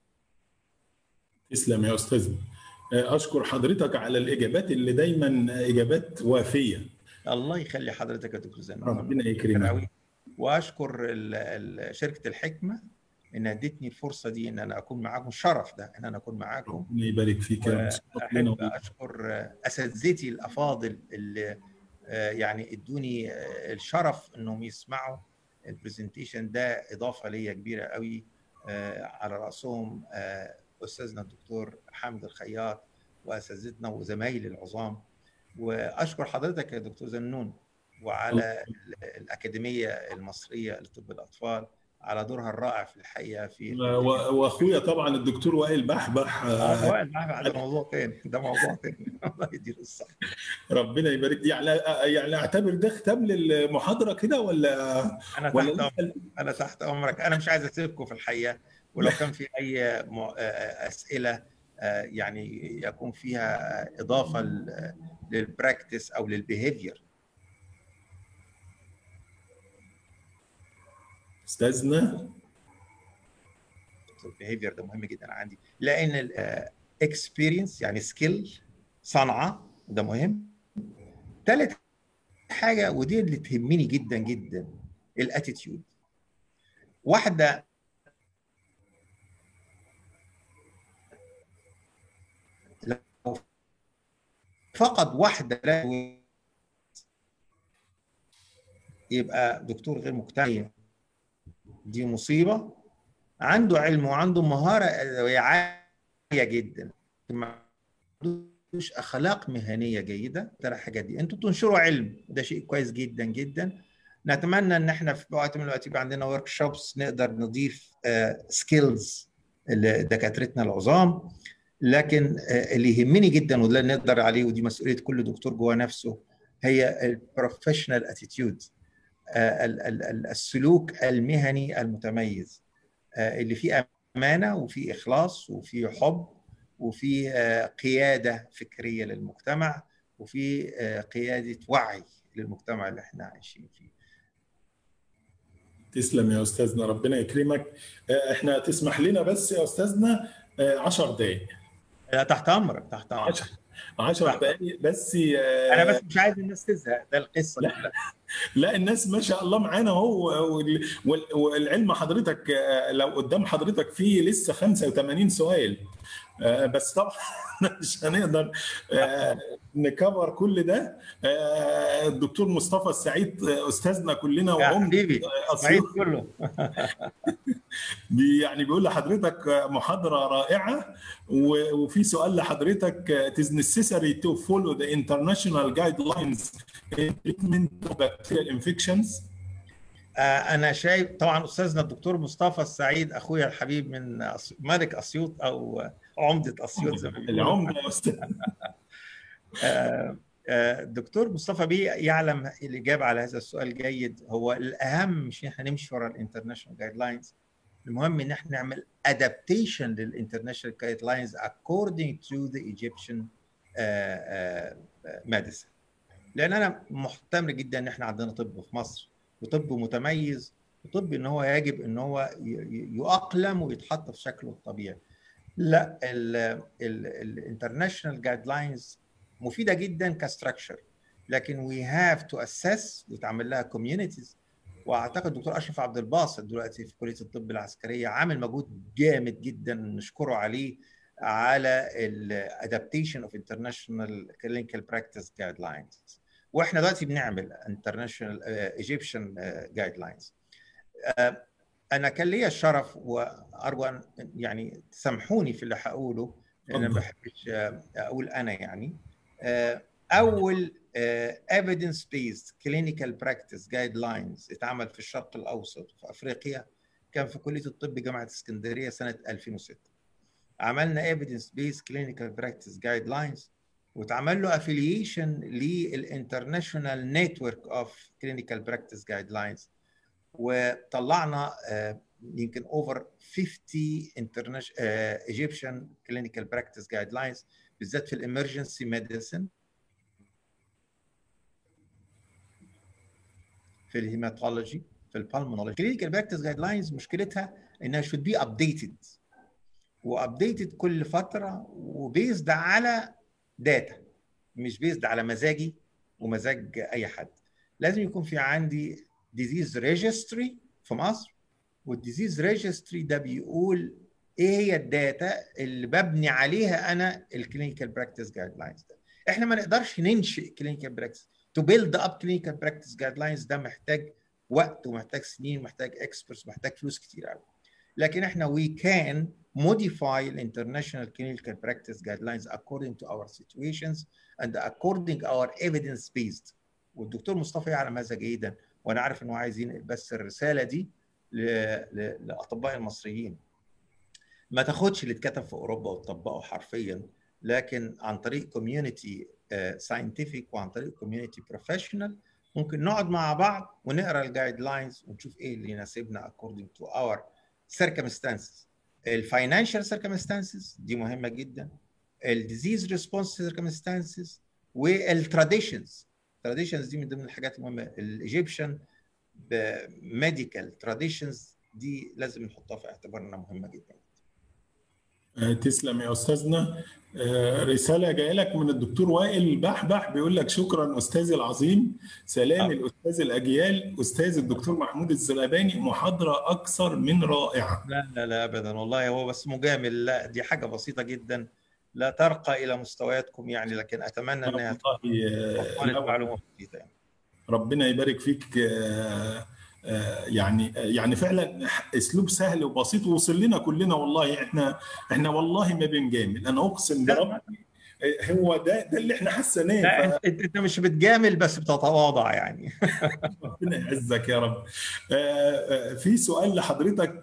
تسلم يا استاذنا آه، اشكر حضرتك على الاجابات اللي دايما اجابات وافيه الله يخلي حضرتك يا دكتور زين ربنا يكرمك أوي. واشكر ال- ال- شركه الحكمه ان ادتني الفرصه دي ان انا اكون معاكم شرف ده ان انا اكون معاكم ربنا يبارك فيك يا احب اشكر اساتذتي الافاضل اللي يعني ادوني الشرف انهم يسمعوا البرزنتيشن ده اضافه ليا كبيره قوي على راسهم استاذنا الدكتور حامد الخياط واساتذتنا وزمايلي العظام واشكر حضرتك يا دكتور زنون وعلى الاكاديميه المصريه لطب الاطفال على دورها الرائع في الحقيقه في واخويا طبعا الدكتور وائل بحبح اه وائل بحبح ده موضوع تاني ده موضوع تاني الله يديله الصحه ربنا يبارك يعني يعني اعتبر ده ختام للمحاضره كده ولا انا ولا تحت أمرك. انا تحت امرك انا مش عايز اسيبكم في الحقيقه ولو كان في اي اسئله يعني يكون فيها اضافه للبراكتس او للبيهيفير استاذنا البيهيفير ده مهم جدا عندي لان الاكسبيرينس يعني سكيل صنعه ده مهم ثالث حاجه ودي اللي تهمني جدا جدا الاتيتيود واحده لو فقد واحده يبقى دكتور غير مقتنع دي مصيبه عنده علم وعنده مهاره عاليه جدا ما عندوش اخلاق مهنيه جيده ترى الحاجات دي انتوا بتنشروا علم ده شيء كويس جدا جدا نتمنى ان احنا في وقت من الوقت يبقى عندنا ورك شوبس نقدر نضيف سكيلز لدكاترتنا العظام لكن اللي يهمني جدا وده اللي نقدر عليه ودي مسؤوليه كل دكتور جوه نفسه هي البروفيشنال اتيتيود السلوك المهني المتميز اللي فيه امانه وفيه اخلاص وفيه حب وفيه قياده فكريه للمجتمع وفي قياده وعي للمجتمع اللي احنا عايشين فيه تسلم يا استاذنا ربنا يكرمك احنا تسمح لنا بس يا استاذنا 10 دقائق تحت امرك تحت امرك 10 دقائق بس انا بس مش عايز الناس تزهق ده القصه لا, لا الناس ما شاء الله معانا اهو والعلم حضرتك لو قدام حضرتك فيه لسه 85 سؤال بس طبعا مش هنقدر نكفر كل ده الدكتور مصطفى السعيد استاذنا كلنا وعمدي اسيوط كله يعني بيقول لحضرتك محاضره رائعه وفي سؤال لحضرتك it is necessary to follow the international guidelines in treatment of bacterial infections انا شايف طبعا استاذنا الدكتور مصطفى السعيد اخويا الحبيب من ملك اسيوط او عمده اسيوط زي ما العمده يا استاذ الدكتور مصطفى بيه يعلم الاجابه على هذا السؤال جيد هو الاهم مش ان احنا نمشي ورا الانترناشونال جايد لاينز المهم ان احنا نعمل ادابتيشن للانترناشونال جايد لاينز according to the Egyptian medicine لان انا محتمل جدا ان احنا عندنا طب في مصر وطب متميز وطب ان هو يجب ان هو يؤقلم ويتحط في شكله الطبيعي لا الانترناشونال جايد لاينز مفيده جدا كستراكشر لكن وي هاف تو اسس وتعمل لها كوميونيتيز واعتقد الدكتور اشرف عبد الباسط دلوقتي في كليه الطب العسكريه عامل مجهود جامد جدا نشكره عليه على الادابتيشن اوف انترناشونال كلينيكال براكتس جايد لاينز واحنا دلوقتي بنعمل انترناشونال ايجيبشن جايد لاينز انا كان ليا الشرف وارجو ان يعني تسامحوني في اللي هقوله انا ما بحبش اقول انا يعني اول evidence based clinical practice guidelines اتعمل في الشرق الاوسط في افريقيا كان في كليه الطب جامعه اسكندريه سنه 2006 عملنا evidence based clinical practice guidelines واتعمل له affiliation للانترناشونال نتورك اوف كلينيكال براكتس جايد لاينز وطلعنا يمكن اوفر 50 انترناشونال ايجيبشن كلينيكال براكتس جايد لاينز بالذات في الامرجنسي ميديسن في الهيماتولوجي في البالمونولوجي كلينيكال براكتس جايد لاينز مشكلتها انها should be updated وابديتد كل فتره وبيزد على داتا مش بيزد على مزاجي ومزاج اي حد لازم يكون في عندي ديزيز ريجستري في مصر والديزيز ريجستري ده بيقول ايه هي الداتا اللي ببني عليها انا الكلينيكال براكتس جايد لاينز ده احنا ما نقدرش ننشئ كلينيكال براكتس تو بيلد اب كلينيكال براكتس جايد لاينز ده محتاج وقت ومحتاج سنين ومحتاج اكسبرتس محتاج فلوس كتير قوي لكن احنا we can modify the international clinical practice guidelines according to our situations and according our evidence based والدكتور مصطفى يعلم هذا جيدا وانا عارف انه عايز ينقل بس الرساله دي لاطباء المصريين ما تاخدش اللي اتكتب في اوروبا وتطبقه حرفيا لكن عن طريق كوميونتي ساينتفك وعن طريق كوميونتي بروفيشنال ممكن نقعد مع بعض ونقرا الجايد لاينز ونشوف ايه اللي يناسبنا according to our circumstances الفاينانشال circumstances دي مهمه جدا الديزيز ريسبونس circumstances والتراديشنز التراديشنز دي من ضمن الحاجات المهمه الايجيبشن ميديكال تراديشنز دي لازم نحطها في اعتبارنا مهمه جدا تسلم يا استاذنا رساله جايه لك من الدكتور وائل بحبح بيقول لك شكرا استاذي العظيم سلام الاستاذ الاجيال استاذ الدكتور محمود الزلباني محاضره اكثر من رائعه لا لا لا ابدا والله هو بس مجامل لا دي حاجه بسيطه جدا لا ترقى الى مستوياتكم يعني لكن اتمنى انها تكون معلومه بسيطه يعني. ربنا يبارك فيك يعني يعني فعلا اسلوب سهل وبسيط ووصل لنا كلنا والله احنا احنا والله ما بنجامل انا اقسم بربي هو ده ده اللي احنا حسناه لا ف... انت مش بتجامل بس بتتواضع يعني ربنا يعزك يا رب في سؤال لحضرتك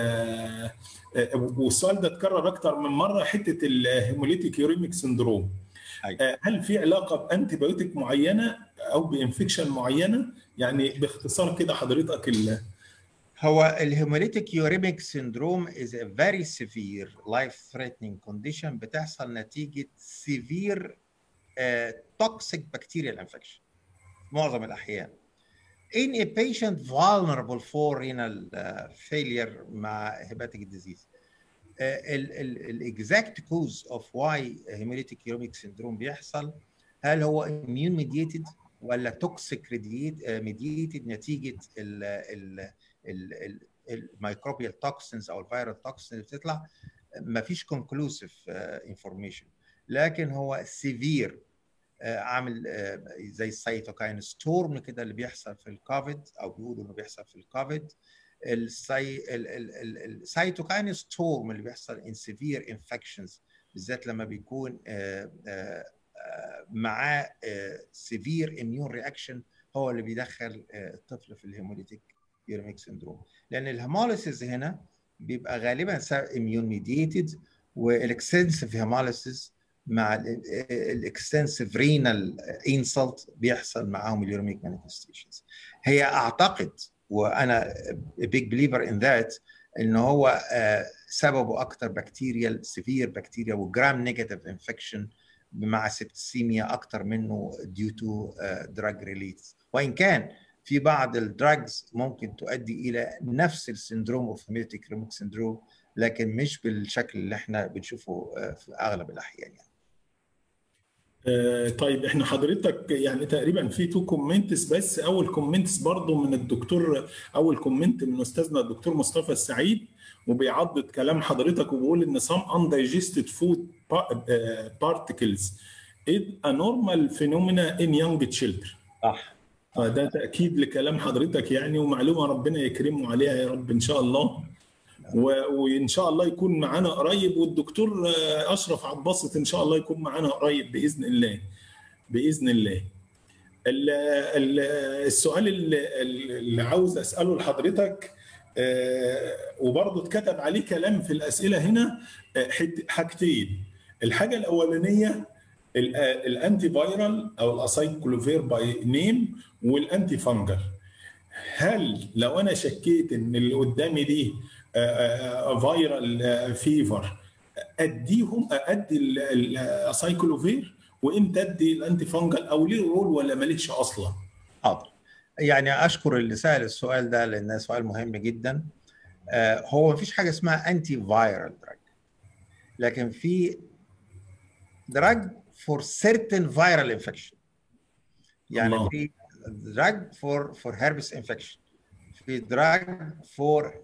والسؤال ده اتكرر اكتر من مره حته الهيموليتيك يوريميك سندروم هل في علاقه بانتي بايوتيك معينه او بانفكشن معينه يعني باختصار كده حضرتك ال هو الهيموليتيك يوريميك سيندروم is a very severe life threatening condition بتحصل نتيجه severe uh, toxic bacterial infection معظم الاحيان in a patient vulnerable for renal uh, failure مع hepatic disease الاكزاكت كوز اوف واي هيموليتيك يوريميك سيندروم بيحصل هل هو اميون ميديتد ولا توكسيك ميديتد نتيجه الميكروبيال توكسينز او الفيرال توكسين اللي بتطلع ما فيش كونكلوسيف انفورميشن لكن هو سيفير عامل زي السيتوكاين ستورم كده اللي بيحصل في الكوفيد او بيقولوا انه بيحصل في الكوفيد السي... السيتوكاين ستورم اللي بيحصل ان سيفير انفكشنز بالذات لما بيكون معاه سيفير اميون رياكشن هو اللي بيدخل الطفل في الهيموليتيك يوريميك سندروم لان الهيموليسيس هنا بيبقى غالبا اميون ميديتد والاكستنسيف هيموليسيس مع الاكستنسيف رينال انسلت بيحصل معاهم اليوريميك مانيفستيشنز هي اعتقد وانا بيج بليفر ان ذات ان هو سببه اكتر بكتيريال سيفير بكتيريا وجرام نيجاتيف انفكشن مع سبتسيميا اكتر منه ديو تو دراج ريليز وان كان في بعض الدراجز ممكن تؤدي الى نفس السندروم اوف هيميتيك ريميك سندروم لكن مش بالشكل اللي احنا بنشوفه في اغلب الاحيان يعني. طيب احنا حضرتك يعني تقريبا في تو كومنتس بس اول كومنتس برضو من الدكتور اول كومنت من استاذنا الدكتور مصطفى السعيد وبيعضد كلام حضرتك وبيقول ان some undigested food particles is a normal phenomena in young children. صح. فده تاكيد لكلام حضرتك يعني ومعلومه ربنا يكرمه عليها يا رب ان شاء الله. وان شاء الله يكون معانا قريب والدكتور اشرف عباسط ان شاء الله يكون معانا قريب باذن الله باذن الله السؤال اللي عاوز اساله لحضرتك وبرضه اتكتب عليه كلام في الاسئله هنا حاجتين الحاجه الاولانيه الانتي فايرال او الاسايكلوفير باي نيم والانتي فانجل هل لو انا شكيت ان اللي قدامي دي فايرال فيفر اديهم ادي السايكلوفير وامتى ادي الانتي فانجل او ليه رول ولا مالكش اصلا؟ حاضر يعني اشكر اللي سال السؤال ده لان سؤال مهم جدا هو ما فيش حاجه اسمها انتي فايرال دراج لكن في دراج فور سيرتن فايرال انفكشن يعني الله. في دراج فور فور هيربس انفكشن في دراج فور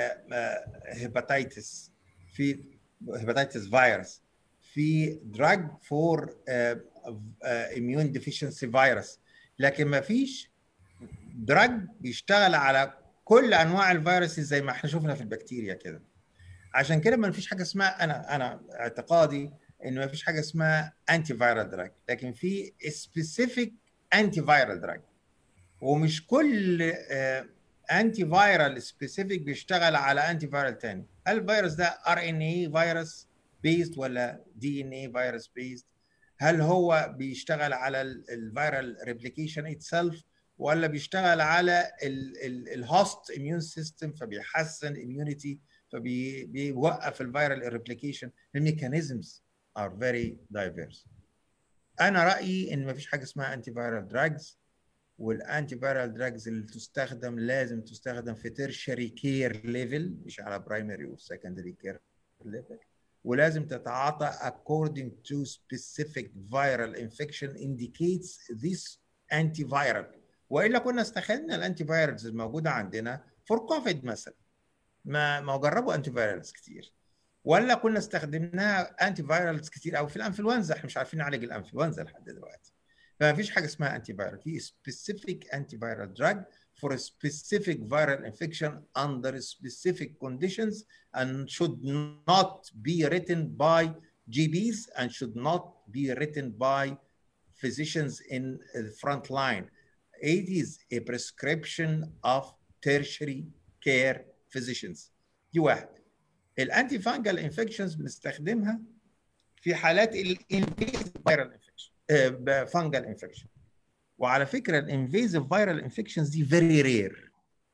هيباتيتس في هيباتيتس فيروس في دراج فور اميون ديفيشنسي فيروس لكن ما فيش دراج بيشتغل على كل انواع الفيروس زي ما احنا شفنا في البكتيريا كده عشان كده ما فيش حاجه اسمها انا انا اعتقادي ان ما فيش حاجه اسمها انتي فايرال دراج لكن في سبيسيفيك انتي فايرال دراج ومش كل انتي فايرال سبيسيفيك بيشتغل على انتي فايرال تاني هل الفيروس ده ار ان اي فيروس بيست ولا دي ان اي فيروس بيست هل هو بيشتغل على الفيرال ريبليكيشن اتسلف ولا بيشتغل على الهوست اميون سيستم فبيحسن اميونيتي فبيوقف الفيرال ريبليكيشن الميكانيزمز are very diverse انا رايي ان ما فيش حاجه اسمها انتي فيرال دراجز والانتي فيرال دراجز اللي تستخدم لازم تستخدم في تيرشري كير ليفل مش على برايمري وسكندري كير ليفل ولازم تتعاطى according to specific viral infection indicates this antiviral والا كنا استخدمنا الانتي فايرالز الموجوده عندنا فور كوفيد مثلا ما ما جربوا انتي فايرالز كتير ولا كنا استخدمناها انتي فايرالز كتير قوي في الانفلونزا احنا مش عارفين نعالج الانفلونزا لحد دلوقتي فما فيش حاجه اسمها انتي فايرال في specific antiviral drug for a specific viral infection under specific conditions and should not be written by GPs and should not be written by physicians in the front line. It is a prescription of tertiary care physicians. دي واحد. الانتي فانجل انفكشنز بنستخدمها في حالات الانفيزيف فايرال انفكشن فانجل انفكشن وعلى فكره الانفيزيف فايرال انفكشنز دي فيري رير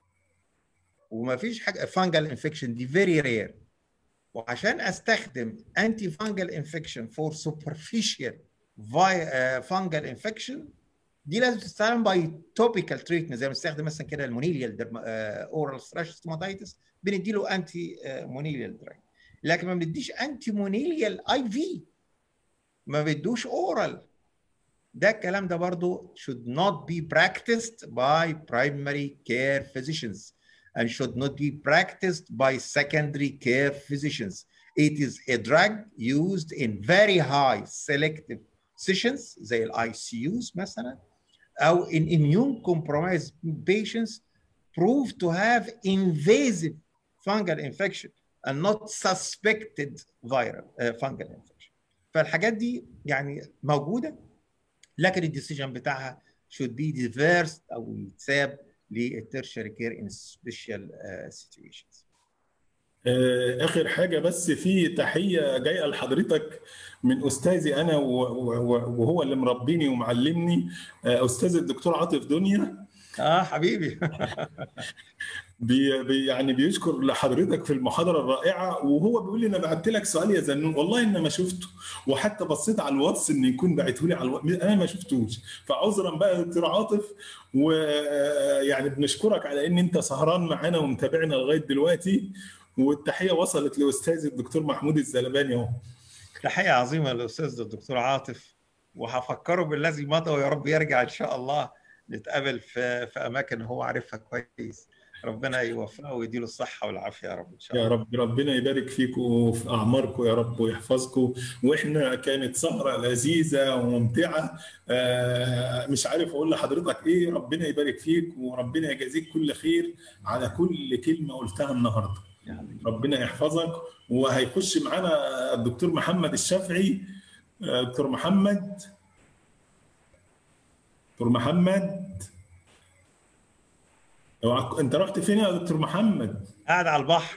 وما فيش حاجه فانجل انفكشن دي فيري رير وعشان استخدم انتي فانجل انفكشن فور سوبرفيشال فانجل انفكشن دي لازم تستخدم باي توبيكال تريتمنت زي ما بنستخدم مثلا كده المونيليال اورال ثراش ستوماتيتس بندي له انتي مونيليال دراج لكن ما بنديش انتي مونيليال اي في ما بدوش اورال ده الكلام ده برضو should not be practiced by primary care physicians and should not be practiced by secondary care physicians. It is a drug used in very high selective sessions زي ال ICUs مثلا أو in immune compromised patients proved to have invasive fungal infection and not suspected viral uh, fungal infection. فالحاجات دي يعني موجوده لكن الديسيجن بتاعها should be diverse او يتساب للترشري كير ان سبيشال سيتويشنز اخر حاجه بس في تحيه جايه لحضرتك من استاذي انا وهو اللي مربيني ومعلمني استاذ الدكتور عاطف دنيا اه حبيبي بي بي يعني بيشكر لحضرتك في المحاضره الرائعه وهو بيقول لي انا بعت لك سؤال يا زنون والله انا ما شفته وحتى بصيت على الواتس ان يكون بعته لي على الواتس انا ما شفتوش فعذرا بقى يا دكتور عاطف ويعني بنشكرك على ان انت سهران معانا ومتابعنا لغايه دلوقتي والتحيه وصلت لاستاذ الدكتور محمود الزلباني اهو تحيه عظيمه للاستاذ الدكتور عاطف وهفكره بالذي مضى ويا رب يرجع ان شاء الله نتقابل في في اماكن هو عارفها كويس ربنا يوفقه ويديله الصحة والعافية يا رب إن شاء الله. يا رب ربنا يبارك فيكم وفي أعماركم يا رب ويحفظكم وإحنا كانت سهرة لذيذة وممتعة مش عارف أقول لحضرتك إيه ربنا يبارك فيك وربنا يجازيك كل خير على كل كلمة قلتها النهاردة. ربنا يحفظك وهيخش معانا الدكتور محمد الشافعي دكتور محمد دكتور محمد انت رحت فين يا دكتور محمد؟ قاعد على البحر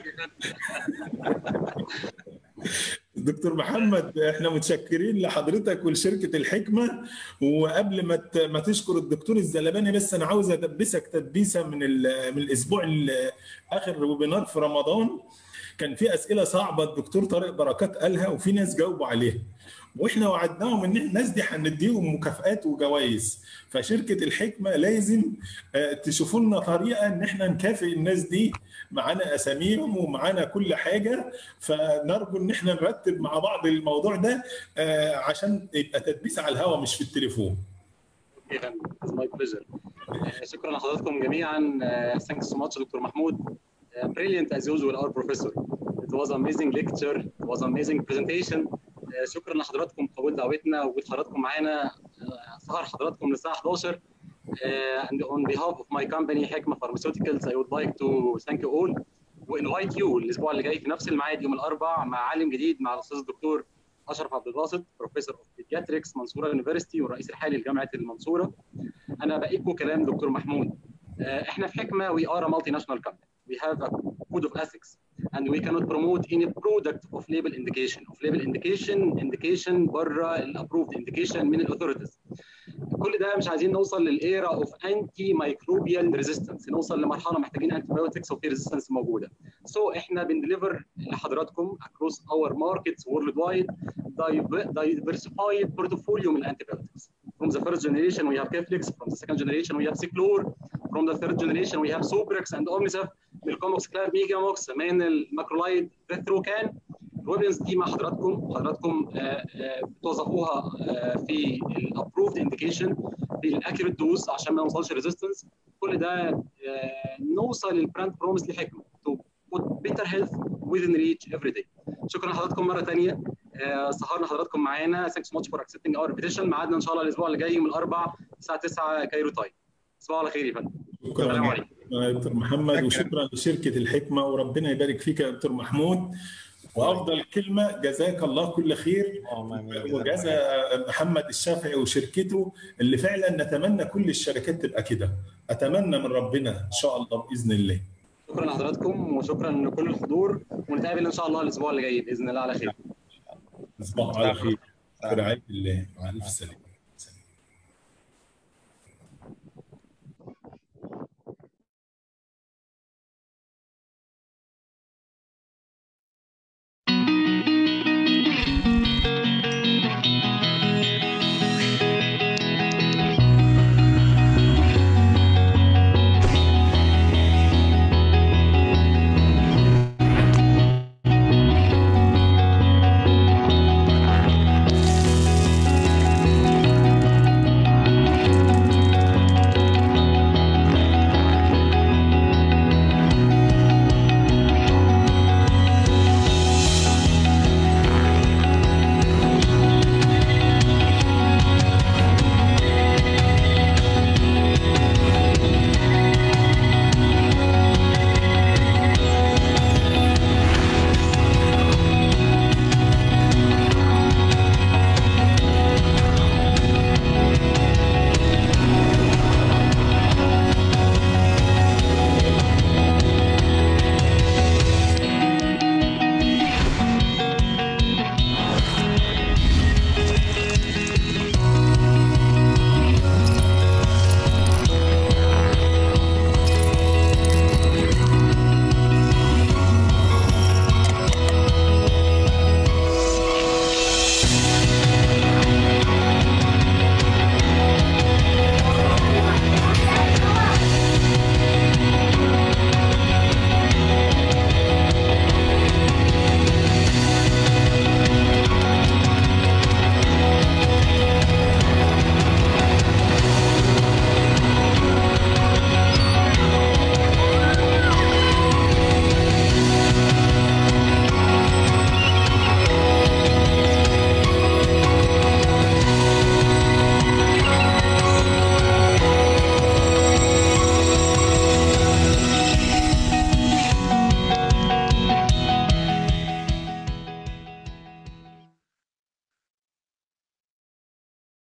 دكتور محمد احنا متشكرين لحضرتك ولشركه الحكمه وقبل ما ما تشكر الدكتور الزلباني بس انا عاوز ادبسك تدبيسه من من الاسبوع اخر ويبينار في رمضان كان في اسئله صعبه الدكتور طارق بركات قالها وفي ناس جاوبوا عليها واحنا وعدناهم ان الناس دي هنديهم مكافئات وجوائز فشركه الحكمه لازم تشوفوا لنا طريقه ان احنا نكافئ الناس دي معانا اساميهم ومعانا كل حاجه فنرجو ان احنا نرتب مع بعض الموضوع ده عشان يبقى تدبيس على الهواء مش في التليفون شكرا لحضراتكم جميعا ثانكس سو ماتش دكتور محمود brilliant as usual our professor it was amazing lecture it was amazing presentation شكرا لحضراتكم قبول دعوتنا ووجود حضراتكم معانا سهر حضراتكم للساعه 11 Uh, and on behalf of my company حكمة Pharmaceuticals I would like to thank you all وانفايت يو الاسبوع اللي جاي في نفس الميعاد يوم الاربعاء مع عالم جديد مع الاستاذ الدكتور اشرف عبد الباسط بروفيسور اوف بيدياتريكس منصوره يونيفرستي والرئيس الحالي لجامعه المنصوره انا بايكو كلام دكتور محمود احنا في حكمه we are a multinational company we have a code of ethics and we cannot promote any product of label indication of label indication indication بره الابروفد indication من الاثوريتيز كل ده مش عايزين نوصل للايرا اوف انتي مايكروبيال ريزيستنس نوصل لمرحله محتاجين انتي بايوتكس وفي ريزيستنس موجوده سو so احنا بندليفر لحضراتكم across our markets worldwide diversified portfolio من الانتيبيوتكس from the first generation we have Keflix from the second generation we have Ciclor from the third generation we have Suprex and Omnicef من الكوموكس كلاب ميجاموكس من الماكرولايد فيثروكان الويبنز دي مع حضراتكم حضراتكم بتوظفوها في الابروفد انديكيشن في الاكيوريت دوز عشان ما نوصلش ريزيستنس كل ده نوصل للبراند بروميس لحكمه تو put better health within reach every day شكرا لحضراتكم مره ثانيه سهرنا حضراتكم معانا thanks so much for accepting our invitation ميعادنا ان شاء الله الاسبوع اللي جاي يوم الاربعاء الساعه 9 كايرو تايم تصبحوا على خير يا فندم السلام عليكم دكتور محمد وشكرا لشركه الحكمه وربنا يبارك فيك يا دكتور محمود وافضل كلمه جزاك الله كل خير وجزا محمد الشافعي وشركته اللي فعلا نتمنى كل الشركات تبقى كده اتمنى من ربنا ان شاء الله باذن الله شكرا لحضراتكم وشكرا لكل الحضور ونتقابل ان شاء الله الاسبوع اللي جاي باذن الله على خير تصبحوا على خير برعايه الله مع الف سلامه